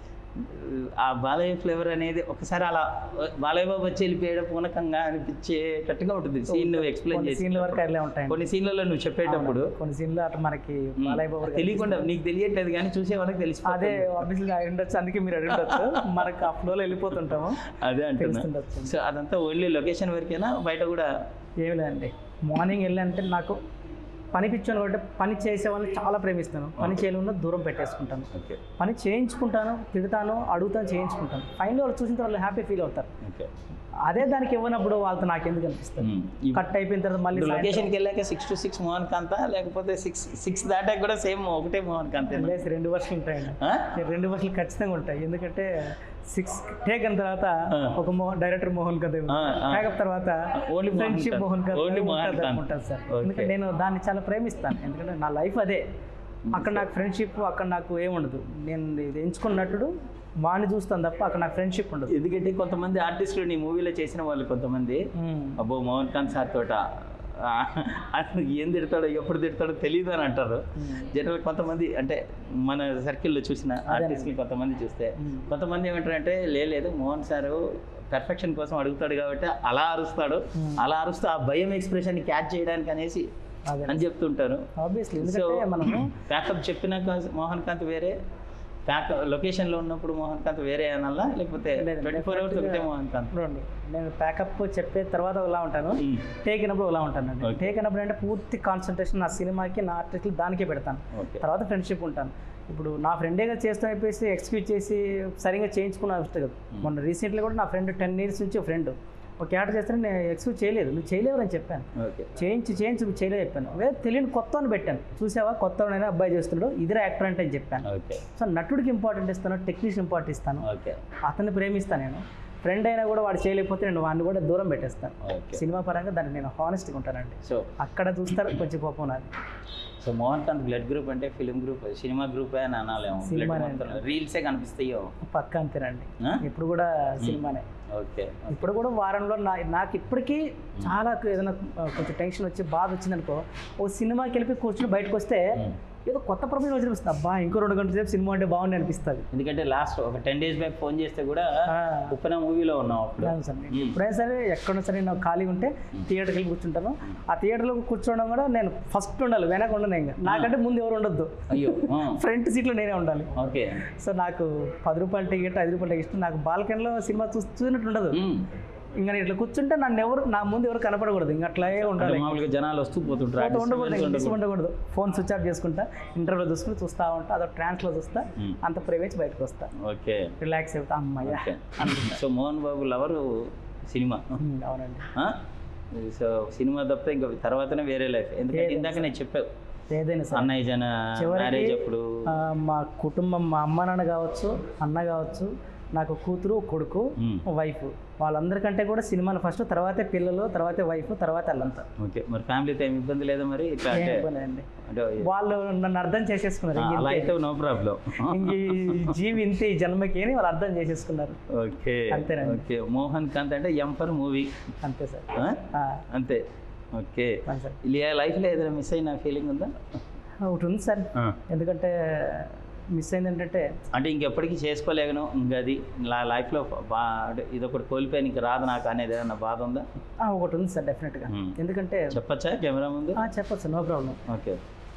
ఆ బాలయ్య ఫ్లేవర్ అనేది ఒకసారి అలా బాలయ్య బాబు వచ్చి వెళ్ళిపోయడం పూనకంగా అనిపించేటట్టుగా ఉంటుంది సీన్ నువ్వు ఎక్స్ప్లెయిన్ కొన్ని చేసి సీన్ల వరకు అట్లే ఉంటాయండి కొన్ని సీన్లలో నువ్వు చెప్పేటప్పుడు కొన్ని సీన్లు అట్లా మనకి మ్మ్. బాలయ్య బాబు గారు తెలియకుండా నీకు తెలియట్లేదు కానీ చూసే వాళ్ళకి తెలిసి అదే ఆఫీస్లో అయి ఉండొచ్చు అందుకే మీరు అడిగి ఉండొచ్చు మనకు ఆ ఫ్లోలో వెళ్ళిపోతుంటాము అదే అంటున్నా తెలుస్తుండొచ్చు సో అదంతా ఓన్లీ లొకేషన్ వరకేనా బయట కూడా ఏమి లేదండి మార్నింగ్ వెళ్ళంటే నాకు పని పిచ్చాను కాబట్టి పని చేసే వాళ్ళని చాలా ప్రేమిస్తాను పని చేయకుండా దూరం పెట్టేసుకుంటాను ఓకే పని చేయించుకుంటాను తిడతాను అడుగుతాను చేయించుకుంటాను ఫైనల్ వాళ్ళు చూసిన తర్వాత హ్యాపీ ఫీల్ అవుతారు ఓకే అదే దానికి ఇవ్వనప్పుడు వాళ్ళతో నాకు ఎందుకు అనిపిస్తుంది కట్ అయిపోయిన తర్వాత మళ్ళీ సాయంత్రం- లొకేషన్కి వెళ్ళాక సిక్స్ టు సిక్స్ మోహన్ కాంత లేకపోతే సిక్స్ సిక్స్ దాటాక కూడా సేమ్ ఒకటే మోహన్ కాంత లేదు, రెండు వర్షాలు ఉంటాయండి రెండు వర్షాలు ఖచ్చితంగా ఉంటాయి ఎందుకంటే సిక్స్ టేక్ అయిన తర్వాత ఆ. ఒక మోహన్ డైరెక్టర్ మోహన్ కథ ఆ, ఆ. ప్యాకప్ తర్వాత Only మోహన్ ఫ్రెండ్షిప్ కాంత్. మోహన్ కథ Only మోహన్ ఉంటుంది కాంత్. ఉంటుంది సార్ Okay. ఎందుకంటే నేను దాన్ని చాలా ప్రేమిస్తాను ఎందుకంటే నా లైఫ్ అదే అక్కడ నాకు ఫ్రెండ్షిప్ అక్కడ నాకు ఏముండదు నేను ఇది ఎంచుకున్న నటుడు వాడిని చూస్తాను తప్ప అక్కడ నాకు ఫ్రెండ్షిప్ ఉండదు ఎందుకంటే కొంతమంది ఆర్టిస్టులు నీ మూవీలో చేసిన వాళ్ళు కొంతమంది మ్మ్. అబ్బో మోహన్ ఖాన్ సార్ తోట ఆ, అతను ఏం తిడతాడో ఎప్పుడు తిడతాడో తెలియదు అని అంటారు జనరల్ కొంతమంది అంటే మన సర్కిల్లో చూసిన ఆర్టిస్ట్ని కొంతమంది చూస్తే మ్మ్. కొంతమంది ఏమంటారంటే "లే, లేదు మోహన్ సారు పర్ఫెక్షన్ కోసం అడుగుతాడు కాబట్టి అలా అరుస్తాడు మ్మ్. అలా అరుస్తూ ఆ భయం ఎక్స్ప్రెషన్ క్యాచ్ చేయడానికి అనేసి అదే అని చెప్తుంటారు ఆబ్వియస్లీ ఎందుకంటే మనము ప్యాకప్ చెప్పినాక మోహన్ కాంత్ వేరే ప్యాక్ లొకేషన్లో ఉన్నప్పుడు మోహన్ కాంత్ వేరే అనాలా లేకపోతే లేదు, ట్వంటీ ఫోర్ అవర్స్ definitely ఒకటే మోహన్ కాంత్ చూడండి నేను ప్యాకప్ చెప్పే తర్వాత ఒకలా ఉంటాను మ్మ్. టేక్ అయినప్పుడు ఒకలా ఉంటానండి Okay. టేక్ అయినప్పుడు అంటే పూర్తి కాన్సన్ట్రేషన్ నా సినిమాకి నా ఆర్టిస్టులు దానికే పెడతాను ఓకే తర్వాత ఫ్రెండ్షిప్ ఉంటాను ఇప్పుడు నా ఫ్రెండేగా చేస్తాం అయిపోయి ఎక్స్క్యూజ్ చేసి సరిగ్గా చేయించుకున్న అవసరం కదా మొన్న రీసెంట్లీ కూడా నా ఫ్రెండ్ టెన్ ఇయర్స్ నుంచి ఫ్రెండ్ ఒక క్యారెక్టర్ చేస్తే నేను ఎక్స్క్యూజ్ చేయలేదు నువ్వు చేయలేవు అని చెప్పాను ఓకే చేయించి చేయించి నువ్వు చేయలేదు చెప్పాను వేరే తెలియని కొత్త అని పెట్టాను చూసావా కొత్త అబ్బాయి చేస్తున్నాడు ఇదిరా యాక్టర్ అంటే అని చెప్పాను ఓకే సో నటుడికి ఇంపార్టెంట్ ఇస్తాను టెక్నీషియన్ ఇంపార్టెంట్ ఇస్తాను ఓకే అతన్ని ప్రేమిస్తాను నేను ఫ్రెండ్ అయినా కూడా వాడు చేయలేకపోతే నేను వాడిని కూడా దూరం పెట్టేస్తాను ఓకే సినిమా పరంగా దాన్ని నేను హానెస్ట్గా ఉంటానండి సో అక్కడ చూస్తారు కొంచెం కోపం నాది so Mohan Kanth blood group అంటే ఫిలిం గ్రూప్ సినిమా గ్రూప్ అని అనాలేమో బ్లడ్ సినిమానే మొత్తం రీల్సే కనిపిస్తాయో పక్క అంతేనండి ఆ? ఇప్పుడు కూడా సినిమానే ఓకే ఇప్పుడు కూడా వారంలో నా నాకు ఇప్పటికీ చాలా ఏదైనా ఆ, కొంచెం టెన్షన్ వచ్చి బాధ వచ్చిందనుకో ఓ సినిమాకి వెళ్ళి కూర్చొని బయటకు వస్తే మ్మ్. ఏదో కొత్త ప్రపంచం వచ్చి అనిపిస్తుంది అబ్బా ఇంకో రెండు గంటల సేపు సినిమా అంటే బాగుంది అనిపిస్తుంది ఎందుకంటే లాస్ట్ ఒక టెన్ డేస్ బ్యాక్ ఫోన్ చేస్తే కూడా ఆ. ఉప్పన మూవీలో ఉన్నాం అప్పుడు అవును సార్ నేను ఎప్పుడైనా సరే ఎక్కడైనా సరే నేను ఖాళీగా ఉంటే థియేటర్కి వెళ్ళి కూర్చుంటాను ఆ థియేటర్లో కూర్చోవడం కూడా నేను ఫస్ట్ ఉండాలి వెనక ఉండను ఇంకా నాకంటే ముందు ఎవరు ఉండొద్దు అయ్యో ఆ. ఫ్రంట్ సీట్లో నేనే ఉండాలి ఓకే సో నాకు పది రూపాయల టికెట్ ఐదు రూపాయల టికెట్ నాకు బాల్కనీలో సినిమా చూ చూసినట్టు ఉండదు మ్మ్. ఇంకా నేను ఇట్లా కూర్చుంటే నన్ను ఎవరు నా ముందు ఎవరు కనపడకూడదు ఇంకా అట్లాగే అంటే ఉండాలి మామూలుగా జనాలు వస్తూ పోతుంటారు ఫోటో ఉండకూడదు artists ఇంకా ఉండకూడదు. ఉండకూడదు ఫోన్ స్విచ్ ఆఫ్ చేసుకుంటా ఇంటర్వ్యూ చూసుకుని చూస్తా ఉంటా అదో ట్రాన్స్లో చూస్తా మ్మ్. అంత ప్రేమించి బయటకు వస్తా ఓకే రిలాక్స్ అవుతా అమ్మయ్య okay so Mohan Babu lover cinema మ్మ్, అవునండి ఆ? సో సినిమా తప్పితే ఇంకా తర్వాతనే వేరే లైఫ్ ఎందుకంటే వేరే ఇందాక నేను చెప్పావు ఏదైనా సరే అన్నయ్య జన చివరికి, మ్యారేజ్ అప్పుడు ఆ, మా కుటుంబం మా అమ్మ నాన్న కావచ్చు అన్న కావచ్చు నాకు కూతురు కొడుకు మ్మ్. వైఫ్ వాళ్ళందరికంటే కూడా సినిమాలు ఫస్ట్ తర్వాతే పిల్లలు తర్వాతే వైఫ్ తర్వాత వాళ్ళంతా ఓకే మరి ఫ్యామిలీతో ఏమి ఇబ్బంది లేదా మరి ఇట్లా ఏం అంటే ఇబ్బంది అండి అంటే వాళ్ళు నన్ను అర్థం చేసేసుకున్నారు ఇంక అలా ఇంతే. అయితే నో ప్రాబ్లం ఇంక ఈ జీవి ఇంతే ఈ జన్మకి అని వాళ్ళు అర్థం చేసేసుకున్నారు ఓకే అంతేనండి. ఓకే మోహన్ కాంత్ అంటే ఎం ఫర్ మూవీ అంతే సార్ ఆ, అంతే ఓకే అవును సార్ ఇలా లైఫ్లో ఏదైనా మిస్ అయిన ఫీలింగ్ ఉందా ఒకటి ఉంది సార్ ఎందుకంటే మిస్ అయింది ఏంటంటే అంటే ఇంకెప్పటికీ చేసుకోలేగను ఇంకా అది నా లైఫ్లో బా అంటే ఇది ఒకటి కోల్పోయి ఇంక రాదు నాకు అనేది ఏమన్నా బాధ ఉందా ఆ, ఒకటి ఉంది సార్ డెఫినెట్గా Hmm. ఎందుకంటే చెప్పచ్చా కెమెరా ముందు ఆ, చెప్పొచ్చు నో ప్రాబ్లం ఓకే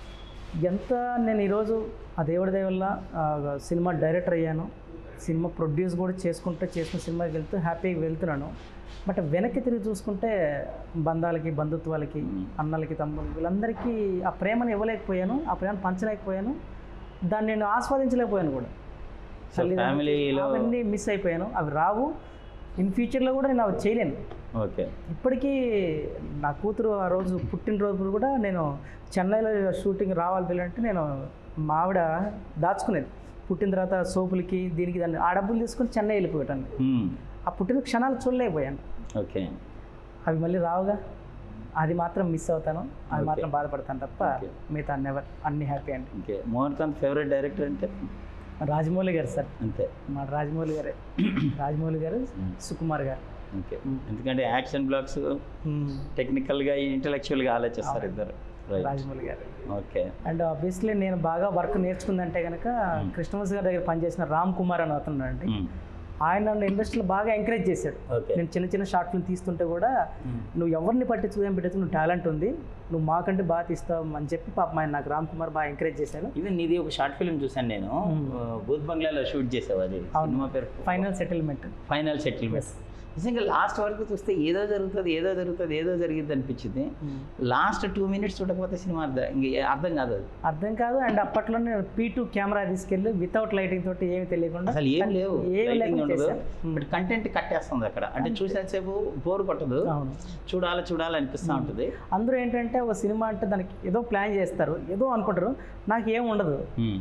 ఎంత నేను ఈరోజు ఆ దేవుడి దయ వల్ల ఆ, సినిమా డైరెక్టర్ అయ్యాను సినిమా ప్రొడ్యూస్ కూడా చేసుకుంటూ చేసుకున్న సినిమాకి వెళ్తూ హ్యాపీగా వెళ్తున్నాను బట్ వెనక్కి తిరిగి చూసుకుంటే బంధాలకి బంధుత్వాలకి Mm. అన్నలకి తమ్ముళ్ళకి వీళ్ళందరికీ ఆ ప్రేమను ఇవ్వలేకపోయాను ఆ ప్రేమను పంచలేకపోయాను దాన్ని నేను ఆస్వాదించలేకపోయాను కూడా సో తల్లిదండ్రులకి ఫ్యామిలీలో అవన్నీ మిస్ అయిపోయాను అవి రావు ఇన్ ఫ్యూచర్లో కూడా నేను అవి చేయలేను ఓకే ఇప్పటికీ నా కూతురు ఆ రోజు పుట్టినరోజు కూడా నేను చెన్నైలో షూటింగ్ రావాలి పిల్లంటే నేను మా ఆవిడ దాచుకునేది పుట్టిన తర్వాత సోపులకి దీనికి దాన్ని ఆ డబ్బులు తీసుకొని చెన్నై వెళ్ళిపోయాను మ్మ్. ఆ పుట్టిన క్షణాలు చూడలేకపోయాను ఓకే అవి మళ్ళీ రావుగా అది మాత్రం మిస్ అవుతాను అది Okay. మాత్రం బాధపడతాను తప్ప Okay. మిగతా నెవర్ అన్ని హ్యాపీ అండి okay Mohan Kanth favourite director అంటే రాజమౌళి గారు సార్ అంతే మా రాజమౌళి గారే రాజమౌళి గారు సుకుమార్ గారు ఓకే మ్మ్. ఎందుకంటే యాక్షన్ బ్లాగ్స్ మ్మ్. టెక్నికల్గా ఇంటలెక్చువల్గా ఆలోచిస్తారు ఇద్దరు రైట్ రాజమౌళి గారు ఓకే అండ్ ఆబ్వియస్లీ నేను బాగా వర్క్ నేర్చుకుందంటే కనుక కృష్ణవంశీ గారి దగ్గర పనిచేసిన రామ్ కుమార్ అని అతను అండి మ్మ్. ఆయన నన్ను ఇండస్ట్రీలో బాగా ఎంకరేజ్ చేశాడు ఓకే నేను చిన్న చిన్న షార్ట్ ఫిల్మ్ తీస్తుంటే కూడా నువ్వు ఎవరిని పట్టించుకు ఏం పెట్టచ్చు నువ్వు టాలెంట్ ఉంది నువ్వు మాకంటే బాగా తీస్తావు అని చెప్పి పాపం ఆయన నాకు రామ్ కుమార్ బాగా ఎంకరేజ్ చేశారు ఇది నీది ఒక షార్ట్ ఫిల్మ్ చూసాను నేను మ్మ్. బూత్ బంగ్లాలో షూట్ చేసావు అది అవును. సినిమా పేరు ఫైనల్ సెటిల్మెంట్ ఫైనల్ సెటిల్మెంట్ నిజంగా లాస్ట్ వరకు చూస్తే ఏదో జరుగుతుంది ఏదో జరుగుతుంది ఏదో జరిగింది అనిపించింది లాస్ట్ టూ మినిట్స్ చూడకపోతే సినిమా అర్థం ఇంక ఏ- అర్థం కాదు అది అర్థం కాదు అండ్ అప్పట్లో నేను పీ టూ కెమెరా తీసుకెళ్ళి వితౌట్ లైటింగ్ తోటి ఏమి తెలియకుండా అసలు ఏం లేవు ఏమి Lighting లేకుండా ఉండదు చేశాను. బట్ కంటెంట్ కట్టేస్తుంది అక్కడ అంటే చూసేసేపు బోర్ కొట్టదు అవును చూడాలి చూడాలి అనిపిస్తూ ఉంటుంది అందరూ ఏంటంటే ఒక సినిమా అంటే దానికి ఏదో ప్లాన్ చేస్తారు ఏదో అనుకుంటారు నాకు ఏం ఉండదు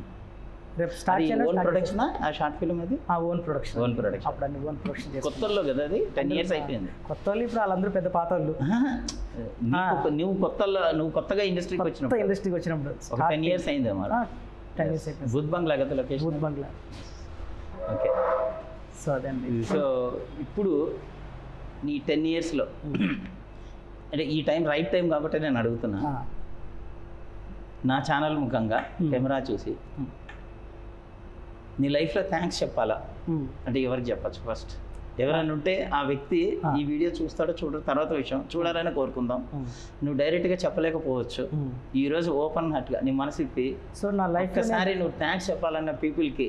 రేపు స్టార్ట్ అది ఓన్ ప్రొడక్షన్ ఆ షార్ట్ ఫిల్మ్ అది ఆ ఓన్ ప్రొడక్షన్ ఓన్ ప్రొడక్షన్ అప్పుడు అన్ని ఓన్ ప్రొడక్షన్ చేసుకుంటాం కొత్తల్లో కదా అది టెన్ ఇయర్స్ అయిపోయింది కొత్త వాళ్ళు ఇప్పుడు వాళ్ళందరూ పెద్ద పాత వాళ్ళు నీకు నువ్వు కొత్తలో నువ్వు కొత్తగా ఇండస్ట్రీకి కొత్త వచ్చినప్పుడు ఇండస్ట్రీకి వచ్చినప్పుడు ఒక టెన్ ఇయర్స్ అయింది మరి టెన్ ఇయర్స్ అయిపోయింది బుద్ధ్ బంగ్లా కదా లొకేషన్ బూత్ బంగ్లా ఓకే సో అదండి సో ఇప్పుడు నీ టెన్ ఇయర్స్లో అంటే ఈ టైం రైట్ టైం కాబట్టి నేను అడుగుతున్నా ఆ, నా ఛానల్ ముఖంగా Hmm. కెమెరా చూసి Hmm. నీ లైఫ్లో థ్యాంక్స్ చెప్పాలా ఉమ్, అంటే ఎవరికి చెప్పచ్చు ఫస్ట్ ఎవరైనా ఉంటే ఆ వ్యక్తి Ah. ఈ వీడియో చూస్తాడో చూడరు తర్వాత విషయం చూడాలని కోరుకుందాం ఉమ్, నువ్వు డైరెక్ట్గా చెప్పలేకపోవచ్చు ఉమ్. ఈ రోజు ఓపెన్ హార్ట్గా నీ మనసు ఇప్పి సో నా లైఫ్ ఒక్కసారి నువ్వు థ్యాంక్స్ చెప్పాలన్న పీపుల్కి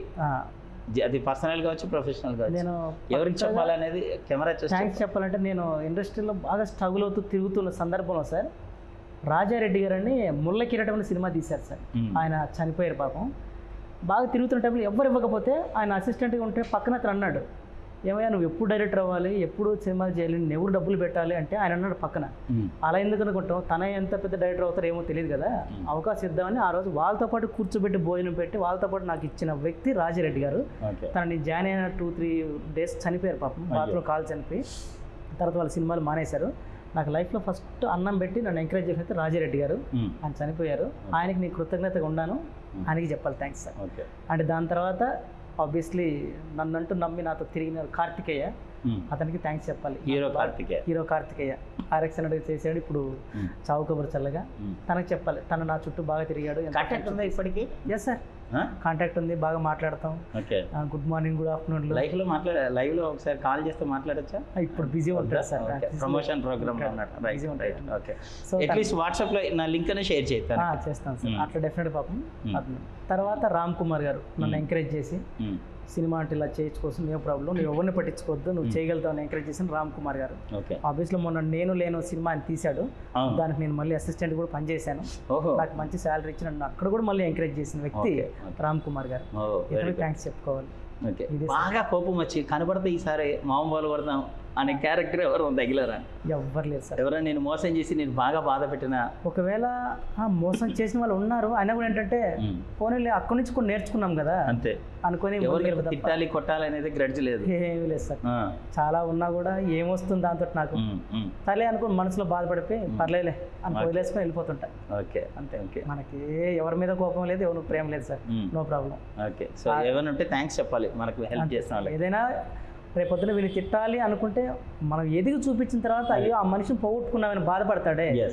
అది పర్సనల్ కావచ్చు ప్రొఫెషనల్ కావచ్చు నేను ఎవరికి చెప్పాలనేది కెమెరా చూసి థ్యాంక్స్ చెప్పాలంటే నేను ఇండస్ట్రీలో బాగా స్ట్రగుల్ అవుతూ తిరుగుతున్న సందర్భంలో సార్ రాజారెడ్డి గారు అని ముళ్ళ కిరీటం అనే సినిమా తీశారు సార్ Hmm. ఆయన చనిపోయారు పాపం బాగా తిరుగుతున్న టైంలో ఎవరు ఇవ్వకపోతే ఆయన అసిస్టెంట్గా ఉంటే పక్కన అతను అన్నాడు ఏమయ్యా నువ్వు ఎప్పుడు డైరెక్టర్ అవ్వాలి ఎప్పుడు సినిమాలు చేయాలి నువ్వు ఎవరు డబ్బులు పెట్టాలి అంటే ఆయన అన్నాడు పక్కన Hmm. అలా ఎందుకు అనుకుంటాం తన ఎంత పెద్ద డైరెక్టర్ అవుతారో ఏమో తెలియదు కదా అవకాశం ఇద్దామని ఆ రోజు వాళ్ళతో పాటు కూర్చోబెట్టి భోజనం పెట్టి వాళ్ళతో పాటు నాకు ఇచ్చిన వ్యక్తి రాజిరెడ్డి గారు ఓకే తనని జాయిన్ అయిన టూ త్రీ డేస్ చనిపోయారు పాపం అయ్యో. బాత్రూమ్ కాల్ చనిపోయి తర్వాత వాళ్ళ సినిమాలు మానేశారు నాకు లైఫ్లో ఫస్ట్ అన్నం పెట్టి నన్ను ఎంకరేజ్ చేసినైతే రాజిరెడ్డి గారు Hmm. ఆయన చనిపోయారు ఆయనకి నీ కృతజ్ఞతగా ఉన్నాను ఆయనకి చెప్పాలి థ్యాంక్స్ సార్ ఓకే అండ్ దాని తర్వాత ఆబ్వియస్లీ నన్నంటూ నమ్మి నాతో తిరిగిన కార్తికేయ Hmm. అతనికి థ్యాంక్స్ చెప్పాలి హీరో కార్తికేయ హీరో కార్తికేయ ఆర్ఎక్సన్ అడిగి చేసాడు ఇప్పుడు Hmm. చావు కబురు చల్లగా Hmm. తనకు చెప్పాలి తను నా చుట్టూ బాగా తిరిగాడు కాంటాక్ట్ ఉందా ఇప్పటికి ఎస్ సార్ కాంటాక్ట్ ఉంది బాగా మాట్లాడతాం okay good morning good afternoon live లో మాట్లాడ లైవ్ లో ఒకసారి కాల్ చేస్తే మాట్లాడచ్చా ఇప్పుడు బిజీ ఉంటాడు సార్ ప్రమోషన్ ప్రోగ్రామ్ Busy ఉంటాడు. ఓకే So, అట్లీస్ట్ వాట్సాప్ లో నా లింక్ అనే షేర్ చేస్తాను ఆ, చేస్తాను సార్ Hmm. అట్లా డెఫినెట్ పాపం Hmm. అతను తర్వాత రామ్ కుమార్ గారు నన్ను ఎంకరేజ్ చేసి Hmm. సినిమా అంటే ఇలా చేయించుకోసం నో ప్రాబ్లం నువ్వు ఎవరిని పట్టించుకోవద్దు నువ్వు Hmm. చేయగలుగుతావు అని ఎంకరేజ్ చేసిన రామ్ కుమార్ గారు ఓకే ఆబ్వియస్లో మొన్న నేను లేను సినిమా అని తీశాడు అవును. దానికి నేను మళ్ళీ అసిస్టెంట్ కూడా పనిచేశాను ఓహో నాకు మంచి శాలరీ ఇచ్చి నన్ను అక్కడ కూడా మళ్ళీ ఎంకరేజ్ చేసిన వ్యక్తి Okay, okay. Ram Kumar garu oh very ఇతనికి థ్యాంక్స్ చెప్పుకోవాలి ఓకే ఇది బాగా కోపం వచ్చి కనపడితే ఈసారి మామూలు కొడతాం అనే క్యారెక్టర్ ఎవరు తగిలరా ఎవ్వరు లేదు సార్ ఎవరైనా నేను మోసం చేసి నేను బాగా బాధ పెట్టిన ఒకవేళ ఆ, మోసం చేసిన వాళ్ళు ఉన్నారు అయినా కూడా ఏంటంటే Hmm. పోనీ అక్కడి నుంచి కూడా నేర్చుకున్నాం కదా అంతే అనుకొని ఎవరికి ముందుకెళ్ళి తప్ప తిట్టాలి కొట్టాలి అనేది గ్రడ్జ్ లేదు ఏమీ లేదు సార్ ఆ. చాలా ఉన్నా కూడా ఏమొస్తుంది దాంతో నాకు ఉమ్, ఉమ్. సర్లే అనుకుని మనసులో బాధపడిపోయి పర్లేదులే అని Okay. వదిలేసుకొని వెళ్ళిపోతుంటా ఓకే అంతే ఓకే మనకి ఏ- ఎవరి మీద కోపం లేదు ఎవరి ప్రేమ లేదు sir Hmm. No problem okay so ఏమైనా ఉంటే థ్యాంక్స్ చెప్పాలి మనకు హెల్ప్ చేసిన వాళ్ళకి ఏదైనా రేపొద్దున వీళ్ళు తిట్టాలి అనుకుంటే మనం ఎదిగి చూపించిన తర్వాత అయ్యో ఆ మనిషిని పోగొట్టుకున్నామని బాధపడతాడే ఎస్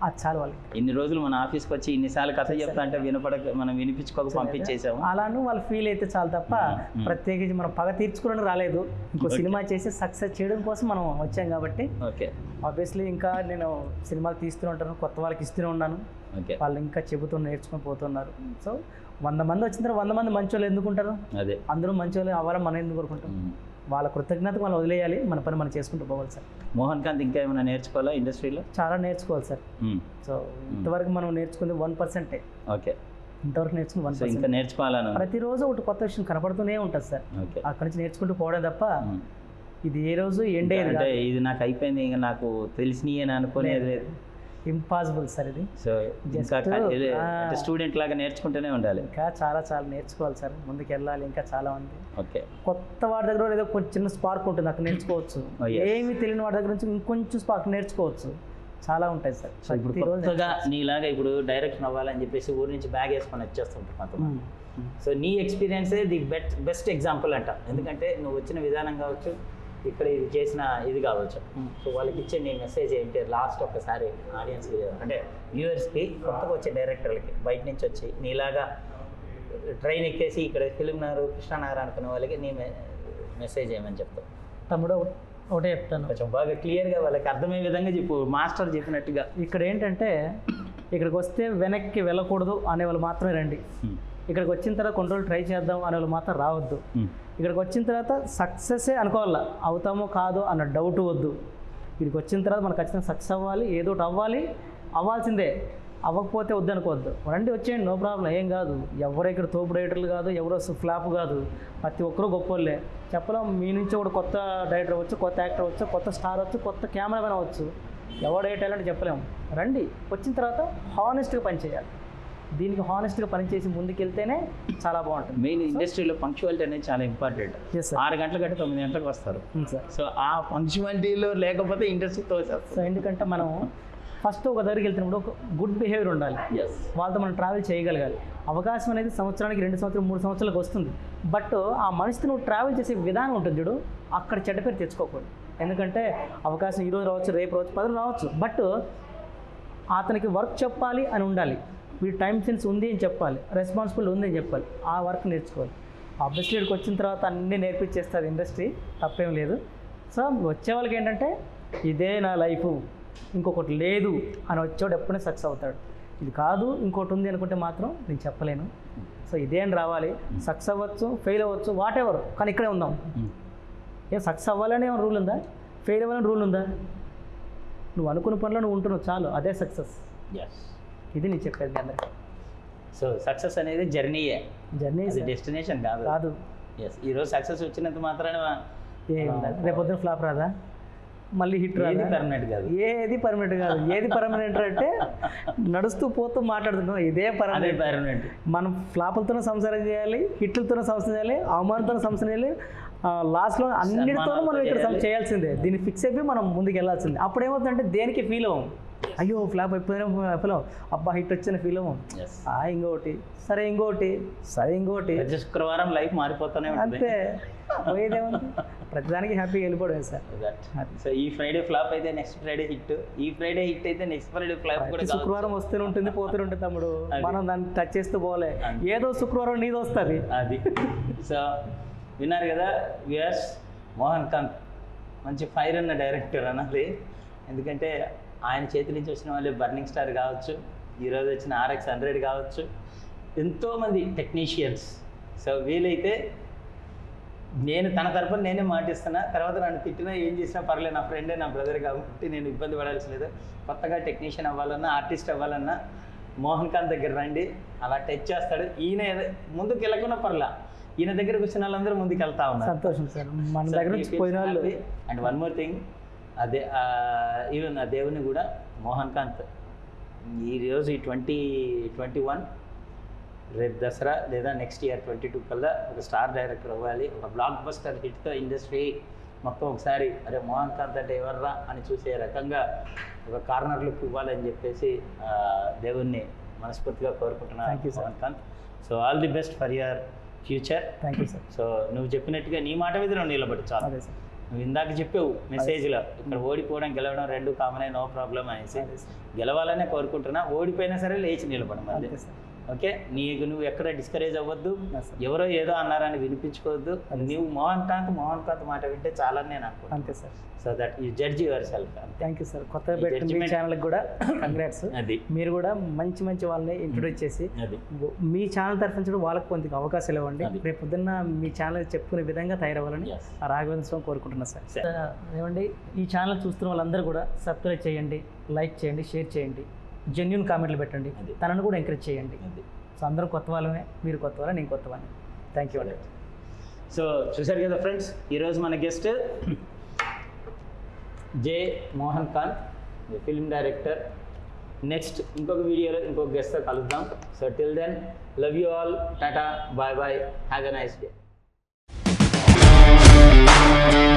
అది చాలు వాళ్ళకి ఇన్ని రోజులు మన ఆఫీస్కి వచ్చి ఇన్నిసార్లు కథ చెప్తా అంటే వినపడక మనం వినిపించుకోక పంపించేసాము అలాను వాళ్ళు ఫీల్ అయితే చాలు తప్ప మ్మ్. ప్రత్యేకించి మనం పగ తీర్చుకోవడానికి రాలేదు ఇంకో Okay. సినిమా చేసి సక్సెస్ చేయడం కోసం మనం వచ్చాం కాబట్టి ఓకే ఆబ్వియస్లీ ఇంకా నేను సినిమాలు తీస్తూనే ఉంటాను కొత్త వాళ్ళకి ఇస్తూనే ఉన్నాను ఓకే వాళ్ళు ఇంకా చెబుతూ నేర్చుకొని పోతున్నారు సో వంద మంది వచ్చిన తర్వాత వంద మంది మంచి వాళ్ళు ఎందుకుంటారు అదే అందరూ మంచి వాళ్ళు అవ్వాలని మనం ఎందుకు కోరుకుంటాం ఉమ్. వాళ్ళ కృతజ్ఞత మనం వదిలేయాలి మన పని మనం చేసుకుంటూ పోవాలి సార్ మోహన్ కాంత్ ఇంకా ఏమైనా నేర్చుకోవాలా ఇండస్ట్రీలో చాలా నేర్చుకోవాలి సార్ సో ఇంతవరకు మనం నేర్చుకుంది వన్ పర్సెంటే ఓకే ఇంతవరకు నేర్చుకుంది వన్ సో ఇంకా పర్సెంట్ నేర్చుకోవాలను ప్రతిరోజు ఒకటి కొత్త విషయం కనపడుతూనే ఉంటుంది సార్ ఓకే అక్కడి నుంచి నేర్చుకుంటూ పోవడం తప్ప ఉమ్. ఇది ఏ రోజు ఎండ్ ఇంకా అయ్యేది అంటే కాదు. ఇది నాకు అయిపోయింది ఇంకా నాకు తెలిసినవి అని అనుకునేది లేదు ఇంపాసిబుల్ సార్ ఇది సో Just, ఇంకా క- ఇది ఆ. అంటే స్టూడెంట్ లాగా నేర్చుకుంటూనే ఉండాలి ఇంకా చాలా చాలా నేర్చుకోవాలి సార్ ముందుకు వెళ్ళాలి ఇంకా చాలా ఉంది ఓకే కొత్త వాడి దగ్గర ఏదో కొంచెం చిన్న స్పార్క్ ఉంటుంది అక్కడ నేర్చుకోవచ్చు Oh, yes. ఏమి తెలియని వాడి దగ్గర నుంచి ఇంకొంచెం స్పార్క్ నేర్చుకోవచ్చు చాలా ఉంటాయి సార్ సో ఇప్పుడు ప్రతిరోజు కొత్తగా నీలాగా ఇప్పుడు డైరెక్షన్ అవ్వాలని చెప్పేసి ఊరి నుంచి బ్యాగ్ వేసుకొని వచ్చేస్తుంటారు కొంతమంది మ్మ్. మ్మ్. సో నీ ఎక్స్పీరియన్సే ది బెస్ట్ బెస్ట్ ఎగ్జాంపుల్ అంట ఎందుకంటే నువ్వు వచ్చిన విధానం కావచ్చు ఇక్కడ ఇది చేసిన ఇది కావచ్చు Hmm. సో వాళ్ళకి ఇచ్చే నీ మెసేజ్ ఏంటి లాస్ట్ ఒక్కసారి ఆడియన్స్కి అంటే వ్యూవర్స్కి కొత్తగా వచ్చే డైరెక్టర్లకి బయట నుంచి వచ్చి నీలాగా ట్రైన్ ఎక్కేసి ఇక్కడ ఫిలిం నగర్ కృష్ణానగర్ అనుకునే వాళ్ళకి నీ మెసేజ్ ఏమని చెప్తావు తమ్ముడు ఒకటే చెప్తాను కొంచెం బాగా క్లియర్గా వాళ్ళకి అర్థమయ్యే విధంగా చెప్పు మాస్టర్ చెప్పినట్టుగా ఇక్కడ ఏంటంటే ఇక్కడికి వస్తే వెనక్కి వెళ్ళకూడదు అనే వాళ్ళు మాత్రమే రండి Hmm. ఇక్కడికి వచ్చిన తర్వాత కొన్ని రోజులు ట్రై చేద్దాం అనే వాళ్ళు మాత్రం రావద్దు Hmm. ఇక్కడికి వచ్చిన తర్వాత సక్సెస్సే అనుకోవాలా అవుతామో కాదో అన్న డౌట్ వద్దు ఇక్కడికి వచ్చిన తర్వాత మనకు ఖచ్చితంగా సక్సెస్ అవ్వాలి ఏదో ఒకటి అవ్వాలి అవ్వాల్సిందే అవ్వకపోతే వద్దు అనుకోవద్దు రండి వచ్చేయండి నో ప్రాబ్లం ఏం కాదు ఎవరు ఇక్కడ తోపు డైరెక్టర్లు కాదు ఎవరో ఫ్లాప్ కాదు ప్రతి ఒక్కరూ గొప్పోళ్ళే చెప్పలేం మీ నుంచి కూడా కొత్త డైరెక్టర్ వచ్చు కొత్త యాక్టర్ వచ్చు కొత్త స్టార్ వచ్చు కొత్త కెమెరామెన్ అవ్వచ్చు ఎవడు ఏ టాలెంట్ చెప్పలేము రండి వచ్చిన తర్వాత హానెస్ట్గా పనిచేయాలి దీనికి హానెస్ట్గా పనిచేసి ముందుకెళ్తేనే చాలా బాగుంటుంది మెయిన్ ఇండస్ట్రీలో పంక్చువాలిటీ అనేది చాలా ఇంపార్టెంట్ ఎస్ సార్ ఆరు గంటల కంటే తొమ్మిది గంటలకు వస్తారు సార్ సో ఆ పంక్చువాలిటీలో లేకపోతే ఇండస్ట్రీ తోసేస్తారు సో ఎందుకంటే మనం ఫస్ట్ ఒక దగ్గరికి వెళ్తున్నప్పుడు ఒక గుడ్ బిహేవియర్ ఉండాలి ఎస్ వాళ్ళతో మనం ట్రావెల్ చేయగలగాలి అవకాశం అనేది సంవత్సరానికి రెండు సంవత్సరాలు మూడు సంవత్సరాలకు వస్తుంది బట్ ఆ మనిషితో నువ్వు ట్రావెల్ చేసే విధానం ఉంటుంది చూడు అక్కడ చెడ్డ పేరు తెచ్చుకోకూడదు ఎందుకంటే అవకాశం ఈరోజు రావచ్చు రేపు రావచ్చు పది రోజులు రావచ్చు బట్ అతనికి వర్క్ చెప్పాలి అని ఉండాలి వీడి టైం సెన్స్ ఉంది అని చెప్పాలి రెస్పాన్సిబుల్ ఉంది అని చెప్పాలి ఆ వర్క్ నేర్చుకోవాలి ఆబ్వియస్లీ ఇక్కడికి వచ్చిన తర్వాత అన్నీ నేర్పించేస్తుంది ఇండస్ట్రీ తప్పేం లేదు సో వచ్చే వాళ్ళకి ఏంటంటే ఇదే నా లైఫ్ ఇంకొకటి లేదు అని వచ్చేవాడు ఎప్పుడైనా సక్సెస్ అవుతాడు ఇది కాదు ఇంకోటి ఉంది అనుకుంటే మాత్రం నేను చెప్పలేను సో ఇదే అని రావాలి సక్సెస్ అవ్వచ్చు ఫెయిల్ అవ్వచ్చు వాట్ ఎవర్ కానీ ఇక్కడే ఉందాం ఏం సక్సెస్ అవ్వాలని ఏమైనా రూల్ ఉందా ఫెయిల్ అవ్వాలని రూల్ ఉందా నువ్వు అనుకున్న పనిలో నువ్వు ఉంటున్నావు చాలు అదే సక్సెస్ ఎస్ ఇది నేను చెప్పేది మీ అందరికీ సో సక్సెస్ అనేది జర్నీయే జర్నీ అది డెస్టినేషన్ కాదు కాదు ఎస్ ఈరోజు సక్సెస్ వచ్చినంత మాత్రాన ఏ రేపొద్దున ఫ్లాప్ రాదా మళ్ళీ హిట్ ఏది రాదా పర్మనెంట్ కాదు ఏది పర్మనెంట్ కాదు ఏది పర్మనెంట్ అంటే నడుస్తూ పోతూ మాట్లాడుతున్నాం ఇదే అదే పర్మనెంట్ పర్మనెంట్ మనం ఫ్లాపులతోనే సంసారం చేయాలి హిట్లతోనే సంసారం చేయాలి అవమానంతో సంసారం చేయాలి లాస్ట్లో అన్నిటితోనూ మనం ఇక్కడ సం- చేయాలి. చేయాల్సిందే దీన్ని ఫిక్స్ అయిపోయి మనం ముందుకు వెళ్ళాల్సిందే అప్పుడు ఏమవుతుందంటే దేనికి ఫీల్ అవ్వం అయ్యో ఫ్లాప్ అయిపోయినా ఫీల్ అవ్వం అబ్బా హిట్ వచ్చిన ఫీల్ అవ్వం ఎస్ ఆ ఇంకోటి సరే ఇంకోటి సరే ఇంకోటి ప్రతి శుక్రవారం లైఫ్ మారిపోతూనే ఉంటుంది అంతే పోయేదేముంది ప్రతిదానికి హ్యాపీగా వెళ్ళిపోవడం సార్ సో ఈ ఫ్రైడే ఫ్లాప్ అయితే నెక్స్ట్ ఫ్రైడే హిట్ ఈ ఫ్రైడే హిట్ అయితే నెక్స్ట్ ఫ్రైడే ఫ్లాప్ కూడా ప్రతి కావచ్చు. శుక్రవారం వస్తూనే ఉంటుంది పోతూనే ఉంటుంది తమ్ముడు అది. మనం దాన్ని టచ్ చేస్తూ పోలే అంతే. ఏదో శుక్రవారం నీది వస్తుంది అది సో విన్నారు కదా వ్యూయర్స్ మోహన్ కాంత్ మంచి ఫైర్ ఉన్న డైరెక్టర్ అనాలి ఎందుకంటే ఆయన చేతి నుంచి వచ్చిన వాళ్ళే బర్నింగ్ స్టార్ కావచ్చు ఈరోజు వచ్చిన ఆర్ఎక్స్ హండ్రెడ్ కావచ్చు ఎంతోమంది టెక్నీషియన్స్ సో వీలైతే నేను తన తరపున నేనే మాటిస్తున్నా తర్వాత నన్ను తిట్టినా ఏం చేసినా పర్లేదు నా ఫ్రెండే నా బ్రదర్ కాబట్టి నేను ఇబ్బంది పడాల్సి లేదు కొత్తగా టెక్నీషియన్ అవ్వాలన్నా ఆర్టిస్ట్ అవ్వాలన్నా మోహన్ కాంత్ దగ్గర రండి అలా టచ్ చేస్తాడు ఈయన ఏదో- ముందుకు వెళ్ళకుండా పర్లా ఈయన దగ్గరకు వచ్చిన వాళ్ళందరూ ముందుకు వెళ్తా ఉన్నారు సంతోషం సార్ మన దగ్గర నుంచి పోయిన వాళ్ళు అండ్ వన్ మోర్ థింగ్ అదే ఈవెన్ ఆ దేవుని కూడా మోహన్ కాంత్ ఈ రోజు ఈ ట్వంటీ ట్వంటీ వన్ రేపు దసరా లేదా నెక్స్ట్ ఇయర్ ట్వంటీ టూ కల్లా ఒక స్టార్ డైరెక్టర్ అవ్వాలి ఒక బ్లాక్ బస్టర్ హిట్తో ఇండస్ట్రీ మొత్తం ఒకసారి అరే మోహన్ కాంత్ అంటే ఎవర్రా అని చూసే రకంగా ఒక కార్నర్ లుక్ ఇవ్వాలని చెప్పేసి ఆ, దేవుణ్ణి మనస్ఫూర్తిగా కోరుకుంటున్నాను Thank you, sir. Mohan Kanth so all the best for your future thank you sir so నువ్వు చెప్పినట్టుగా నీ మాట మీద నువ్వు నిలబడి చాలు అదే సార్ నువ్వు ఇందాక చెప్పావు మెసేజ్లో ఇక్కడ ఓడిపోవడం గెలవడం రెండు కామన్ నో ప్రాబ్లం అనేసి గెలవాలనే కోరుకుంటున్నా ఓడిపోయినా సరే లేచి నిలబడం అదే అంతే సార్ ఓకే నీకు నువ్వు ఎక్కడ డిస్కరేజ్ అవ్వద్దు Yes, sir. ఎవరో ఏదో అన్నారని వినిపించుకోవద్దు నువ్వు మోహన్ కాంత్ మోహన్ కాంత్ మాట వింటే చాలని నేను అనుకుంటాను అంతే sir so that you judge yourself అంతే థ్యాంక్ యూ సార్ కొత్తగా పెట్టిన మీ judgment- ఛానల్కి కూడా కంగ్రాట్స్ అది మీరు కూడా మంచి మంచి వాళ్ళని ఇంట్రొడ్యూస్ చేసి అది మీ ఛానల్ తరఫు నుంచి కూడా వాళ్ళకి కొంత అవకాశాలు ఇవ్వండి అది. రేపు పొద్దున్న మీ ఛానల్ చెప్పుకునే విధంగా తయారవ్వాలని Yes. ఆ రాఘవేంద్ర స్వామి కోరుకుంటున్నా సార్ సరే. ఏమండి ఈ ఛానల్ చూస్తున్న వాళ్ళందరూ కూడా సబ్స్క్రైబ్ చేయండి లైక్ చేయండి షేర్ చేయండి జెన్యున్ కామెంట్లు పెట్టండి అది. తనను కూడా ఎంకరేజ్ చేయండి అది సో అందరూ కొత్త వాళ్ళమే మీరు కొత్త వాళ్ళే నేను కొత్త వాళ్ళని థ్యాంక్ యూ అండి సో చూశారు కదా ఫ్రెండ్స్ ఈరోజు మన guest J Mohan Kanth film director next ఇంకొక వీడియోలో ఇంకొక గెస్ట్తో కలుద్దాం so till then love you all tata bye bye have a nice day